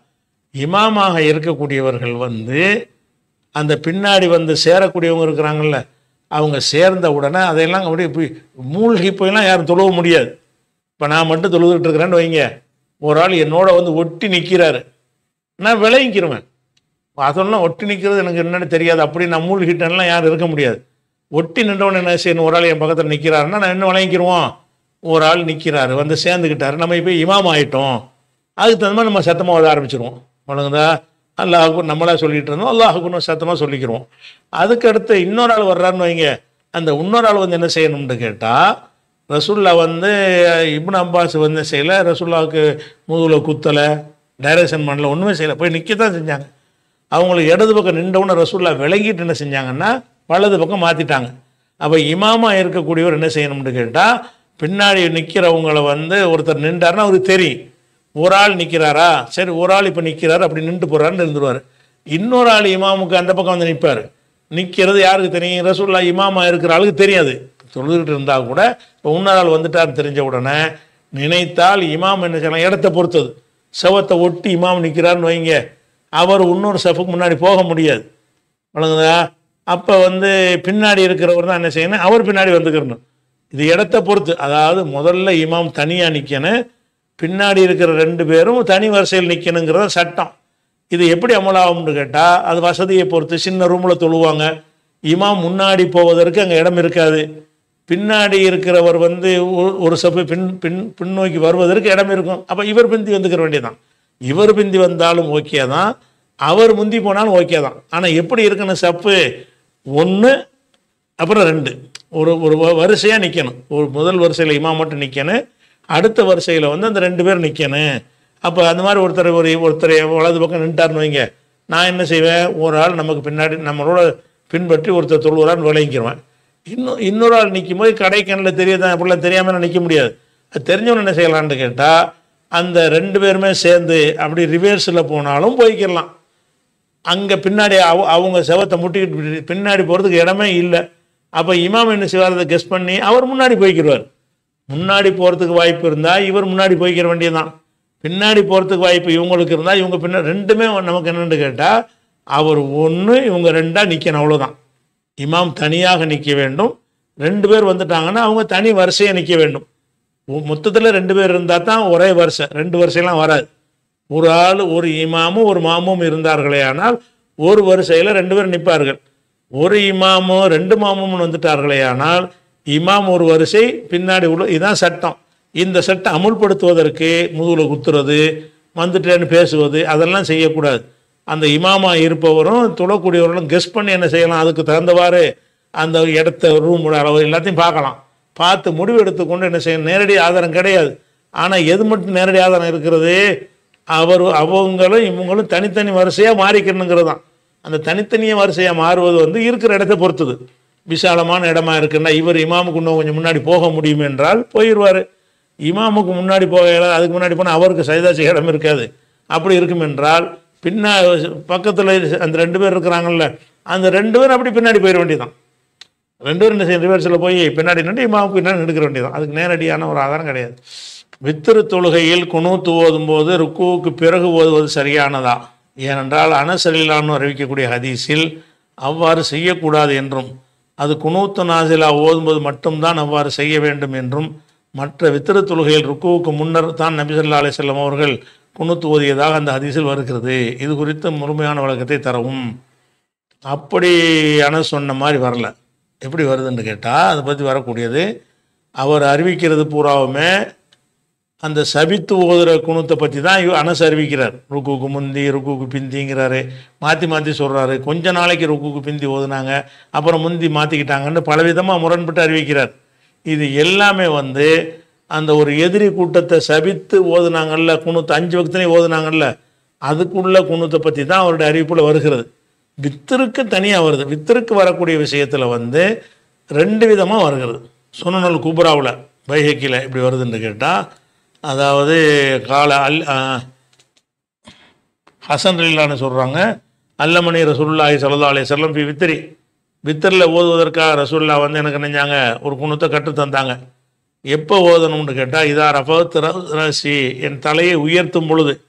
இமாமாக இருக்கக்கூடியவர்கள் வந்து அந்த பின்னாடி வந்து சேரக்கூடியவங்க இருக்கிறாங்கல்ல அவங்க சேர்ந்த உடனே அதையெல்லாம் அப்படியே போய் மூழ்கி போயெல்லாம் யாரும் தொழுவ முடியாது இப்போ நான் மட்டும் தொழுதுகிட்டு இருக்கிறேன்னு வைங்க ஒரு ஆள் என்னோட வந்து ஒட்டி நிற்கிறாரு நான் விளங்கிக்கிறவன் அதெல்லாம் ஒட்டி நிற்கிறது எனக்கு என்னன்னு தெரியாது அப்படி நான் மூழ்கிட்டேன்லாம் யாரும் இருக்க முடியாது ஒட்டி நின்றவன் என்ன செய்யணும் ஒரு ஆள் என் பக்கத்தில் நிற்கிறாருன்னா நான் என்ன விளங்கிக்கிருவோம் ஒரு ஆள் நிற்கிறாரு வந்து சேர்ந்துக்கிட்டாரு நம்ம இப்போ இமாம் ஆயிட்டோம் அதுக்கு தகுந்த மாதிரி நம்ம சத்தமாக ஓத ஆரம்பிச்சிருவோம் வணங்குதா அல்லாஹுக்கும் நம்மளா சொல்லிட்டு இருந்தோம் அல்லாஹுக்குன்னு சத்தமாக சொல்லிக்கிறோம் அதுக்கு அடுத்து இன்னொரு ஆள் வர்றாருன்னு வைங்க அந்த இன்னொரு ஆள் வந்து என்ன செய்யணும்னு கேட்டால் ரசுல்லா வந்து இப்னு அப்பாஸ் வந்து செய்யலை ரசுல்லாவுக்கு முதுகில் குத்தலை டைரக்ஷன் பண்ணல ஒன்றுமே செய்யலை போய் நிற்க தான் செஞ்சாங்க அவங்களுக்கு இடது பக்கம் நின்றவுடனே ரசுல்லா விளங்கிட்டு என்ன செஞ்சாங்கன்னா வலது பக்கம் மாற்றிட்டாங்க அப்போ இமாமா இருக்கக்கூடியவர் என்ன செய்யணும்னு கேட்டால் பின்னாடி நிற்கிறவங்கள வந்து ஒருத்தர் நின்றாருன்னா அவருக்கு தெரியும் ஒரு ஆள் நிற்கிறாரா சரி ஒரு ஆள் இப்போ நிற்கிறாரு அப்படி நின்று போகிறாருன்னு இருந்துருவார் இன்னொரு ஆள் இமாமுக்கு அந்த பக்கம் வந்து நிற்பார் நிற்கிறது யாருக்கு தெரியும் ரசூல்லா இமாமா இருக்கிற ஆளுக்கு தெரியாது தொழுதுகிட்டு இருந்தால் கூட இப்போ இன்னொரு ஆள் வந்துட்டாருன்னு தெரிஞ்ச உடனே நினைத்தால் இமாம் என்ன செய்யலாம் இடத்த பொறுத்தது செவத்தை ஒட்டி இமாம் நிற்கிறாருன்னு வைங்க அவர் இன்னொரு செஃபுக்கு முன்னாடி போக முடியாது வழங்குதா அப்போ வந்து பின்னாடி இருக்கிறவர் தான் என்ன செய்யணும் அவர் பின்னாடி வந்துக்கிறணும் இது இடத்த பொறுத்து அதாவது முதல்ல இமாம் தனியாக நிற்கணும் பின்னாடி இருக்கிற ரெண்டு பேரும் தனி வரிசையில் நிற்கணுங்கிறத சட்டம் இது எப்படி அமலாகும்னு கேட்டால் அது வசதியை பொறுத்து சின்ன ரூமில் தொழுவாங்க இமாம் முன்னாடி போவதற்கு அங்கே இடம் இருக்காது பின்னாடி இருக்கிறவர் வந்து ஒ- ஒரு சப்பு பின் பின் பின்னோக்கி வருவதற்கு இடம் இருக்கும் அப்போ இவர் பிந்தி வந்துக்கிற வேண்டியதான் இவர் பிந்தி வந்தாலும் ஓகே தான் அவர் முந்தி போனாலும் ஓகே தான் ஆனால் எப்படி இருக்கணும் சப்பு ஒன்று அப்புறம் ரெண்டு ஒரு ஒரு வரிசையாக நிற்கணும் ஒரு முதல் வரிசையில் இமாம் மட்டும் நிற்கணும் அடுத்த வரிசையில் வந்து அந்த ரெண்டு பேர் நிற்கணும் அப்போ அந்த மாதிரி ஒருத்தர் ஒரு ஒருத்தர் வலது பக்கம் நின்ட்டார்னு வைங்க நான் என்ன செய்வேன் ஒரு ஆள் நமக்கு பின்னாடி நம்மளோட பின்பற்றி ஒருத்தர் தொழுகிறான்னு விளங்கிக்கிறேன் இன்னும் இன்னொரு ஆள் நிற்கும் போது கடைக்கண்ணில் தெரியாதான் அப்படிலாம் தெரியாமல் நான் நிற்க முடியாது அது தெரிஞ்சவன் என்ன செய்யலான்னு கேட்டால் அந்த ரெண்டு பேருமே சேர்ந்து அப்படி ரிவர்ஸில் போனாலும் போய்க்கிடலாம் அங்கே பின்னாடி அவ அவங்க செவத்தை முட்டிக்கிட்டு பி- பின்னாடி போகிறதுக்கு இடமே இல்லை அப்போ இமாம் என்ன செய்வார் அதை கெஸ் பண்ணி அவர் முன்னாடி போய்க்கிடுவார் முன்னாடி போகிறதுக்கு வாய்ப்பு இருந்தால் இவர் முன்னாடி போய்க்கிற வேண்டியதுதான் பின்னாடி போகிறதுக்கு வாய்ப்பு இவங்களுக்கு இருந்தால் இவங்க பின்னாடி ரெண்டுமே நமக்கு என்னென்னு கேட்டால் அவர் ஒன்று இவங்க ரெண்டாக நிற்கணும் அவ்வளோதான் இமாம் தனியாக நிற்க வேண்டும் ரெண்டு பேர் வந்துட்டாங்கன்னா அவங்க தனி வரிசையாக நிற்க வேண்டும் மொத்தத்தில் ரெண்டு பேர் இருந்தால் தான் ஒரே வரிசை ரெண்டு வரிசையெல்லாம் வராது ஒரு ஆள் ஒரு இமாமும் ஒரு மாமும் இருந்தார்களே ஆனால் ஒரு வரிசையில் ரெண்டு பேர் நிற்பார்கள் ஒரு இமாமும் ரெண்டு மாமும் வந்துட்டார்களே ஆனால் இமாம் ஒரு வரிசை பின்னாடி உள்ள இதுதான் சட்டம் இந்த சட்டம் அமுல்படுத்துவதற்கு முதுகுல குத்துறது வந்துட்டேன்னு பேசுவது அதெல்லாம் செய்யக்கூடாது அந்த இமாமா இருப்பவரும் தொழக்கூடியவர்களும் கெஸ் பண்ணி என்ன செய்யலாம் அதுக்கு தகுந்தவாறு அந்த இடத்த ரூமோட அளவு எல்லாத்தையும் பார்க்கலாம் பார்த்து முடிவு எடுத்துக்கொண்டு என்ன செய்யணும் நேரடி ஆதாரம் கிடையாது ஆனால் எது மட்டும் நேரடி ஆதாரம் இருக்கிறது அவர் அவங்களும் இவங்களும் தனித்தனி வரிசையாக மாறிக்கணுங்கிறது தான் அந்த தனித்தனிய வரிசையாக மாறுவது வந்து இருக்கிற இடத்தை பொறுத்தது விசாலமான இடமா இருக்குன்னா இவர் இமாமுக்கு இன்னும் கொஞ்சம் முன்னாடி போக முடியும் என்றால் போயிடுவார் இமாமுக்கு முன்னாடி போக இயலாது, அதுக்கு முன்னாடி போனால் அவருக்கு சைதா செய்ய இடம் இருக்காது அப்படி இருக்கும் என்றால் பின்னா பக்கத்தில் அந்த ரெண்டு பேர் இருக்கிறாங்கல்ல அந்த ரெண்டு பேரும் அப்படி பின்னாடி போயிட வேண்டியதான் ரெண்டு பேரும் என்ன செய்யும் ரிவர்ஸில் போய் பின்னாடி நின்று இமாவுக்கு பின்னாடி எடுக்கிற வேண்டியதான் அதுக்கு நேரடியான ஒரு ஆதாரம் கிடையாது வித்திரு தொழுகையில் குணூத்து ஓதும்போது ருக்குவுக்கு பிறகு ஓதுவது சரியானதா ஏனென்றால் அனசரிலான்னு அறிவிக்கக்கூடிய ஹதீஸில் அவ்வாறு செய்யக்கூடாது என்றும் அது குனூத்து நாசிலா ஓதும்போது மட்டும்தான் அவ்வாறு செய்ய வேண்டும் என்றும் மற்ற வித்திரு தொழுகையில் ருக்குவுக்கு முன்னர் தான் நபி ஸல்லல்லாஹு அலைஹி வஸல்லம் அவர்கள் குனூத்து ஓதியதாக அந்த ஹதீஸில் வருகிறது இது குறித்து முழுமையான விளக்கத்தை தரவும் அப்படி அன சொன்ன மாதிரி வரல எப்படி வருதுன்னு கேட்டால் அதை பற்றி வரக்கூடியது அவர் அறிவிக்கிறது பூராவுமே அந்த சபித்து ஓதுற குணத்தை பற்றி தான் இவ- அனஸ் அறிவிக்கிறார் ருக்குக்கு முந்தி ருக்குக்கு பிந்திங்கிறாரு மாற்றி மாற்றி சொல்கிறாரு கொஞ்ச நாளைக்கு ருக்குக்கு பிந்தி ஓதுனாங்க அப்புறம் முந்தி மாற்றிக்கிட்டாங்கன்னு பலவிதமாக முரண்பட்டு அறிவிக்கிறார் இது எல்லாமே வந்து அந்த ஒரு எதிரி கூட்டத்தை சபித்து ஓதுனாங்கல்ல குணத்தை அஞ்சு வக்தனையும் ஓதுனாங்கல்ல அதுக்குள்ள குணத்தை பற்றி தான் அவருடைய அறிவிப்பில் வருகிறது வித்திற்கு தனியாக வருது வித்திற்கு வரக்கூடிய விஷயத்தில் வந்து ரெண்டு விதமாக வருகிறது சுனநல் குப்ராவில் பைஹக்கியில் இப்படி வருதுன்னு கேட்டால் அதாவது கால அல் ஆ, ஹசன் ரலிலான்னு சொல்கிறாங்க அல்லமணி ரசூலுல்லாஹி ஸல்லல்லாஹு அலைஹி வஸல்லம் ஃபி வித்திரி வித்தரில் ஓதுவதற்காக ரசூல்லா வந்து எனக்கு நினைஞ்சாங்க ஒரு குணத்தை கற்று தந்தாங்க எப்போ ஓதணும்னு கேட்டால் இதா ரஃபத் ரசி என் தலையை உயர்த்தும் பொழுது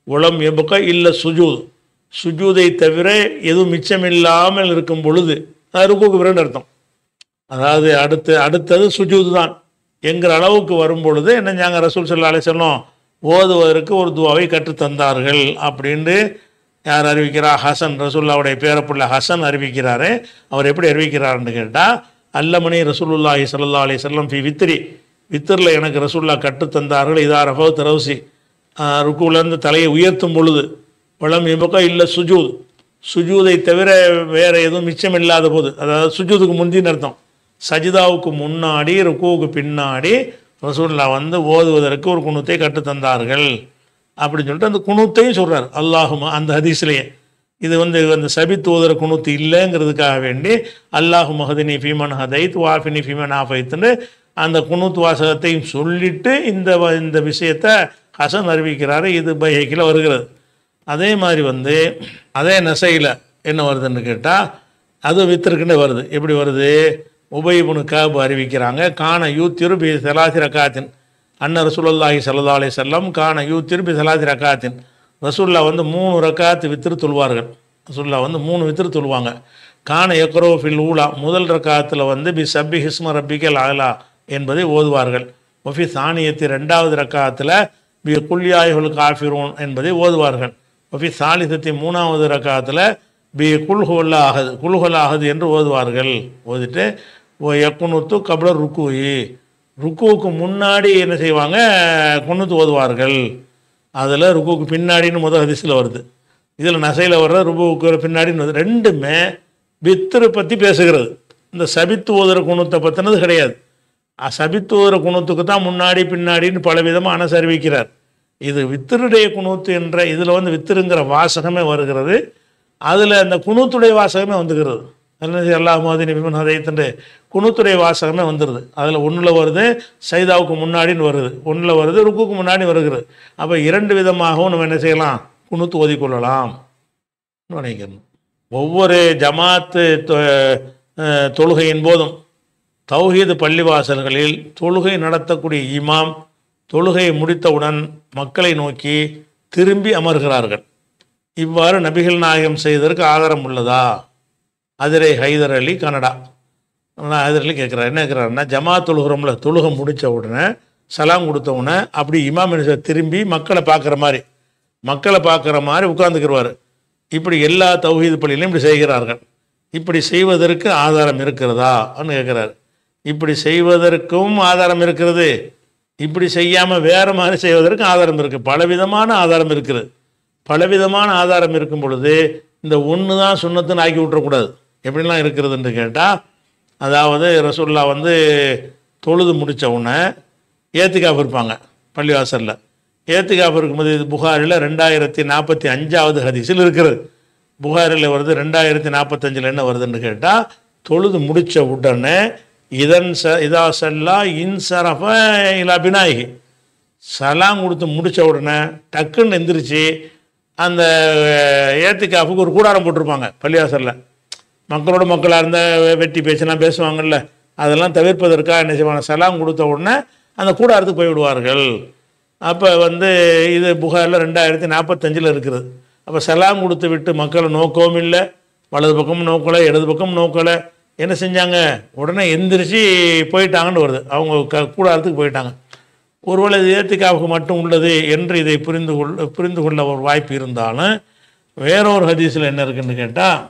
உளம் எபுக்க இல்லை சுஜூத் சுஜூதை தவிர எதுவும் மிச்சமில்லாமல் இருக்கும் பொழுது அது ருக்குக்கு பிறகு அர்த்தம் அதாவது அடுத்து அடுத்தது சுஜூது தான் என்கிற அளவுக்கு வரும் பொழுது என்னஞ்சாங்க ரசூல் சல்லா அலிசல்லம் ஓதுவதற்கு ஒரு துவாவை கற்றுத் தந்தார்கள் அப்படின்னு யார் அறிவிக்கிறா ஹசன் ரசூல்லாவுடைய பேரப்புள்ள ஹசன் அறிவிக்கிறாரு அவர் எப்படி அறிவிக்கிறாருன்னு கேட்டால் அல்லமணி ரசூலுல்லாஹி ஸல்லல்லாஹு அலைஹி வஸல்லம் ஃபி வித்ரி வித்தரில் எனக்கு ரசூல்லா கற்றுத் தந்தார்கள் இதா ரஃபோ தரவுசி ருக்குலேருந்து தலையை உயர்த்தும் பொழுது வளம் இம்பக்கம் இல்லை சுஜூத் சுஜூதை தவிர வேற எதுவும் மிச்சம் இல்லாத போது அதாவது சுஜூதுக்கு முந்தின அர்த்தம் சஜிதாவுக்கு முன்னாடி ருக்குவுக்கு பின்னாடி ரசூல்லா வந்து ஓதுவதற்கு ஒரு குணத்தை கற்றுத் தந்தார்கள் அப்படின்னு சொல்லிட்டு அந்த குணத்தையும் சொல்றார் அல்லாஹுமா அந்த ஹதீஸ்லேயே இது வந்து அந்த சபித் ஓதுற குணத்து இல்லைங்கிறதுக்காக வேண்டி அல்லாஹு மஹதினி ஃபீமன் ஹதைத் வாஃபினி ஃபீமன் ஆஃபைத்துன்னு அந்த குணூத் வாசகத்தையும் சொல்லிட்டு இந்த வ- இந்த விஷயத்தை ஹசன் அறிவிக்கிறாரு இது பைஹைக்கில் வருகிறது அதே மாதிரி வந்து அதே நசையில் என்ன வருதுன்னு கேட்டால் அது வித்திருக்குன்னு வருது எப்படி வருது உபயபுனு காபு அறிவிக்கிறாங்க காண யூ திருபி செலாசி ரக்காத்தின் அன்ன ரசூலுல்லாஹி ஸல்லல்லாஹு அலைஹி வஸல்லம் காண யூ திருபி செலாசி ரக்காத்தின் ரசூல்லா வந்து மூணு ரக்காத்து வித்திரு தொழுவார்கள் ரசூல்லா வந்து மூணு வித்திரு தொழுவாங்க காண எக்ரோ ஃபில் ஊலா முதல் ரக்காத்தில் வந்து பி சப்பி ஹிஸ்ம ரப்பிக்கல் ஆலா என்பதை ஓதுவார்கள் ஒஃபி சாணியத்தி ரெண்டாவது ரக்காத்தில் பி குல்யாயுல் காஃபிரூன் என்பதை ஓதுவார்கள் ஒஃபி சாலிசத்தி மூணாவது ரக்காத்தில் பி குல்ஹுல்லா ஆகது குல்ஹுல்லா ஆகது என்று ஓதுவார்கள் ஓதிட்டு ஓ எக்குனுத்து கபல ருக்குயி ருக்குவுக்கு முன்னாடி என்ன செய்வாங்க குன்னுத்து ஓதுவார்கள் அதில் ருக்குவுக்கு பின்னாடின்னு முதல் ஹதீஸில் வருது இதில் நசையில் வர்ற ருக்குவுக்கு பின்னாடின்னு வருது ரெண்டுமே பித்திரு பற்றி பேசுகிறது இந்த சபித்து ஓதுற குணத்தை பற்றினது கிடையாது அ- சபித்து ஓதுற குணத்துக்கு தான் முன்னாடி பின்னாடின்னு பல விதமாக அனுசரிவிக்கிறார் இது வித்திருடைய குணூத்து என்ற இதில் வந்து வித்திருங்கிற வாசகமே வருகிறது அதில் அந்த குணூத்துடைய வாசகமே வந்துகிறது அல்லது எல்லா மோதினி விமன் ஹதைத்துண்டு குணூத்துடைய வாசகமே வந்துடுது அதில் ஒன்றில் வருது சைதாவுக்கு முன்னாடின்னு வருது ஒன்றில் வருது ருக்குக்கு முன்னாடி வருகிறது அப்போ இரண்டு விதமாகவும் நம்ம என்ன செய்யலாம் குணூத்து ஓதிக்கொள்ளலாம் நினைக்கணும் ஒவ்வொரு ஜமாத்து தொ- அஹ், தொழுகையின் போதும் தௌஹீது பள்ளிவாசல்களில் தொழுகை நடத்தக்கூடிய இமாம் தொழுகையை முடித்தவுடன் மக்களை நோக்கி திரும்பி அமர்கிறார்கள் இவ்வாறு நபிகள் நாயகம் செய்ததற்கு ஆதாரம் உள்ளதா அதிரை ஹைதர் அலி கனடா நான் ஹைதர் அலி கேட்குறாரு என்ன கேட்குறாருன்னா ஜமா தொழுகிறோம்ல தொழுகை முடித்த உடனே சலாம் கொடுத்த உடனே அப்படி இமாம் என்ன செய்வார்? திரும்பி மக்களை பார்க்குற மாதிரி மக்களை பார்க்குற மாதிரி உட்கார்ந்துக்கிடுவார் இப்படி எல்லா தௌஹீது பள்ளியிலும் இப்படி செய்கிறார்கள் இப்படி செய்வதற்கு ஆதாரம் இருக்கிறதா அப்படின்னு கேட்குறாரு இப்படி செய்வதற்கும் ஆதாரம் இருக்கிறது இப்படி செய்யாமல் வேறு மாதிரி செய்வதற்கு ஆதாரம் இருக்குது பலவிதமான ஆதாரம் இருக்குது பலவிதமான ஆதாரம் இருக்கும் பொழுது இந்த ஒன்று தான் சுண்ணத்துன்னு ஆக்கி விட்டுறக்கூடாது எப்படிலாம் இருக்கிறதுன்னு கேட்டால் அதாவது ரசூல்லா வந்து தொழுது முடித்த உடனே ஏத்திகாஃப் இருப்பாங்க பள்ளிவாசலில் ஏத்திகாஃப் இருக்கும்போது இது புகாரில் ரெண்டாயிரத்தி நாற்பத்தி அஞ்சாவது ஹதீஸில் இருக்கிறது புகாரில் வருது ரெண்டாயிரத்தி நாற்பத்தஞ்சில் என்ன வருதுன்னு கேட்டால் தொழுது முடித்த உடனே இதன் ச இதா சல்லா இன்சரஃப இலா பினாயகி சலாம் கொடுத்து முடித்த உடனே டக்குன்னு எந்திரிச்சு அந்த ஏத்திக்காஃபுக்கு ஒரு கூடாரம் போட்டிருப்பாங்க பள்ளிவாசலில் மக்களோட மக்களாக இருந்தால் வெட்டி பேச்செல்லாம் பேசுவாங்கல்ல அதெல்லாம் தவிர்ப்பதற்காக என்ன செய்வாங்க சலாம் கொடுத்த உடனே அந்த கூடாரத்துக்கு போய் விடுவார்கள் அப்போ வந்து இது புகாரில் ரெண்டாயிரத்தி நாற்பத்தஞ்சில் இருக்குது அப்போ சலாம் கொடுத்து விட்டு மக்களை நோக்கவும் இல்லை வலது பக்கமும் நோக்கலை இடது பக்கம் நோக்கலை என்ன செஞ்சாங்க உடனே எந்திரிச்சு போயிட்டாங்கன்னு வருது அவங்க க கூடாரத்துக்கு போயிட்டாங்க ஒருவேளை இது ஏத்திக்காவுக்கு மட்டும் உள்ளது என்று இதை புரிந்து கொள்ள புரிந்து கொள்ள ஒரு வாய்ப்பு இருந்தாலும் வேறொரு ஹதீஸில் என்ன இருக்குன்னு கேட்டால்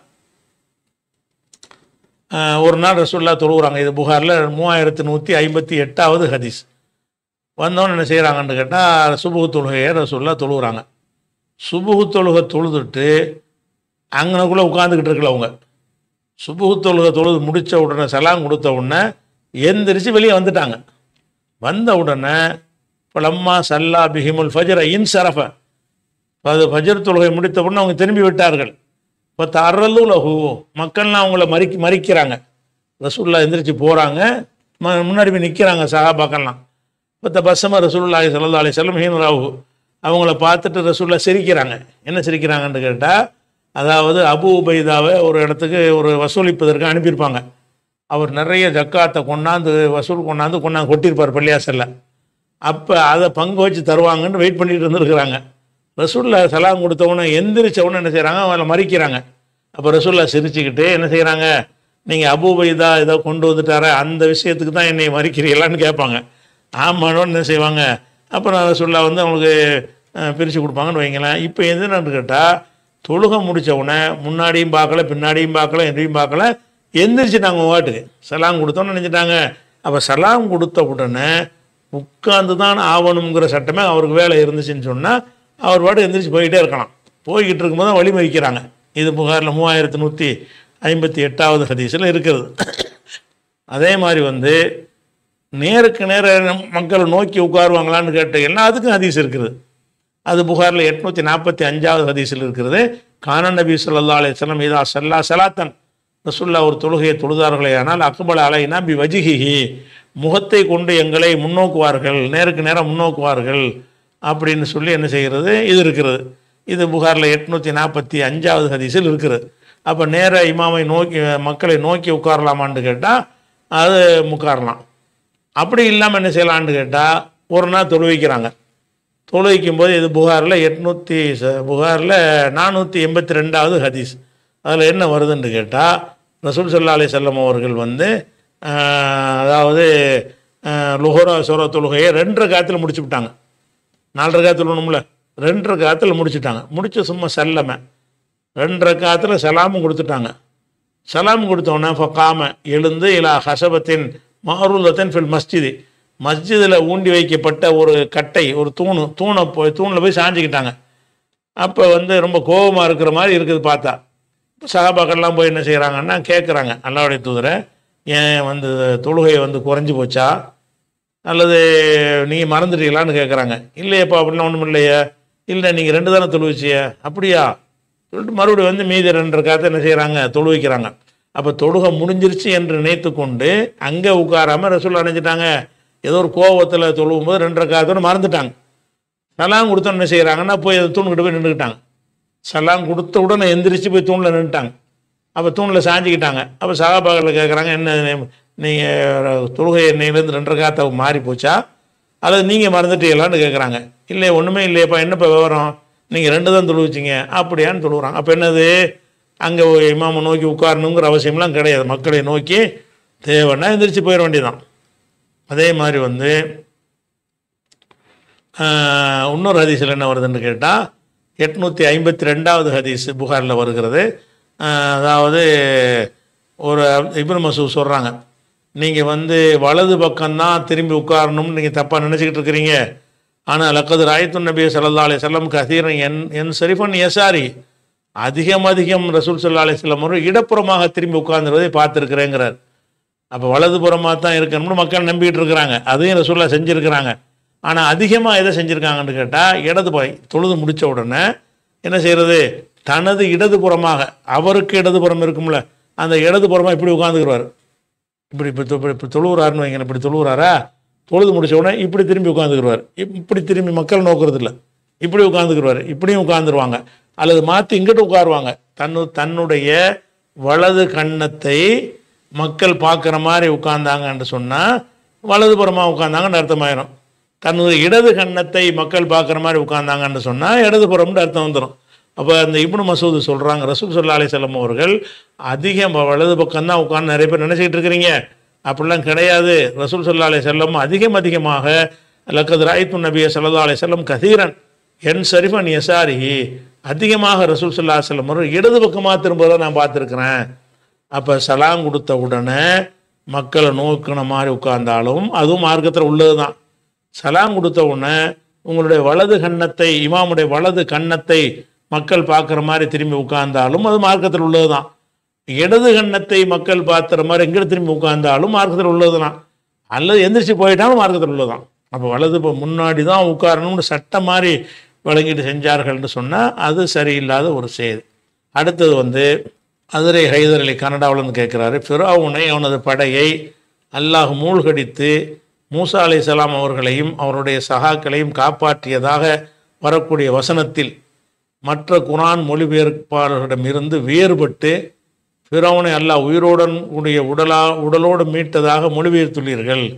ஒரு நாள் ரசூல்லா தொழுகிறாங்க இது புகாரில் மூவாயிரத்து நூற்றி ஐம்பத்தி எட்டாவது ஹதீஸ் வந்தவொன்னு என்ன செய்கிறாங்கன்னு கேட்டால் சுபுகு தொழுகையை ரசூல்லா தொழுகிறாங்க சுபுகு தொழுகை தொழுதுட்டு அங்கனக்குள்ளே உட்காந்துக்கிட்டு இருக்கல அவங்க சுபுகு தொழுகை தொழுது முடித்த உடனே சலாம் கொடுத்த உடனே எந்திரிச்சு வெளியே வந்துட்டாங்க வந்த உடனே பலம்மா சல்லா பிஹிமுல் ஃபஜ்ர இன் சரஃப அது ஃபஜர் தொழுகை முடித்த உடனே அவங்க திரும்பி விட்டார்கள் இப்போ தர்றலு லஹு மக்கள்லாம் அவங்கள மறிக்க மறிக்கிறாங்க ரசூல்லா எந்திரிச்சு போகிறாங்க ம முன்னாடி போய் நிற்கிறாங்க சகாபாக்கள்லாம் இப்போ பஸ்ஸமாக ரசூல்லாஹி ஸல்லல்லாஹு அலைஹி வஸல்லம் ஹீன் ராவு அவங்கள பார்த்துட்டு ரசூல்லா சிரிக்கிறாங்க என்ன சிரிக்கிறாங்கன்னு கேட்டால் அதாவது அபு உபைதாவை ஒரு இடத்துக்கு ஒரு வசூலிப்பதற்கு அனுப்பியிருப்பாங்க அவர் நிறைய ஜக்காத்தை கொண்டாந்து வசூல் கொண்டாந்து கொண்டாந்து கொட்டியிருப்பார் பள்ளியாசலில் அப்போ அதை பங்கு வச்சு தருவாங்கன்னு வெயிட் பண்ணிட்டு இருந்திருக்கிறாங்க ரசூல்லா சலாம் கொடுத்தவொடனே எந்திரிச்ச உடனே என்ன செய்கிறாங்க அவங்கள மறிக்கிறாங்க அப்போ ரசூல்லா சிரிச்சுக்கிட்டு என்ன செய்கிறாங்க நீங்கள் அபூபைதா ஏதோ கொண்டு வந்துட்டார அந்த விஷயத்துக்கு தான் என்னை மறிக்கிறீங்களான்னு கேட்பாங்க ஆமான்னு என்ன செய்வாங்க அப்புறம் ரசூல்லா வந்து அவங்களுக்கு பிரித்து கொடுப்பாங்கன்னு வைங்களேன் இப்போ எதுன்னு கேட்டால் தொழுகை முடிச்ச உடனே முன்னாடியும் பார்க்கல பின்னாடியும் பார்க்கல எதையும் பார்க்கல எந்திரிச்சிட்டாங்க வாட்டுக்கு சலாம் கொடுத்தோன்னு நினைச்சிட்டாங்க அப்போ சலாம் கொடுத்த உடனே உட்கார்ந்து தான் ஆகணுங்கிற சட்டமே அவருக்கு வேலை இருந்துச்சுன்னு சொன்னால் அவர் பாட்டு எந்திரிச்சு போய்கிட்டே இருக்கலாம் போய்கிட்டு இருக்கும்போது தான் வழி வைக்கிறாங்க இது புகாரில் மூவாயிரத்து நூற்றி ஐம்பத்தி எட்டாவது ஹதீஸில் இருக்கிறது அதே மாதிரி வந்து நேருக்கு நேர மக்களை நோக்கி உட்காருவாங்களான்னு கேட்டீங்கன்னா அதுக்கும் ஹதீஸ் இருக்குது அது புகாரில் எட்நூற்றி நாற்பத்தி அஞ்சாவது ஹதீஸில் இருக்கிறது கானன் நபி ஸல்லல்லாஹு அலைஹி வஸல்லம் இதா சல்லா சலாத்தன் ரசுல்லா ஒரு தொழுகையை தொழுதார்களே ஆனால் அக்பல் அலைனா பி வஜிஹிஹி முகத்தை கொண்டு எங்களை முன்னோக்குவார்கள் நேருக்கு நேரம் முன்னோக்குவார்கள் அப்படின்னு சொல்லி என்ன செய்கிறது இது இருக்கிறது இது புகாரில் எட்நூற்றி நாற்பத்தி அஞ்சாவது ஹதீஸில் இருக்கிறது அப்போ நேர இமாமை நோக்கி மக்களை நோக்கி உட்காரலாமான்னு கேட்டால் அது உட்காரலாம் அப்படி இல்லாமல் என்ன செய்யலான்னு கேட்டால் ஒரு நாள் தொழுவிக்கிறாங்க தொழுவிக்கும் போது இது புகாரில் எட்நூற்றி புகாரில் நானூற்றி எண்பத்தி ரெண்டாவது ஹதீஸ் அதில் என்ன வருதுன்னு கேட்டால் ரசூல் சல்லா அலி செல்லம் அவர்கள் வந்து ஆஹ், அதாவது லுஹோரா சோரா தொழுகையை ரெண்டரை காத்தில் முடிச்சு விட்டாங்க நாலரை காத்தில் ஒன்றும்ல ரெண்டரை காத்தில் முடிச்சுட்டாங்க முடிச்சு சும்மா செல்லமை ரெண்டரை காத்தில் சலாமும் கொடுத்துட்டாங்க சலாம் கொடுத்தோன்னே ஃபக்காம எழுந்து இலா ஹசபத்தின் மாருலத்தின் ஃபில் மஸ்ஜிதி மஸ்ஜிதில் ஊண்டி வைக்கப்பட்ட ஒரு கட்டை ஒரு தூணு தூணை போய் தூணில் போய் சாஞ்சிக்கிட்டாங்க அப்போ வந்து ரொம்ப கோபமாக இருக்கிற மாதிரி இருக்குது பார்த்தா சகாபாக்கள்லாம் போய் என்ன செய்கிறாங்கன்னா கேட்குறாங்க அல்லாவுடைய தூதரை ஏன் வந்து தொழுகை வந்து குறைஞ்சி போச்சா அல்லது நீங்கள் மறந்துட்டீங்களான்னு கேட்குறாங்க இல்லையப்பா அப்படிலாம் ஒன்றும் இல்லையே இல்லை நீங்கள் ரெண்டு தானே தொழுவிச்சிய அப்படியா சொல்லிட்டு மறுபடியும் வந்து மீதி ரெண்டு காத்த என்ன செய்கிறாங்க தொழுவிக்கிறாங்க அப்போ தொழுகை முடிஞ்சிருச்சு என்று நினைத்து கொண்டு அங்கே உட்காராம ரசூல் அணைஞ்சிட்டாங்க ஏதோ ஒரு கோவத்தில் தொழுவும் போது ரெண்டரை காத்தோடு மறந்துட்டாங்க சலாம் கொடுத்தோன்னு என்ன செய்கிறாங்கன்னா போய் அந்த தூண்கிட்ட போய் நின்றுக்கிட்டாங்க சலாம் கொடுத்த உடனே எந்திரிச்சு போய் தூணில் நின்றுட்டாங்க அப்போ தூணில் சாஞ்சிக்கிட்டாங்க அப்போ சகாபாக்கள் கேட்குறாங்க என்ன நீங்கள் தொழுகை எண்ணெயிலேருந்து ரெண்டரை காத்த மாறி போச்சா அல்லது நீங்கள் மறந்துட்டீங்களான்னு கேட்குறாங்க இல்லை ஒன்றுமே இல்லையப்பா என்னப்பா விவரம் நீங்கள் ரெண்டு தான் தொழுவிச்சிங்க அப்படியான்னு தொழுகிறாங்க அப்போ என்னது அங்கே இமாமை நோக்கி உட்காரணுங்கிற அவசியம்லாம் கிடையாது மக்களை நோக்கி தேவைன்னா எந்திரிச்சு போயிட வேண்டியதான் அதே மாதிரி வந்து ஆஹ், இன்னொரு ஹதீஸில் என்ன வருதுன்னு கேட்டால் எட்நூற்றி ஐம்பத்தி ரெண்டாவது ஹதீஸ் புகாரில் வருகிறது ஆஹ், அதாவது ஒரு இப்னு மசூத் சொல்கிறாங்க நீங்கள் வந்து வலது பக்கம்தான் திரும்பி உட்காரணும்னு நீங்கள் தப்பாக நினச்சிக்கிட்டு இருக்கிறீங்க ஆனால் லக்கது ராயத்து நபி சல்லா அலி செல்லம் கசீரன் என் என் சரிஃபன் எசாரி அதிகம் அதிகம் ரசூல் சல்லா அலி செல்லம் அவர்கள் இடப்புறமாக திரும்பி உட்கார்ந்துருவதை பார்த்துருக்குறேங்கிறார் அப்போ வலதுபுறமாக தான் இருக்கணும்னு மக்கள் நம்பிக்கிட்டு இருக்கிறாங்க அதையும் ரசூல்லா செஞ்சுருக்கிறாங்க ஆனால் அதிகமாக எதை செஞ்சுருக்காங்கன்னு கேட்டால் இடது பாய் தொழுது முடித்த உடனே என்ன செய்கிறது தனது இடதுபுறமாக அவருக்கு இடதுபுறம் இருக்கும்ல அந்த இடதுபுறமாக இப்படி உட்காந்துக்கிறார் இப்படி இப்போ இப்போ இப்போ தொழுவுறாருன்னு வைங்க இப்படி தொழுவுறாரா தொழுது முடிச்ச உடனே இப்படி திரும்பி உட்காந்துக்குருவார் இப்படி திரும்பி மக்கள் நோக்கிறது இல்லை இப்படி உட்காந்துக்குருவார் இப்படியும் உட்காந்துருவாங்க அல்லது மாற்றி இங்கிட்டு உட்காருவாங்க தன்னு தன்னுடைய வலது கன்னத்தை மக்கள் பார்க்குற மாதிரி உட்கார்ந்தாங்கன்னு சொன்னால் வலதுபுறமாக உட்கார்ந்தாங்கன்னு அர்த்தமாயிரும் தன்னுடைய இடது கன்னத்தை மக்கள் பார்க்குற மாதிரி உட்கார்ந்தாங்கன்னு சொன்னால் இடதுபுறம்னு அர்த்தம் வந்துடும் அப்போ அந்த இப்னு மசூது சொல்கிறாங்க ரசூல் சல்லா அலிசல்லம் அவர்கள் அதிகம் வலது பக்கம் தான் உட்கார்ந்து நிறைய பேர் நினச்சிக்கிட்டு இருக்கிறீங்க அப்படிலாம் கிடையாது ரசூல் சல்லா அலி செல்லம் அதிகம் அதிகமாக லக்கது ராய்த்து நபிய சல்லா அலி செல்லம் கதீரன் என் சரிஃபன் எசாரிஹி அதிகமாக ரசூல் சல்லா செல்லம் அவர்கள் இடது பக்கமாக திரும்புவதை நான் பார்த்துருக்குறேன் அப்போ சலாம் கொடுத்த உடனே மக்களை நோக்கின மாதிரி உட்கார்ந்தாலும் அதுவும் மார்க்கத்தில் உள்ளது தான் சலாம் கொடுத்த உடனே உங்களுடைய வலது கன்னத்தை இமாமுடைய வலது கன்னத்தை மக்கள் பார்க்குற மாதிரி திரும்பி உட்கார்ந்தாலும் அது மார்க்கத்தில் உள்ளது தான் இடது கன்னத்தை மக்கள் பார்த்துற மாதிரி எங்கே திரும்பி உட்கார்ந்தாலும் மார்க்கத்தில் உள்ளது தான் அல்லது எந்திரிச்சு போயிட்டாலும் மார்க்கத்தில் உள்ளது தான் அப்போ வலது இப்போ முன்னாடி தான் உட்காரணும்னு சட்டம் மாதிரி வழங்கிட்டு செஞ்சார்கள்னு சொன்னால் அது சரியில்லாத ஒரு செய்தி அடுத்தது வந்து அதிரை ஹைதர் அலி கனடாவில்னு கேட்குறாரு ஃபிராவுனை அவனது படையை அல்லாஹ் மூழ்கடித்து மூசா அலைஹிஸ்ஸலாம் அவர்களையும் அவருடைய சகாக்களையும் காப்பாற்றியதாக வரக்கூடிய வசனத்தில் மற்ற குரான் மொழிபெயர்ப்பாளர்களிடமிருந்து வேறுபட்டு ஃபிரௌனை அல்லாஹ் உயிரோடன் உடைய உடலா உடலோடு மீட்டதாக மொழிபெயர்த்துள்ளீர்கள்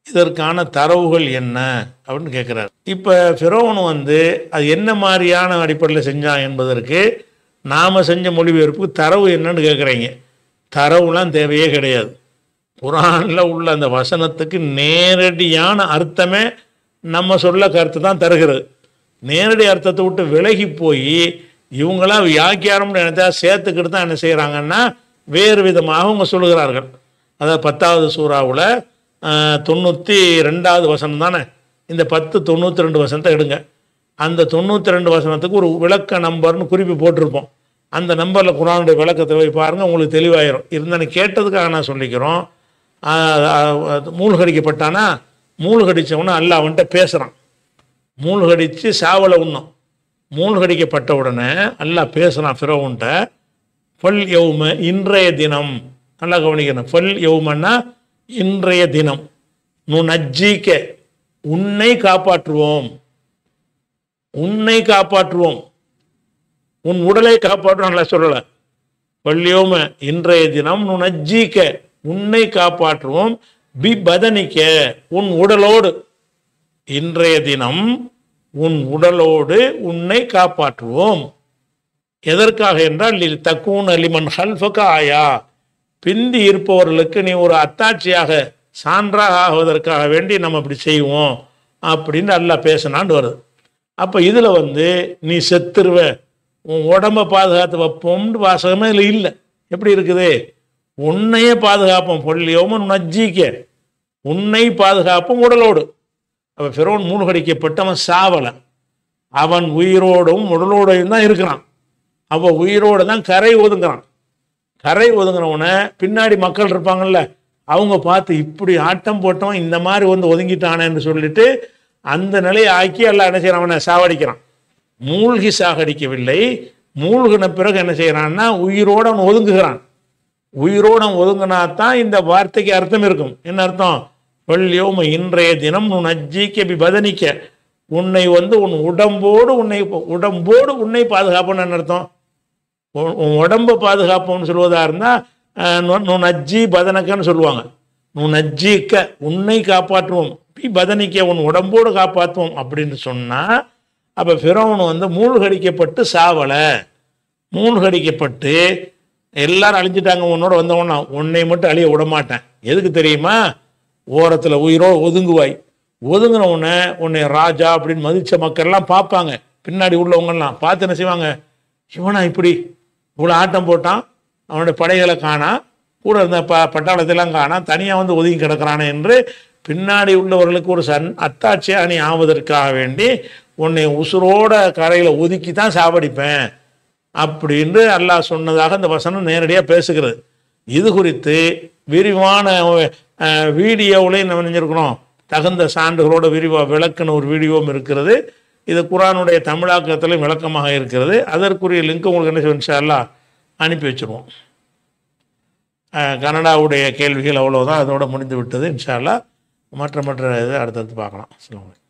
இதற்கான தரவுகள் என்ன அப்படின்னு கேட்குறாரு இப்போ ஃபிரோன் வந்து அது என்ன மாதிரியான அடிப்படையில் செஞ்சான் என்பதற்கு நாம் செஞ்ச மொழிபெயர்ப்புக்கு தரவு என்னன்னு கேட்குறீங்க தரவுலாம் தேவையே கிடையாது குரானில் உள்ள அந்த வசனத்துக்கு நேரடியான அர்த்தமே நம்ம சொல்ல கருத்து தான் தருகிறது நேரடி அர்த்தத்தை விட்டு விலகி போய் இவங்களாம் வியாக்கியானம்னு நினைத்தா சேர்த்துக்கிட்டு தான் என்ன செய்கிறாங்கன்னா வேறு விதமாக அவங்க சொல்லுகிறார்கள் அதாவது பத்தாவது சூறாவில் தொண்ணூற்றி ரெண்டாவது வசனம் தானே இந்த பத்து தொண்ணூற்றி ரெண்டு வசனத்தை எடுங்க அந்த தொண்ணூற்றி ரெண்டு வசனத்துக்கு ஒரு விளக்க நம்பர்னு குறிப்பு போட்டிருப்போம் அந்த நம்பரில் குரானுடைய விளக்கத்தை போய் பாருங்கள் உங்களுக்கு தெளிவாயிரும் இருந்தாலும் கேட்டதுக்காக நான் சொல்லிக்கிறோம் ஆஹ் ஆஹ் மூழ்கடிக்கப்பட்டானா மூழ்கடிச்சவன அல்ல அவன்கிட்ட பேசுகிறான் மூழ்கடித்து சாவலை உண்ணும் மூழ்கடிக்கப்பட்ட உடனே அல்லாஹ் பேசுகிறான் ஃபிரோவுன்ட்ட ஃபல் யௌம இன்றைய தினம் நல்லா கவனிக்கணும் ஃபல் யௌமன்னா இன்றைய தினம் நு நஜ்ஜீக்க உன்னை காப்பாற்றுவோம் உன்னை காப்பாற்றுவோம் உன் உடலை காப்பாற்றுவோம் சொல்லலை வள்ளியோம இன்றைய தினம் நு நஜ்ஜீக்க உன்னை காப்பாற்றுவோம் பி பதனிக்க உன் உடலோடு இன்றைய தினம் உன் உடலோடு உன்னை காப்பாற்றுவோம் எதற்காக என்றால் லில் தக்கூன் அலிமன் ஹல்ஃபக ஆயா பிந்தி இருப்பவர்களுக்கு நீ ஒரு அத்தாட்சியாக சான்றாக ஆகுவதற்காக வேண்டி நம்ம இப்படி செய்வோம் அப்படின்னு அல்லாஹ் பேசினான்னு வருது அப்போ இதில் வந்து நீ செத்துருவ உன் உடம்ப பாதுகாத்து வைப்போம்னு வாசகமே இதில் இல்லை எப்படி இருக்குது உன்னையே பாதுகாப்போம் பொல்லியோமன் நஜ்ஜிக்க உன்னை பாதுகாப்பும் உடலோடு அப்போ ஃபிரோன் மூழ்கடிக்கப்பட்டு அவன் சாவலை அவன் உயிரோடும் உடலோடையும் தான் இருக்கிறான் அப்போ உயிரோடு தான் கரை ஒதுங்குறான் கரை ஒதுங்குறவனை பின்னாடி மக்கள் இருப்பாங்கல்ல அவங்க பார்த்து இப்படி ஆட்டம் போட்டவன் இந்த மாதிரி வந்து ஒதுங்கிட்டானேன்னு சொல்லிட்டு அந்த நிலையை ஆக்கி எல்லாம் என்ன செய்யறான் அவனை சாவடிக்கிறான் மூழ்கி சாகடிக்கவில்லை மூழ்கின பிறகு என்ன செய்யறான்னா உயிரோடு அவன் ஒதுங்குகிறான் உயிரோடு அவன் ஒதுங்கினா தான் இந்த வார்த்தைக்கு அர்த்தம் இருக்கும் என்ன அர்த்தம் வெள்ளியோம இன்றைய தினம் உன் அஜ்ஜிக்க பி பதனிக்க உன்னை வந்து உன் உடம்போடு உன்னை உடம்போடு உன்னை பாதுகாப்புன்னு என்ன அர்த்தம் உன் உன் உடம்பை பாதுகாப்போம்னு சொல்வதா இருந்தால் நுன் அஜ்ஜி பதனக்கன்னு சொல்லுவாங்க நுன் அஜ்ஜிக்க உன்னை காப்பாற்றுவோம் பி பதனிக்க உன் உடம்போடு காப்பாற்றுவோம் அப்படின்னு சொன்னால் அப்போ ஃபிரோன் வந்து மூழ்கடிக்கப்பட்டு சாவலை மூழ்கடிக்கப்பட்டு எல்லாரும் அழிஞ்சிட்டாங்க உன்னோட வந்தவனா உன்னை மட்டும் அழிய விட மாட்டேன் எதுக்கு தெரியுமா ஓரத்தில் உயிரோ ஒதுங்குவாய் ஒதுங்கின உடனே உன்னை ராஜா அப்படின்னு மதித்த மக்கள்லாம் பார்ப்பாங்க பின்னாடி உள்ளவங்கெல்லாம் பார்த்து என்ன செய்வாங்க இவனா இப்படி இவ்வளோ ஆட்டம் போட்டான் அவனுடைய படைகளை காணா கூட இருந்த ப பட்டாளத்தெல்லாம் காணா தனியாக வந்து ஒதுங்கி கிடக்கிறானே என்று பின்னாடி உள்ளவர்களுக்கு ஒரு சன் அத்தாட்சியாக நீ ஆவதற்காக வேண்டி உன்னை உசுரோட கரையில் ஒதுக்கி தான் சாவடிப்பேன் அப்படின்னு அல்லாஹ் சொன்னதாக இந்த வசனம் நேரடியாக பேசுகிறது இது குறித்து விரிவான அஹ், வீடியோவிலையும் நம்ம நினைஞ்சிருக்கிறோம் தகுந்த சான்றுகளோட விரிவாக விளக்குன ஒரு வீடியோவும் இருக்கிறது இது குரானுடைய தமிழாக்கத்திலும் விளக்கமாக இருக்கிறது அதற்குரிய லிங்க் உங்களுக்கு என்ன செய்வோம் இன்ஷா அல்லாஹ் அனுப்பி வச்சுருவோம் அஹ், கனடாவுடைய கேள்விகள் அவ்வளோதான் அதோட முடிந்து விட்டது இன்ஷா அல்லாஹ் மற்ற மற்ற இதை அடுத்தடுத்து பார்க்கலாம் சொல்லுங்கள்